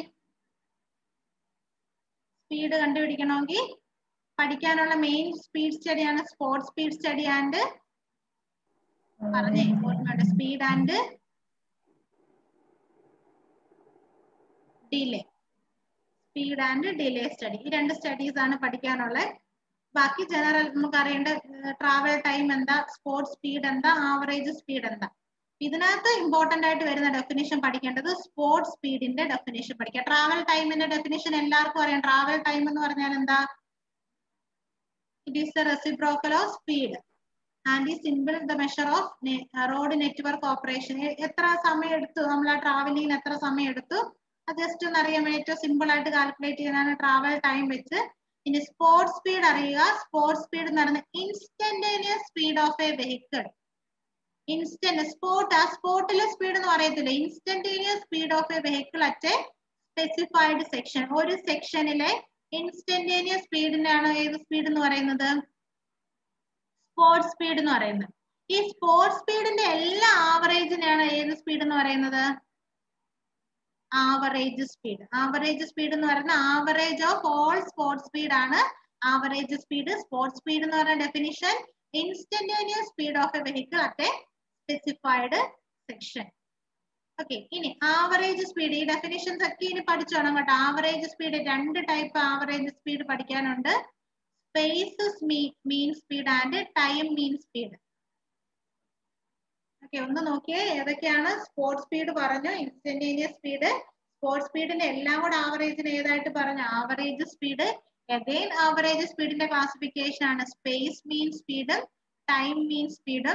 സ്പീഡ് കണ്ടുപിടിക്കണമെങ്കിൽ പഠിക്കാനുള്ള മെയിൻ സ്പീഡ് സ്റ്റഡിയാണ് സ്പോർട്സ് സ്പീഡ് സ്റ്റഡി ആൻഡ് പറഞ്ഞേ ഓർമ്മയുണ്ട് speed and delay speed and delay study ഈ രണ്ട് സ്റ്റഡീസ് ആണ് പഠിക്കാനുള്ളത് ബാക്കി ജനറൽ നമുക്ക് അറിയേണ്ട ട്രാവൽ ടൈം എന്താ സ്പോർട്സ് സ്പീഡ് എന്താ ആവറേജ് സ്പീഡ് എന്താ ഇതിനകത്ത് ഇമ്പോർട്ടന്റ് ആയിട്ട് വരുന്ന ഡെഫിനിഷൻ പഠിക്കേണ്ടത് സ്പോർട്സ് സ്പീഡിന്റെ ഡെഫിനിഷൻ പഠിക്കുക ട്രാവൽ ടൈമിന്റെ ഡെഫിനിഷൻ എല്ലാവർക്കും അറിയാം ട്രാവൽ ടൈം എന്ന് പറഞ്ഞാൽ എന്താ it is the reciprocal of speed and ഈ simple the measure off road network operation എത്ര സമയം എടുത്തു നമ്മൾ ആ ട്രാവലിംഗിന് എത്ര സമയം എടുത്തു അത് ജസ്റ്റ് ഒന്ന് അറിയാൻ ഏറ്റവും സിമ്പിൾ ആയിട്ട് കാൽക്കുലേറ്റ് ചെയ്യുന്നതാണ് ട്രാവൽ ടൈം വെച്ച് ഇനി സ്പോർട്സ് സ്പീഡ് അറിയുക സ്പോർട്സ് സ്പീഡ് എന്ന് പറയുന്നത് instantaneous speed of a vehicle instant spot ആ സ്പോട്ടിലെ സ്പീഡ് എന്ന് പറയത്തില്ല instantaneous speed of a vehicle at a specified section ഒരു സെക്ഷനിലെ ഇൻസ്റ്റന്റേനിയസ് സ്പീഡിനാണ് ഏത് സ്പീഡ് എന്ന് പറയുന്നത് സ്പോർട്സ് സ്പീഡ് എന്ന് പറയുന്നത് ഈ സ്പോർട്സ് സ്പീഡിന്റെ എല്ലാ ആവറേജിനെയാണ് ഏത് സ്പീഡ് എന്ന് പറയുന്നത് ആവറേജ് സ്പീഡ് ആവറേജ് സ്പീഡ് എന്ന് പറയുന്നത് average of all spot speed ആണ് ആവറേജ് സ്പീഡ് സ്പോർട്സ് സ്പീഡ് എന്ന് പറയുന്ന definition instantaneous speed of a vehicle at a specified section okay ഇനി ആവറേജ് സ്പീഡ് ഈ ഡെഫിനിഷൻസ് ഒക്കെ ഇനി പഠിച്ചോണം കേട്ടോ ആവറേജ് സ്പീഡ് രണ്ട് ടൈപ്പ് ആവറേജ് സ്പീഡ് പഠിക്കാനുണ്ട് space mean speed and time mean speed okay ഒന്ന് നോക്കിയേ ഏതൊക്കെയാണ് സ്പോർട്സ് സ്പീഡ് പറഞ്ഞു ഇൻസ്റ്റന്റേനിയസ് സ്പീഡ് സ്പോർട്സ് സ്പീഡിന്റെ എല്ലാം കൂടെ ആവറേജിന് ഏതായിട്ട് പറഞ്ഞു average speed again average സ്പീഡിന്റെ classification ആണ് സ്പേസ് മീൻ സ്പീഡും ടൈം മീൻ സ്പീഡും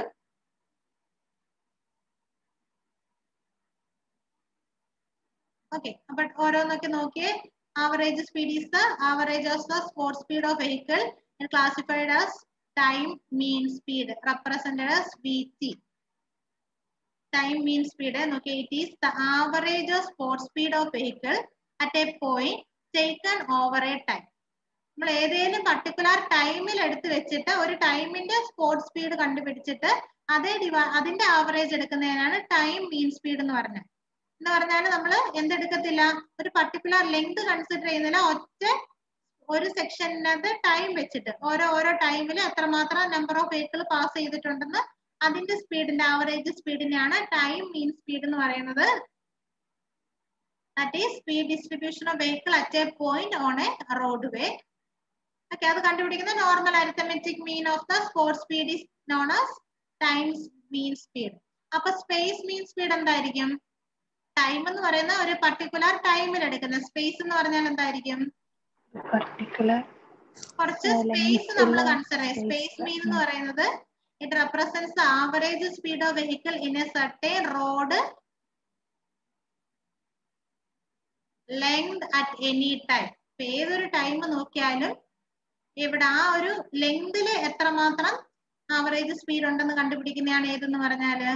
ഓക്കെ അപ്പൊ ഓരോന്നൊക്കെ നോക്കിയേ average speed is the average of the spot speed of vehicle classified as time mean speed represented as V T time mean speed okay it is the average of sport speed of vehicle at a point taken over a time നമ്മൾ ഏതെങ്കിലും particular ടൈമിൽ എടുത്ത് വെച്ചിട്ട് ഒരു ടൈമിന്റെ sport speed കണ്ടുപിടിച്ചിട്ട് അതേ ഡിവൈ അതിന്റെ ആവറേജ് എടുക്കുന്നതിനാണ് ടൈം മീൻ സ്പീഡ് എന്ന് പറഞ്ഞത് എന്ന് പറഞ്ഞാൽ നമ്മൾ എന്തെടുക്കത്തില്ല ഒരു പർട്ടിക്കുലർ ലെങ്ത് കൺസിഡർ ചെയ്യുന്നില്ല ഒറ്റ ഒരു സെക്ഷനകത്ത് ടൈം വെച്ചിട്ട് ഓരോ ഓരോ ടൈമിൽ എത്രമാത്രം നമ്പർ ഓഫ് വെഹിക്കിൾ പാസ് ചെയ്തിട്ടുണ്ടെന്ന് അതിന്റെ സ്പീഡിന്റെ ആവറേജ് സ്പീഡിനെയാണ് ടൈം മീൻ സ്പീഡ് എന്ന് പറയുന്നത് that is speed distribution of vehicle at a point on a road way okay അത് കണ്ടുപിടിക്കുന്ന normal arithmetic mean of the spot speed is known as times mean speed അപ്പൊ space mean speed എന്തായിരിക്കും time എന്ന് പറയുന്ന ഒരു particular ടൈമിൽ എടുക്കുന്ന space എന്ന് പറഞ്ഞാൽ എന്തായിരിക്കും പർട്ടിക്കുലർ കുറച്ച് സ്പേസ് നമ്മൾ കൺസിഡർ ചെയ്യും സ്പേസ് മീൻ എന്ന് പറയുന്നത് it represents the average speed of vehicle in a certain road length at any time ഏതൊരു ടൈം നോക്കിയാലും ഇവിടെ ആ ഒരു ലെങ്തില് എത്രമാത്രം ആവറേജ് സ്പീഡ് ഉണ്ടെന്ന് കണ്ടുപിടിക്കുന്നതാണ് ഏതെന്ന് പറഞ്ഞാല്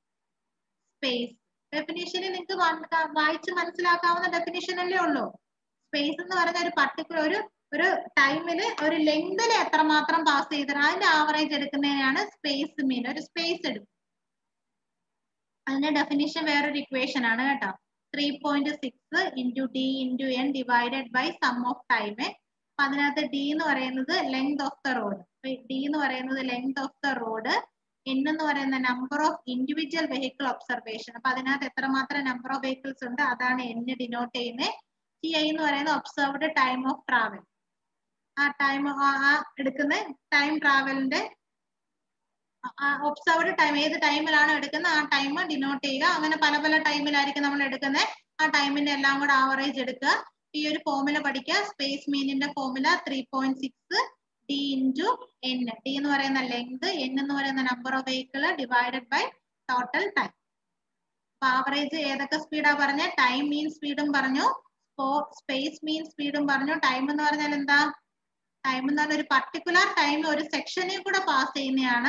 സ്പേസ് ഡെഫിനിഷന് നിങ്ങൾക്ക് വായിച്ച് മനസ്സിലാക്കാവുന്ന ഡെഫിനിഷൻ അല്ലേ ഉള്ളൂ സ്പേസ് എന്ന് പറഞ്ഞ ഒരു പർട്ടിക്കുലർ ഒരു ഒരു ടൈമില് ഒരു ലെങ്തില് എത്രമാത്രം പാസ് ചെയ്തിട്ട് അതിന്റെ ആവറേജ് എടുക്കുന്നതിനാണ് സ്പേസ് മീൻ ഒരു സ്പേസ് എടുക്കും അതിന്റെ ഡെഫിനിഷൻ വേറൊരു ഇക്വേഷൻ ആണ് കേട്ടോ three point six into D into N divided by sum of time അപ്പൊ അതിനകത്ത് ഡി എന്ന് പറയുന്നത് length of the road D എന്ന് പറയുന്നത് length of the road N എന്ന് പറയുന്ന number of individual vehicle observation അപ്പൊ അതിനകത്ത് എത്രമാത്രം നമ്പർ ഓഫ് വെഹിക്കിൾസ് ഉണ്ട് അതാണ് എൻ ഡിനോട്ട് ചെയ്യുന്നത് ടി ഐ എന്ന് പറയുന്നത് ഒബ്സർവ്ഡ് ടൈം ഓഫ് ട്രാവൽ ആ ടൈം ആ എടുക്കുന്ന ടൈം ട്രാവലിന്റെ ഒബ്സർവ്ഡ് ടൈം ഏത് ടൈമിലാണ് എടുക്കുന്നത് ആ ടൈം ഡിനോട്ട് ചെയ്യുക അങ്ങനെ പല പല ടൈമിലായിരിക്കും നമ്മൾ എടുക്കുന്നത് ആ ടൈമിന്റെ എല്ലാം കൂടെ ആവറേജ് എടുക്കുക ഈ ഒരു ഫോമുല പഠിക്കുക സ്പേസ് മീനിന്റെ formula three point six D into N D എന്ന് പറയുന്ന ലെങ്ത് എൻ എന്ന് പറയുന്ന number of vehicle divided by total time അപ്പൊ ആവറേജ് ഏതൊക്കെ സ്പീഡാ പറഞ്ഞ ടൈം മീൻ സ്പീഡും പറഞ്ഞു സ്പേസ് മീൻ സ്പീഡും പറഞ്ഞു ടൈം എന്ന് പറഞ്ഞാൽ എന്താ ടൈം എന്ന് പറഞ്ഞാൽ ഒരു പർട്ടിക്കുലർ ടൈം ഒരു സെക്ഷനിൽ കൂടെ പാസ് ചെയ്യുന്നതാണ്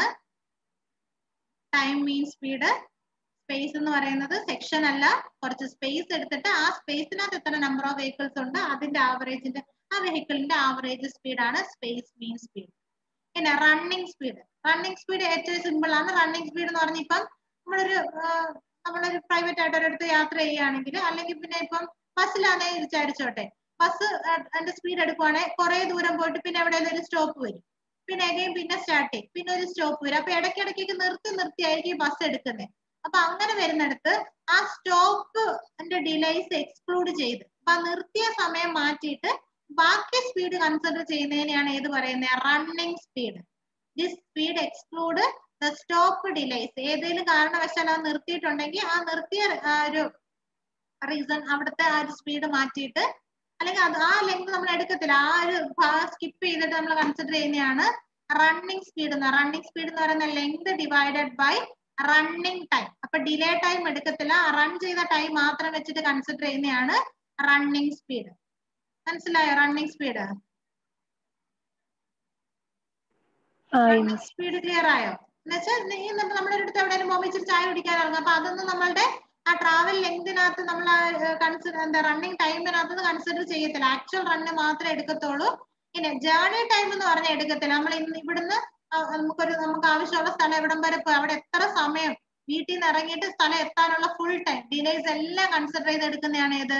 ടൈം മീൻ സ്പീഡ് സ്പേസ് എന്ന് പറയുന്നത് സെക്ഷൻ അല്ല കുറച്ച് സ്പേസ് എടുത്തിട്ട് ആ സ്പേസിനകത്ത് എത്ര നമ്പർ ഓഫ് വെഹിക്കിൾസ് ഉണ്ട് അതിന്റെ ആവറേജിന്റെ ആ വെഹിക്കിളിന്റെ ആവറേജ് സ്പീഡാണ് സ്പേസ് മീൻ സ്പീഡ് പിന്നെ റണ്ണിങ് സ്പീഡ് റണ്ണിങ് സ്പീഡ് ഏറ്റവും സിമ്പിൾ ആണ് റണ്ണിങ് സ്പീഡ് എന്ന് പറഞ്ഞ ഇപ്പം നമ്മളൊരു നമ്മളൊരു പ്രൈവറ്റ് ആയിട്ട് ഒരിടത്ത് യാത്ര ചെയ്യുകയാണെങ്കിൽ അല്ലെങ്കിൽ പിന്നെ ഇപ്പം ബസ്സിലാണേ വിചാരിച്ചോട്ടെ ബസ് അതിന്റെ സ്പീഡ് എടുക്കുവാണെങ്കിൽ കുറെ ദൂരം പോയിട്ട് പിന്നെ എവിടെയെങ്കിലും ഒരു സ്റ്റോപ്പ് വരും പിന്നെ അഗൈൻ പിന്നെ സ്റ്റാർട്ട് ചെയ്യും പിന്നെ ഒരു സ്റ്റോപ്പ് വരും അപ്പൊ ഇടയ്ക്കിടയ്ക്ക് നിർത്തി നിർത്തി ആയിരിക്കും ബസ് എടുക്കുന്നത് അപ്പൊ അങ്ങനെ വരുന്നിടത്ത് ആ സ്റ്റോപ്പ് ഡിലേസ് എക്സ്ക്ലൂഡ് ചെയ്ത് അപ്പൊ നിർത്തിയ സമയം മാറ്റിയിട്ട് ബാക്കി സ്പീഡ് കൺസിഡർ ചെയ്യുന്നതിനെയാണ് ഏത് പറയുന്നത് running speed this speed exclude the stop delays ഏതെങ്കിലും കാരണവശാൽ അത് നിർത്തിയിട്ടുണ്ടെങ്കിൽ ആ നിർത്തിയ ഒരു റീസൺ അവിടുത്തെ ആ ഒരു സ്പീഡ് മാറ്റിയിട്ട് അല്ലെങ്കിൽ അത് ആ ലെങ്ത് നമ്മൾ എടുക്കത്തില്ല ആ ഒരു സ്കിപ്പ് ചെയ്തിട്ട് നമ്മൾ കൺസിഡർ ചെയ്യുന്നതാണ് റണ്ണിങ് സ്പീഡ് എന്ന് റണ്ണിങ് സ്പീഡ് എന്ന് പറയുന്ന length divided by running time അപ്പൊ ഡിലേ ടൈം എടുക്കത്തില്ല റൺ ചെയ്ത ടൈം മാത്രം വെച്ചിട്ട് കൺസിഡർ ചെയ്യുന്നതാണ് റണ്ണിങ് സ്പീഡ് മനസ്സിലായോ running speed running speed clear ആയോ എന്നുവെച്ചാൽ നീ നമ്മുടെ അടുത്ത് എവിടെയെങ്കിലും പോകുമ്പോൾ ഇച്ചിരി ചായ കുടിക്കാൻ ഇറങ്ങും അപ്പൊ അതൊന്നും നമ്മളുടെ ആ ട്രാവൽ ലെങ്തിനകത്ത് നമ്മൾ കൺസിഡർ എന്താ റണ്ണിങ് ടൈമിനകത്ത് കൺസിഡർ ചെയ്യത്തില്ല ആക്ച്വൽ റണ്ണ് മാത്രമേ എടുക്കത്തുള്ളൂ പിന്നെ ജേർണി ടൈം എന്ന് പറഞ്ഞാൽ എടുക്കത്തില്ല നമ്മൾ ഇന്ന് ഇവിടുന്ന് നമുക്കൊരു നമുക്ക് ആവശ്യമുള്ള സ്ഥലം എവിടം വരെ പോയി അവിടെ എത്ര സമയം വീട്ടിൽ നിന്ന് ഇറങ്ങിയിട്ട് സ്ഥലം എത്താനുള്ള ഫുൾ ടൈം ഡിലേസ് എല്ലാം കൺസിഡർ ചെയ്ത് എടുക്കുന്നതാണ് ഏത്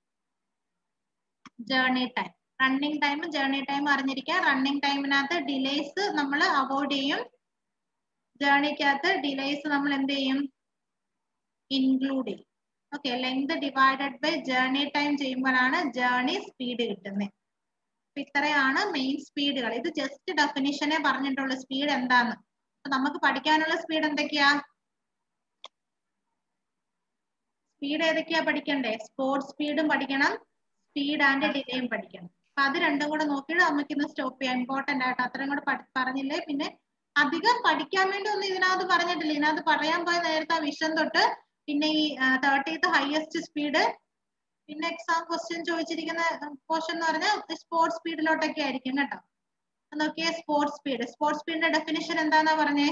journey time running time journey time അറിഞ്ഞിരിക്കുക റണ്ണിങ് ടൈമിനകത്ത് ഡിലേസ് നമ്മൾ അവോയ്ഡ് ചെയ്യും ജേർണിക്കകത്ത് ഡിലേസ് നമ്മൾ എന്ത് ചെയ്യും ഇൻക്ലൂഡ് ചെയ്യും okay length divided by journey time ചെയ്യുമ്പോഴാണ് ജേർണി സ്പീഡ് കിട്ടുന്നത് അപ്പൊ ഇത്രയാണ് മെയിൻ സ്പീഡുകൾ ഇത് ജസ്റ്റ് ഡെഫിനിഷനെ പറഞ്ഞിട്ടുള്ളൂ സ്പീഡ് എന്താന്ന് അപ്പൊ നമുക്ക് പഠിക്കാനുള്ള സ്പീഡ് എന്തൊക്കെയാ സ്പീഡ് ഏതൊക്കെയാ പഠിക്കണ്ടേ സ്പോർട്സ് സ്പീഡും പഠിക്കണം സ്പീഡ് ആൻഡ് ഡിലേയും പഠിക്കണം അപ്പൊ അത് രണ്ടും കൂടെ നോക്കിയിട്ട് നമുക്ക് ഇന്ന് സ്റ്റോപ്പ് ചെയ്യാം ഇമ്പോർട്ടന്റ് ആയിട്ട് അത്രയും കൂടെ പറഞ്ഞില്ലേ പിന്നെ അധികം പഠിക്കാൻ വേണ്ടി ഒന്നും ഇതിനകത്ത് പറഞ്ഞിട്ടില്ല ഇതിനകത്ത് പറയാൻ പോയ നേരത്തെ ആ വിഷൻ തൊട്ട് പിന്നെ ഈ തേർട്ടീത്ത് ഹയസ്റ്റ് സ്പീഡ് പിന്നെ എക്സാം ക്വസ്റ്റ്യൻ ചോദിച്ചിരിക്കുന്ന പോർഷൻ എന്ന് പറഞ്ഞാൽ സ്പോർട്സ് സ്പീഡിലോട്ടൊക്കെ ആയിരിക്കും കേട്ടോ നോക്കിയേ സ്പോർട്സ് സ്പീഡ് സ്പോർട്സ് സ്പീഡിന്റെ ഡെഫിനിഷൻ എന്താന്നാ പറഞ്ഞേ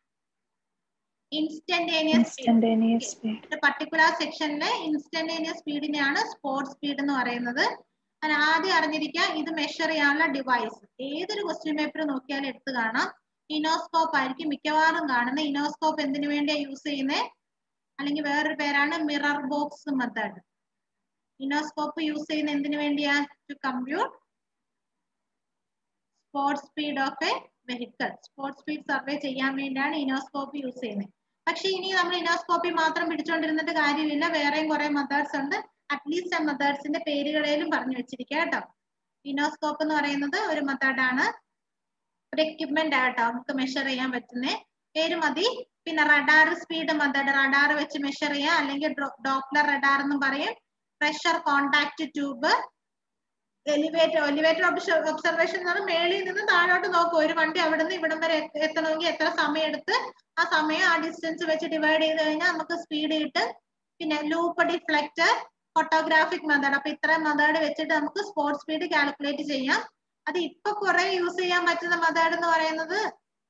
ഇൻസ്റ്റന്റേനിയസ് സ്പീഡ് പർട്ടിക്കുലർ സെക്ഷനിലെ ഇൻസ്റ്റന്റേനിയസ് സ്പീഡിനെയാണ് സ്പോർട്സ് സ്പീഡ് എന്ന് പറയുന്നത് അതിന് ആദ്യം അറിഞ്ഞിരിക്കുക ഇത് മെഷർ ചെയ്യാനുള്ള ഡിവൈസ് ഏതൊരു ക്വസ്റ്റ്യൻ പേപ്പർ നോക്കിയാലും എടുത്ത് കാണാം ഇനോസ്കോപ്പ് ആയിരിക്കും മിക്കവാറും കാണുന്നത് ഇനോസ്കോപ്പ് എന്തിനു വേണ്ടിയാ യൂസ് ചെയ്യുന്നത് അല്ലെങ്കിൽ വേറൊരു പേരാണ് mirror box method enoscope use ചെയ്യുന്ന എന്തിനു വേണ്ടിയാ to compute spot speed of a vehicle spot speed survey ചെയ്യാൻ വേണ്ടിയാണ് ഇനോസ്കോപ്പ് യൂസ് ചെയ്യുന്നത് പക്ഷെ ഇനി നമ്മൾ ഇനോസ്കോപ്പി മാത്രം പിടിച്ചുകൊണ്ടിരുന്നിട്ട് കാര്യമില്ല വേറെയും കുറെ മെത്തേഡ്സ് ഉണ്ട് അറ്റ്ലീസ്റ്റ് ആ മെത്തേഡ്സിന്റെ പേരുകളേലും പറഞ്ഞു വെച്ചിരിക്കുക കേട്ടോ ഇനോസ്കോപ്പ് എന്ന് പറയുന്നത് ഒരു മെത്തേഡാണ് ഒരു എക്യുപ്മെന്റ് ആട്ടോ നമുക്ക് മെഷർ ചെയ്യാൻ പറ്റുന്ന പേര് മതി പിന്നെ റഡാർ സ്പീഡ് മെത്തേഡ് റഡാർ വെച്ച് മെഷർ ചെയ്യാം അല്ലെങ്കിൽ ഡോപ്ലർ റഡാർ എന്നും പറയും pressure contact tube elevator elevator observation എന്ന് പറഞ്ഞാൽ മേളിൽ നിന്ന് താഴോട്ട് നോക്കും ഒരു വണ്ടി അവിടെ നിന്ന് ഇവിടം വരെ എത്തണമെങ്കിൽ എത്ര സമയം എടുത്ത് ആ സമയം ആ ഡിസ്റ്റൻസ് വെച്ച് ഡിവൈഡ് ചെയ്ത് കഴിഞ്ഞാൽ നമുക്ക് സ്പീഡ് കിട്ടും പിന്നെ ലൂപ്പ് ഡിഫ്ലക്ടർ ഫോട്ടോഗ്രാഫിക് മെത്തേഡ് അപ്പൊ ഇത്രയും മെത്തേഡ് വെച്ചിട്ട് നമുക്ക് സ്പോർട്സ് സ്പീഡ് കാൽക്കുലേറ്റ് ചെയ്യാം അത് ഇപ്പൊ കുറെ യൂസ് ചെയ്യാൻ പറ്റുന്ന മെത്തേഡ് എന്ന് പറയുന്നത്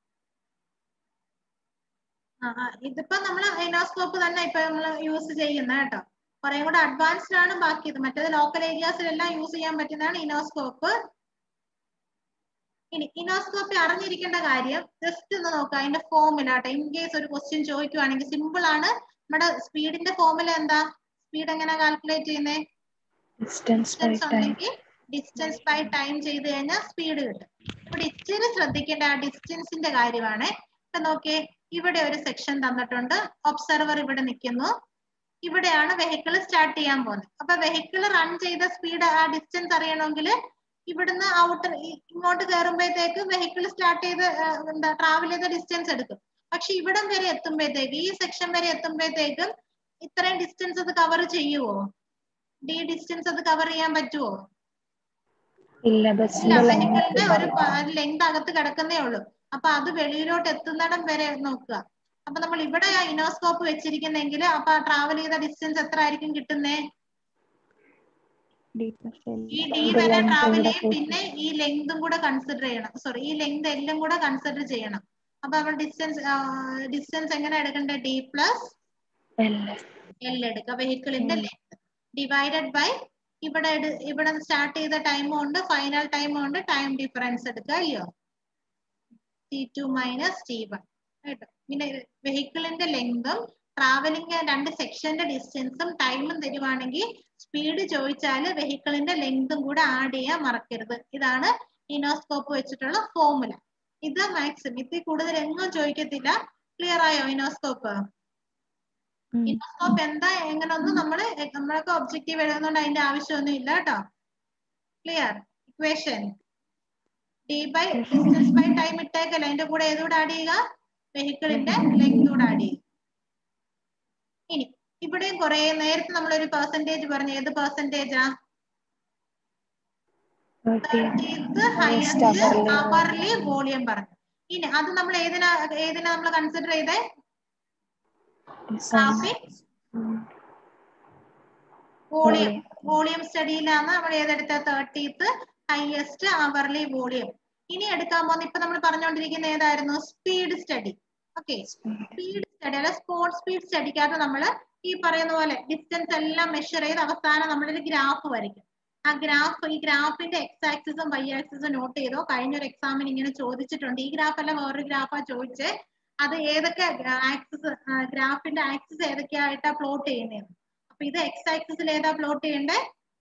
ആ ആ, ഇതിപ്പോ നമ്മൾ ഇനോസ്കോപ്പ് തന്നെ ഇപ്പൊ നമ്മൾ യൂസ് ചെയ്യുന്ന കേട്ടോ കുറെ കൂടെ അഡ്വാൻസ്ഡ് ആണ് ബാക്കി ഇത് മറ്റേത് ലോക്കൽ ഏരിയാസിലെല്ലാം യൂസ് ചെയ്യാൻ പറ്റുന്നതാണ് ഇനോസ്കോപ്പ് ഇനി ഇനോസ്കോപ്പി അറിഞ്ഞിരിക്കേണ്ട കാര്യം ജസ്റ്റ് ഒന്ന് നോക്കുക അതിന്റെ ഫോമുല കേട്ടോ ഇൻ കേസ് ഒരു ക്വസ്റ്റ്യൻ ചോദിക്കുവാണെങ്കിൽ സിമ്പിൾ ആണ് നമ്മുടെ സ്പീഡിന്റെ ഫോമുല എന്താ സ്പീഡ് എങ്ങനെ കാൽക്കുലേറ്റ് ചെയ്യുന്നേ ഡിസ്റ്റൻസ് ബൈ ഡിസ്റ്റൻസ് ടൈം ഉണ്ടെങ്കിൽ ഡിസ്റ്റൻസ് ബൈ ടൈം ചെയ്ത് കഴിഞ്ഞാൽ സ്പീഡ് കിട്ടും ഇവിടെ ഇച്ചിരി ശ്രദ്ധിക്കേണ്ട ആ ഡിസ്റ്റൻസിന്റെ കാര്യമാണ് ഇപ്പൊ നോക്കിയേ ഇവിടെ ഒരു സെക്ഷൻ തന്നിട്ടുണ്ട് ഒബ്സർവർ ഇവിടെ നിൽക്കുന്നു ഇവിടെയാണ് വെഹിക്കിൾ സ്റ്റാർട്ട് ചെയ്യാൻ പോകുന്നത് അപ്പൊ വെഹിക്കിൾ റൺ ചെയ്ത സ്പീഡ് ആ ഡിസ്റ്റൻസ് അറിയണമെങ്കിൽ ഇവിടുന്ന് ഔട്ടർ ഇങ്ങോട്ട് കയറുമ്പോഴത്തേക്ക് വെഹിക്കിൾ സ്റ്റാർട്ട് ചെയ്ത് ആ, എന്താ ട്രാവൽ ചെയ്ത ഡിസ്റ്റൻസ് എടുക്കും പക്ഷെ ഇവിടം വരെ എത്തുമ്പോഴത്തേക്ക് ഈ സെക്ഷൻ വരെ എത്തുമ്പോഴത്തേക്കും ഇത്രയും ഡിസ്റ്റൻസ് അത് കവർ ചെയ്യുവോ ഡി ഡിസ്റ്റൻസ് അത് കവർ ചെയ്യാൻ പറ്റുമോ ഇല്ല ഇല്ല ബസ്സിന്റെ വെഹിക്കിളിന്റെ ഒരു ലെങ്ത് ലെങ്ത് അകത്ത് കിടക്കുന്നേ ഉള്ളൂ അപ്പൊ അത് വെളിയിലോട്ട് എത്തുന്നിടം വരെ നോക്കുക അപ്പൊ നമ്മൾ ഇവിടെ ഇനോസ്കോപ്പ് വെച്ചിരിക്കുന്നെങ്കിൽ അപ്പൊ ട്രാവൽ ചെയ്ത ഡിസ്റ്റൻസ് എത്ര ആയിരിക്കും കിട്ടുന്നേ ഈ ഡി വരെ ട്രാവൽ ചെയ്യും പിന്നെ ഈ ലെങ്തും കൂടെ കൺസിഡർ ചെയ്യണം സോറി ഈ ലെങ്ത് എല്ലാം കൂടെ കൺസിഡർ ചെയ്യണം അപ്പൊ നമ്മൾ ഡിസ്റ്റൻസ് ഡിസ്റ്റൻസ് എങ്ങനെ എടുക്കണ്ടേ ഡി പ്ലസ് എൽ എടുക്കുക വെഹിക്കിളിന്റെ ഉം. ലെങ്ത് ഡിവൈഡഡ് ബൈ ഇവിടെ എടു- ഇവിടെ സ്റ്റാർട്ട് ചെയ്ത ടൈമും ഉണ്ട് ഫൈനൽ ടൈമും ഉണ്ട് ടൈം ഡിഫറൻസ് എടുക്കുക അല്ലയോ T two minus T one കേട്ടോ പിന്നെ വെഹിക്കിളിന്റെ ലെങ്തും ട്രാവലിംഗ് രണ്ട് സെക്ഷന്റെ ഡിസ്റ്റൻസും ടൈമും തരുവാണെങ്കിൽ സ്പീഡ് ചോദിച്ചാല് വെഹിക്കിളിന്റെ ലെങ്തും കൂടെ ആഡ് ചെയ്യാൻ മറക്കരുത് ഇതാണ് ഇനോസ്കോപ്പ് വെച്ചിട്ടുള്ള ഫോർമുല ഇത് മാക്സിമം ഇതിൽ കൂടുതൽ എങ്ങും ചോദിക്കത്തില്ല ക്ലിയർ ആയോ ഇനോസ്കോപ്പ് ഇനോസ്കോപ്പ് എന്താ എങ്ങനെയൊന്നും നമ്മള് നമ്മളൊക്കെ ഒബ്ജക്റ്റീവ് എഴുതുന്നോണ്ട് അതിന്റെ ആവശ്യമൊന്നും ഇല്ല കേട്ടോ clear equation D by distance by time ഇട്ടേക്കല്ല അതിന്റെ കൂടെ ഏതുകൂടെ ആഡ് ചെയ്യുക വെഹിക്കിളിന്റെ ലെങ്ത് കൂടെ ആഡ് ചെയ്യുക ഇനി ഇവിടെയും കുറെ നേരത്തെ നമ്മളൊരു പെർസെന്റേജ് പറഞ്ഞു ഏത് പെർസെന്റേജാ ഹയസ്റ്റ് അവർലി വോളിയം പറഞ്ഞു ഇനി അത് നമ്മൾ ഏതിനാ ഏതിനാ നമ്മൾ കൺസിഡർ ചെയ്തേ ട്രാഫിക് വോളിയം വോളിയം സ്റ്റഡിയിലാണ് നമ്മൾ ഏതെടുത്ത തേർട്ടീത്ത് ഹയസ്റ്റ് അവർലി വോളിയം ഇനി എടുക്കാൻ പോകുന്ന ഇപ്പൊ നമ്മൾ പറഞ്ഞുകൊണ്ടിരിക്കുന്ന ഏതായിരുന്നു speed study okay speed study അല്ലെ സ്പോർട്സ് സ്പീഡ് സ്റ്റഡിക്കകത്ത് നമ്മൾ ഈ പറയുന്ന പോലെ ഡിസ്റ്റൻസ് എല്ലാം മെഷർ ചെയ്ത് അവസാനം നമ്മളൊരു ഗ്രാഫ് വരയ്ക്കും ആ ഗ്രാഫ് ഈ ഗ്രാഫിന്റെ എക്സ് ആക്സിസും വൈ ആക്സിസും നോട്ട് ചെയ്തോ കഴിഞ്ഞൊരു എക്സാമിന് ഇങ്ങനെ ചോദിച്ചിട്ടുണ്ട് ഈ ഗ്രാഫ് അല്ല വേറൊരു ഗ്രാഫാ ചോദിച്ചേ അത് ഏതൊക്കെ ആക്സിസ് ഗ്രാഫിന്റെ ആക്സിസ് ഏതൊക്കെയായിട്ടാ പ്ലോട്ട് ചെയ്യുന്നത് അപ്പൊ ഇത് എക്സ് ആക്സിസിൽ ഏതാ പ്ലോട്ട് ചെയ്യണ്ടേ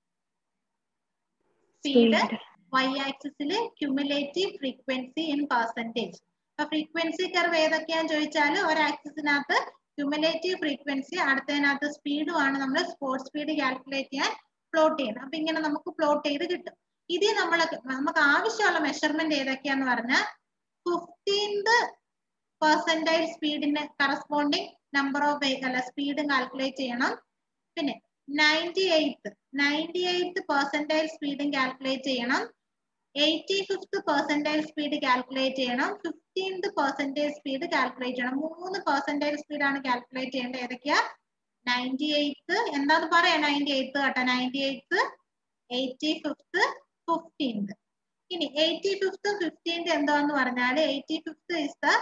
സ്പീഡ് വൈ ആക്സിസിൽ ക്യുമുലേറ്റീവ് ഫ്രീക്വൻസി ഇൻ പെർസെന്റേജ് അപ്പൊ ഫ്രീക്വൻസി കർവ് ഏതൊക്കെയാന്ന് ചോദിച്ചാൽ ഒരു ആക്സിസിനകത്ത് ക്യുമുലേറ്റീവ് ഫ്രീക്വൻസി അടുത്തതിനകത്ത് സ്പീഡും ആണ് നമ്മൾ സ്പോർട്സ് സ്പീഡ് കാൽക്കുലേറ്റ് ചെയ്യാൻ പ്ലോട്ട് ചെയ്യുന്നത് അപ്പൊ ഇങ്ങനെ നമുക്ക് പ്ലോട്ട് ചെയ്ത് കിട്ടും ഇതിൽ നമ്മൾ നമുക്ക് ആവശ്യമുള്ള മെഷർമെന്റ് ഏതൊക്കെയാന്ന് പറഞ്ഞാൽ ഫിഫ്റ്റീൻത് പെർസെന്റൈൽ സ്പീഡിന് കറസ്പോണ്ടിങ് നമ്പർ ഓഫ് അല്ല സ്പീഡും കാൽക്കുലേറ്റ് ചെയ്യണം പിന്നെ ninety eighth ninety eighth percentile സ്പീഡും കാൽക്കുലേറ്റ് ചെയ്യണം eighty fifth percentile speed calculate ചെയ്യണം ഫിഫ്റ്റീൻത് പെർസെന്റേജ് സ്പീഡ് കാൽക്കുലേറ്റ് ചെയ്യണം മൂന്ന് പെർസെന്റേജ് സ്പീഡാണ് കാൽക്കുലേറ്റ് ചെയ്യേണ്ടത് ഏതൊക്കെയാ നയൻറ്റി എയ്ത്ത് എന്താന്ന് പറയാം നയൻറ്റി എയ്ത്ത് കേട്ടോ ninety eighth eighty fifth fifteenth ഇനി എയ്റ്റി ഫിഫ്ത്ത് ഫിഫ്റ്റീൻത് എന്താന്ന് പറഞ്ഞാൽ eighty fifth is the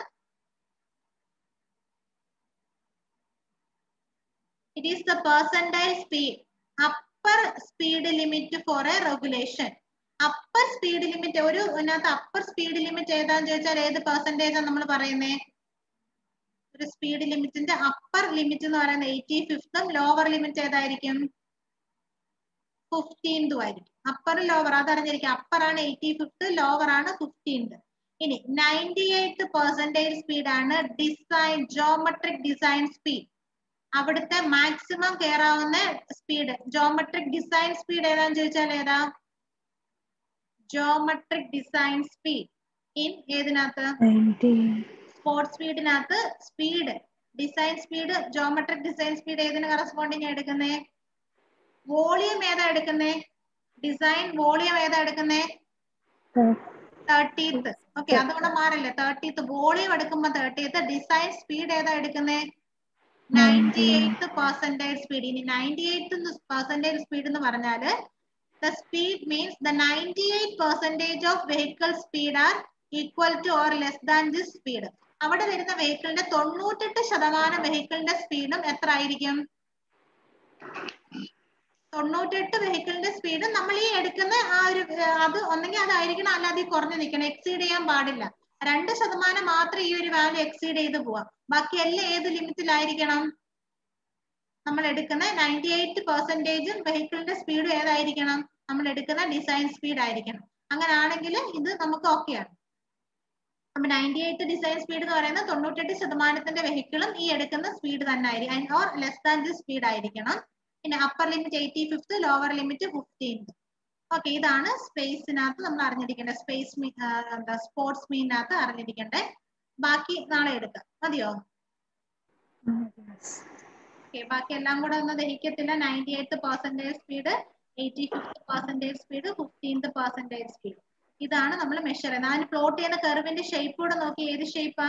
it is the percentile speed upper speed limit for a regulation upper speed limit ഒരു ഇതിനകത്ത് അപ്പർ സ്പീഡ് ലിമിറ്റ് ഏതാന്ന് ചോദിച്ചാൽ ഏത് percentage നമ്മൾ പറയുന്നേ ഒരു സ്പീഡ് ലിമിറ്റിന്റെ അപ്പർ ലിമിറ്റ് എന്ന് പറയുന്നത് എയ്റ്റി ഫിഫ്ത്തും ലോവർ ലിമിറ്റ് ഏതായിരിക്കും ഫിഫ്റ്റീൻതും ആയിരിക്കും അപ്പർ ലോവർ അതറിഞ്ഞിരിക്കും അപ്പർ ആണ് എയ്റ്റി ഫിഫ്ത്ത് ലോവർ ആണ് ഫിഫ്റ്റീൻത് ഇനി നയൻറ്റി എയ്ത്ത് പെർസെന്റേജ് സ്പീഡ് ആണ് ഡിസൈൻ ജോമെട്രിക് ഡിസൈൻ സ്പീഡ് അവിടുത്തെ മാക്സിമം കയറാവുന്ന സ്പീഡ് ജോമെട്രിക് ഡിസൈൻ സ്പീഡ് ഏതാന്ന് ചോദിച്ചാൽ ഏതാ ജോമെട്രിക് ഡിസൈൻ സ്പീഡ് ഇൻ ഏതിനകത്ത് സ്പോർട്സ് സ്പീഡിനകത്ത് speed design speed geometric design speed ഏതിന് കറസ്പോണ്ടിങ് എടുക്കുന്നേ വോളിയം ഏതാ എടുക്കുന്നേ ഡിസൈൻ വോളിയം ഏതാ എടുക്കുന്നേ തേർട്ടീത്ത് ഓക്കെ അതുകൂടെ മാറില്ലേ തേർട്ടീത്ത് വോളിയം എടുക്കുമ്പോ തേർട്ടീത്ത് ഡിസൈൻ സ്പീഡ് ഏതാ എടുക്കുന്നേ നയൻറ്റി എയ്റ്റ് പെർസെന്റേജ് സ്പീഡ് ഇനി നയൻറ്റി എയ്റ്റ് പെർസെന്റേജ് സ്പീഡ് എന്ന് പറഞ്ഞാല് the speed means the ninety eight percentage of vehicle speed are equal to or less than this speed അവിടെ വരുന്ന വെഹിക്കിളിന്റെ തൊണ്ണൂറ്റെട്ട് ശതമാനം വെഹിക്കിളിന്റെ സ്പീഡും എത്ര ആയിരിക്കും തൊണ്ണൂറ്റെട്ട് വെഹിക്കിളിന്റെ സ്പീഡ് നമ്മൾ ഈ എടുക്കുന്ന ആ ഒരു ഏർ അത് ഒന്നെങ്കിൽ അതായിരിക്കണം അല്ലാതെ ഈ കുറഞ്ഞു നിൽക്കണം എക്സീഡ് ചെയ്യാൻ പാടില്ല രണ്ട് ശതമാനം മാത്രം ഈ ഒരു വാല്യൂ എക്സീഡ് ചെയ്ത് പോവാം ബാക്കി എല്ലാം ഏത് ലിമിറ്റിലായിരിക്കണം നമ്മൾ എടുക്കുന്ന നയൻറ്റി എയ്റ്റ് പെർസെന്റേജും വെഹിക്കിളിന്റെ സ്പീഡും ഏതായിരിക്കണം നമ്മൾ എടുക്കുന്ന ഡിസൈൻ സ്പീഡ് ആയിരിക്കണം അങ്ങനെയാണെങ്കിൽ ഇത് നമുക്ക് ഓക്കെയാണ് അപ്പൊ നയൻറ്റി എയ്റ്റ് ഡിസൈൻ സ്പീഡ് എന്ന് പറയുന്നത് തൊണ്ണൂറ്റെട്ട് ശതമാനത്തിന്റെ വെഹിക്കിളും ഈ എടുക്കുന്ന സ്പീഡ് തന്നെ ആയിരിക്കും or less than the speed ആയിരിക്കണം പിന്നെ upper limit eighty fifth lower limit fifteenth okay ഇതാണ് സ്പേസിനകത്ത് നമ്മൾ അറിഞ്ഞിരിക്കേണ്ടത് സ്പേസ് എന്താ സ്പോർട്സ് മീനിനകത്ത് അറിഞ്ഞിരിക്കേണ്ടത് ബാക്കി നാളെ എടുക്കാം മതിയോ ഓക്കെ ബാക്കി എല്ലാം കൂടെ ഒന്നും ദഹിക്കത്തില്ല ninety eighth percentage speed eighty fifth percentage speed fifteenth percentage speed ഇതാണ് നമ്മൾ മെഷർ ചെയ്യുന്നത് അതിന് പ്ലോട്ട് ചെയ്യുന്ന കർവിന്റെ ഷേപ്പ് കൂടെ നോക്കി ഏത് ഷേപ്പാ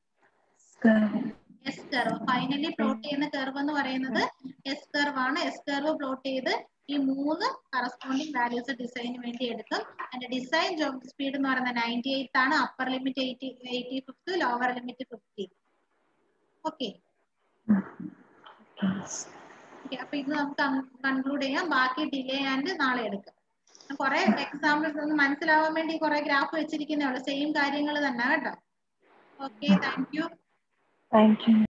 എസ് കർവ് ഫൈനലി പ്ലോട്ട് ചെയ്യുന്ന കർവ് എന്ന് പറയുന്നത് എസ് കർവ് ആണ് എസ് കർവ് പ്ലോട്ട് ചെയ്ത് ഈ മൂന്ന് കറസ്പോണ്ടിങ് വാല്യൂസ് ഡിസൈന് വേണ്ടി എടുക്കും അതിന്റെ ഡിസൈൻ ജോബ് സ്പീഡ് എന്ന് പറയുന്നത് നയൻറ്റി എയ്റ്റ് ആണ് upper limit eighty eighty fifth lower limit fifty okay അപ്പൊ ഇത് നമുക്ക് കൺക്ലൂഡ് ചെയ്യാം ബാക്കി ഡിലേ ആൻഡ് നാളെ എടുക്കാം കുറെ എക്സാമ്പിൾസ് ഒന്ന് മനസ്സിലാവാൻ വേണ്ടി കുറെ ഗ്രാഫ് വെച്ചിരിക്കുന്നേ ഉള്ളൂ സെയിം കാര്യങ്ങൾ തന്നെ കേട്ടോ okay thank you thank U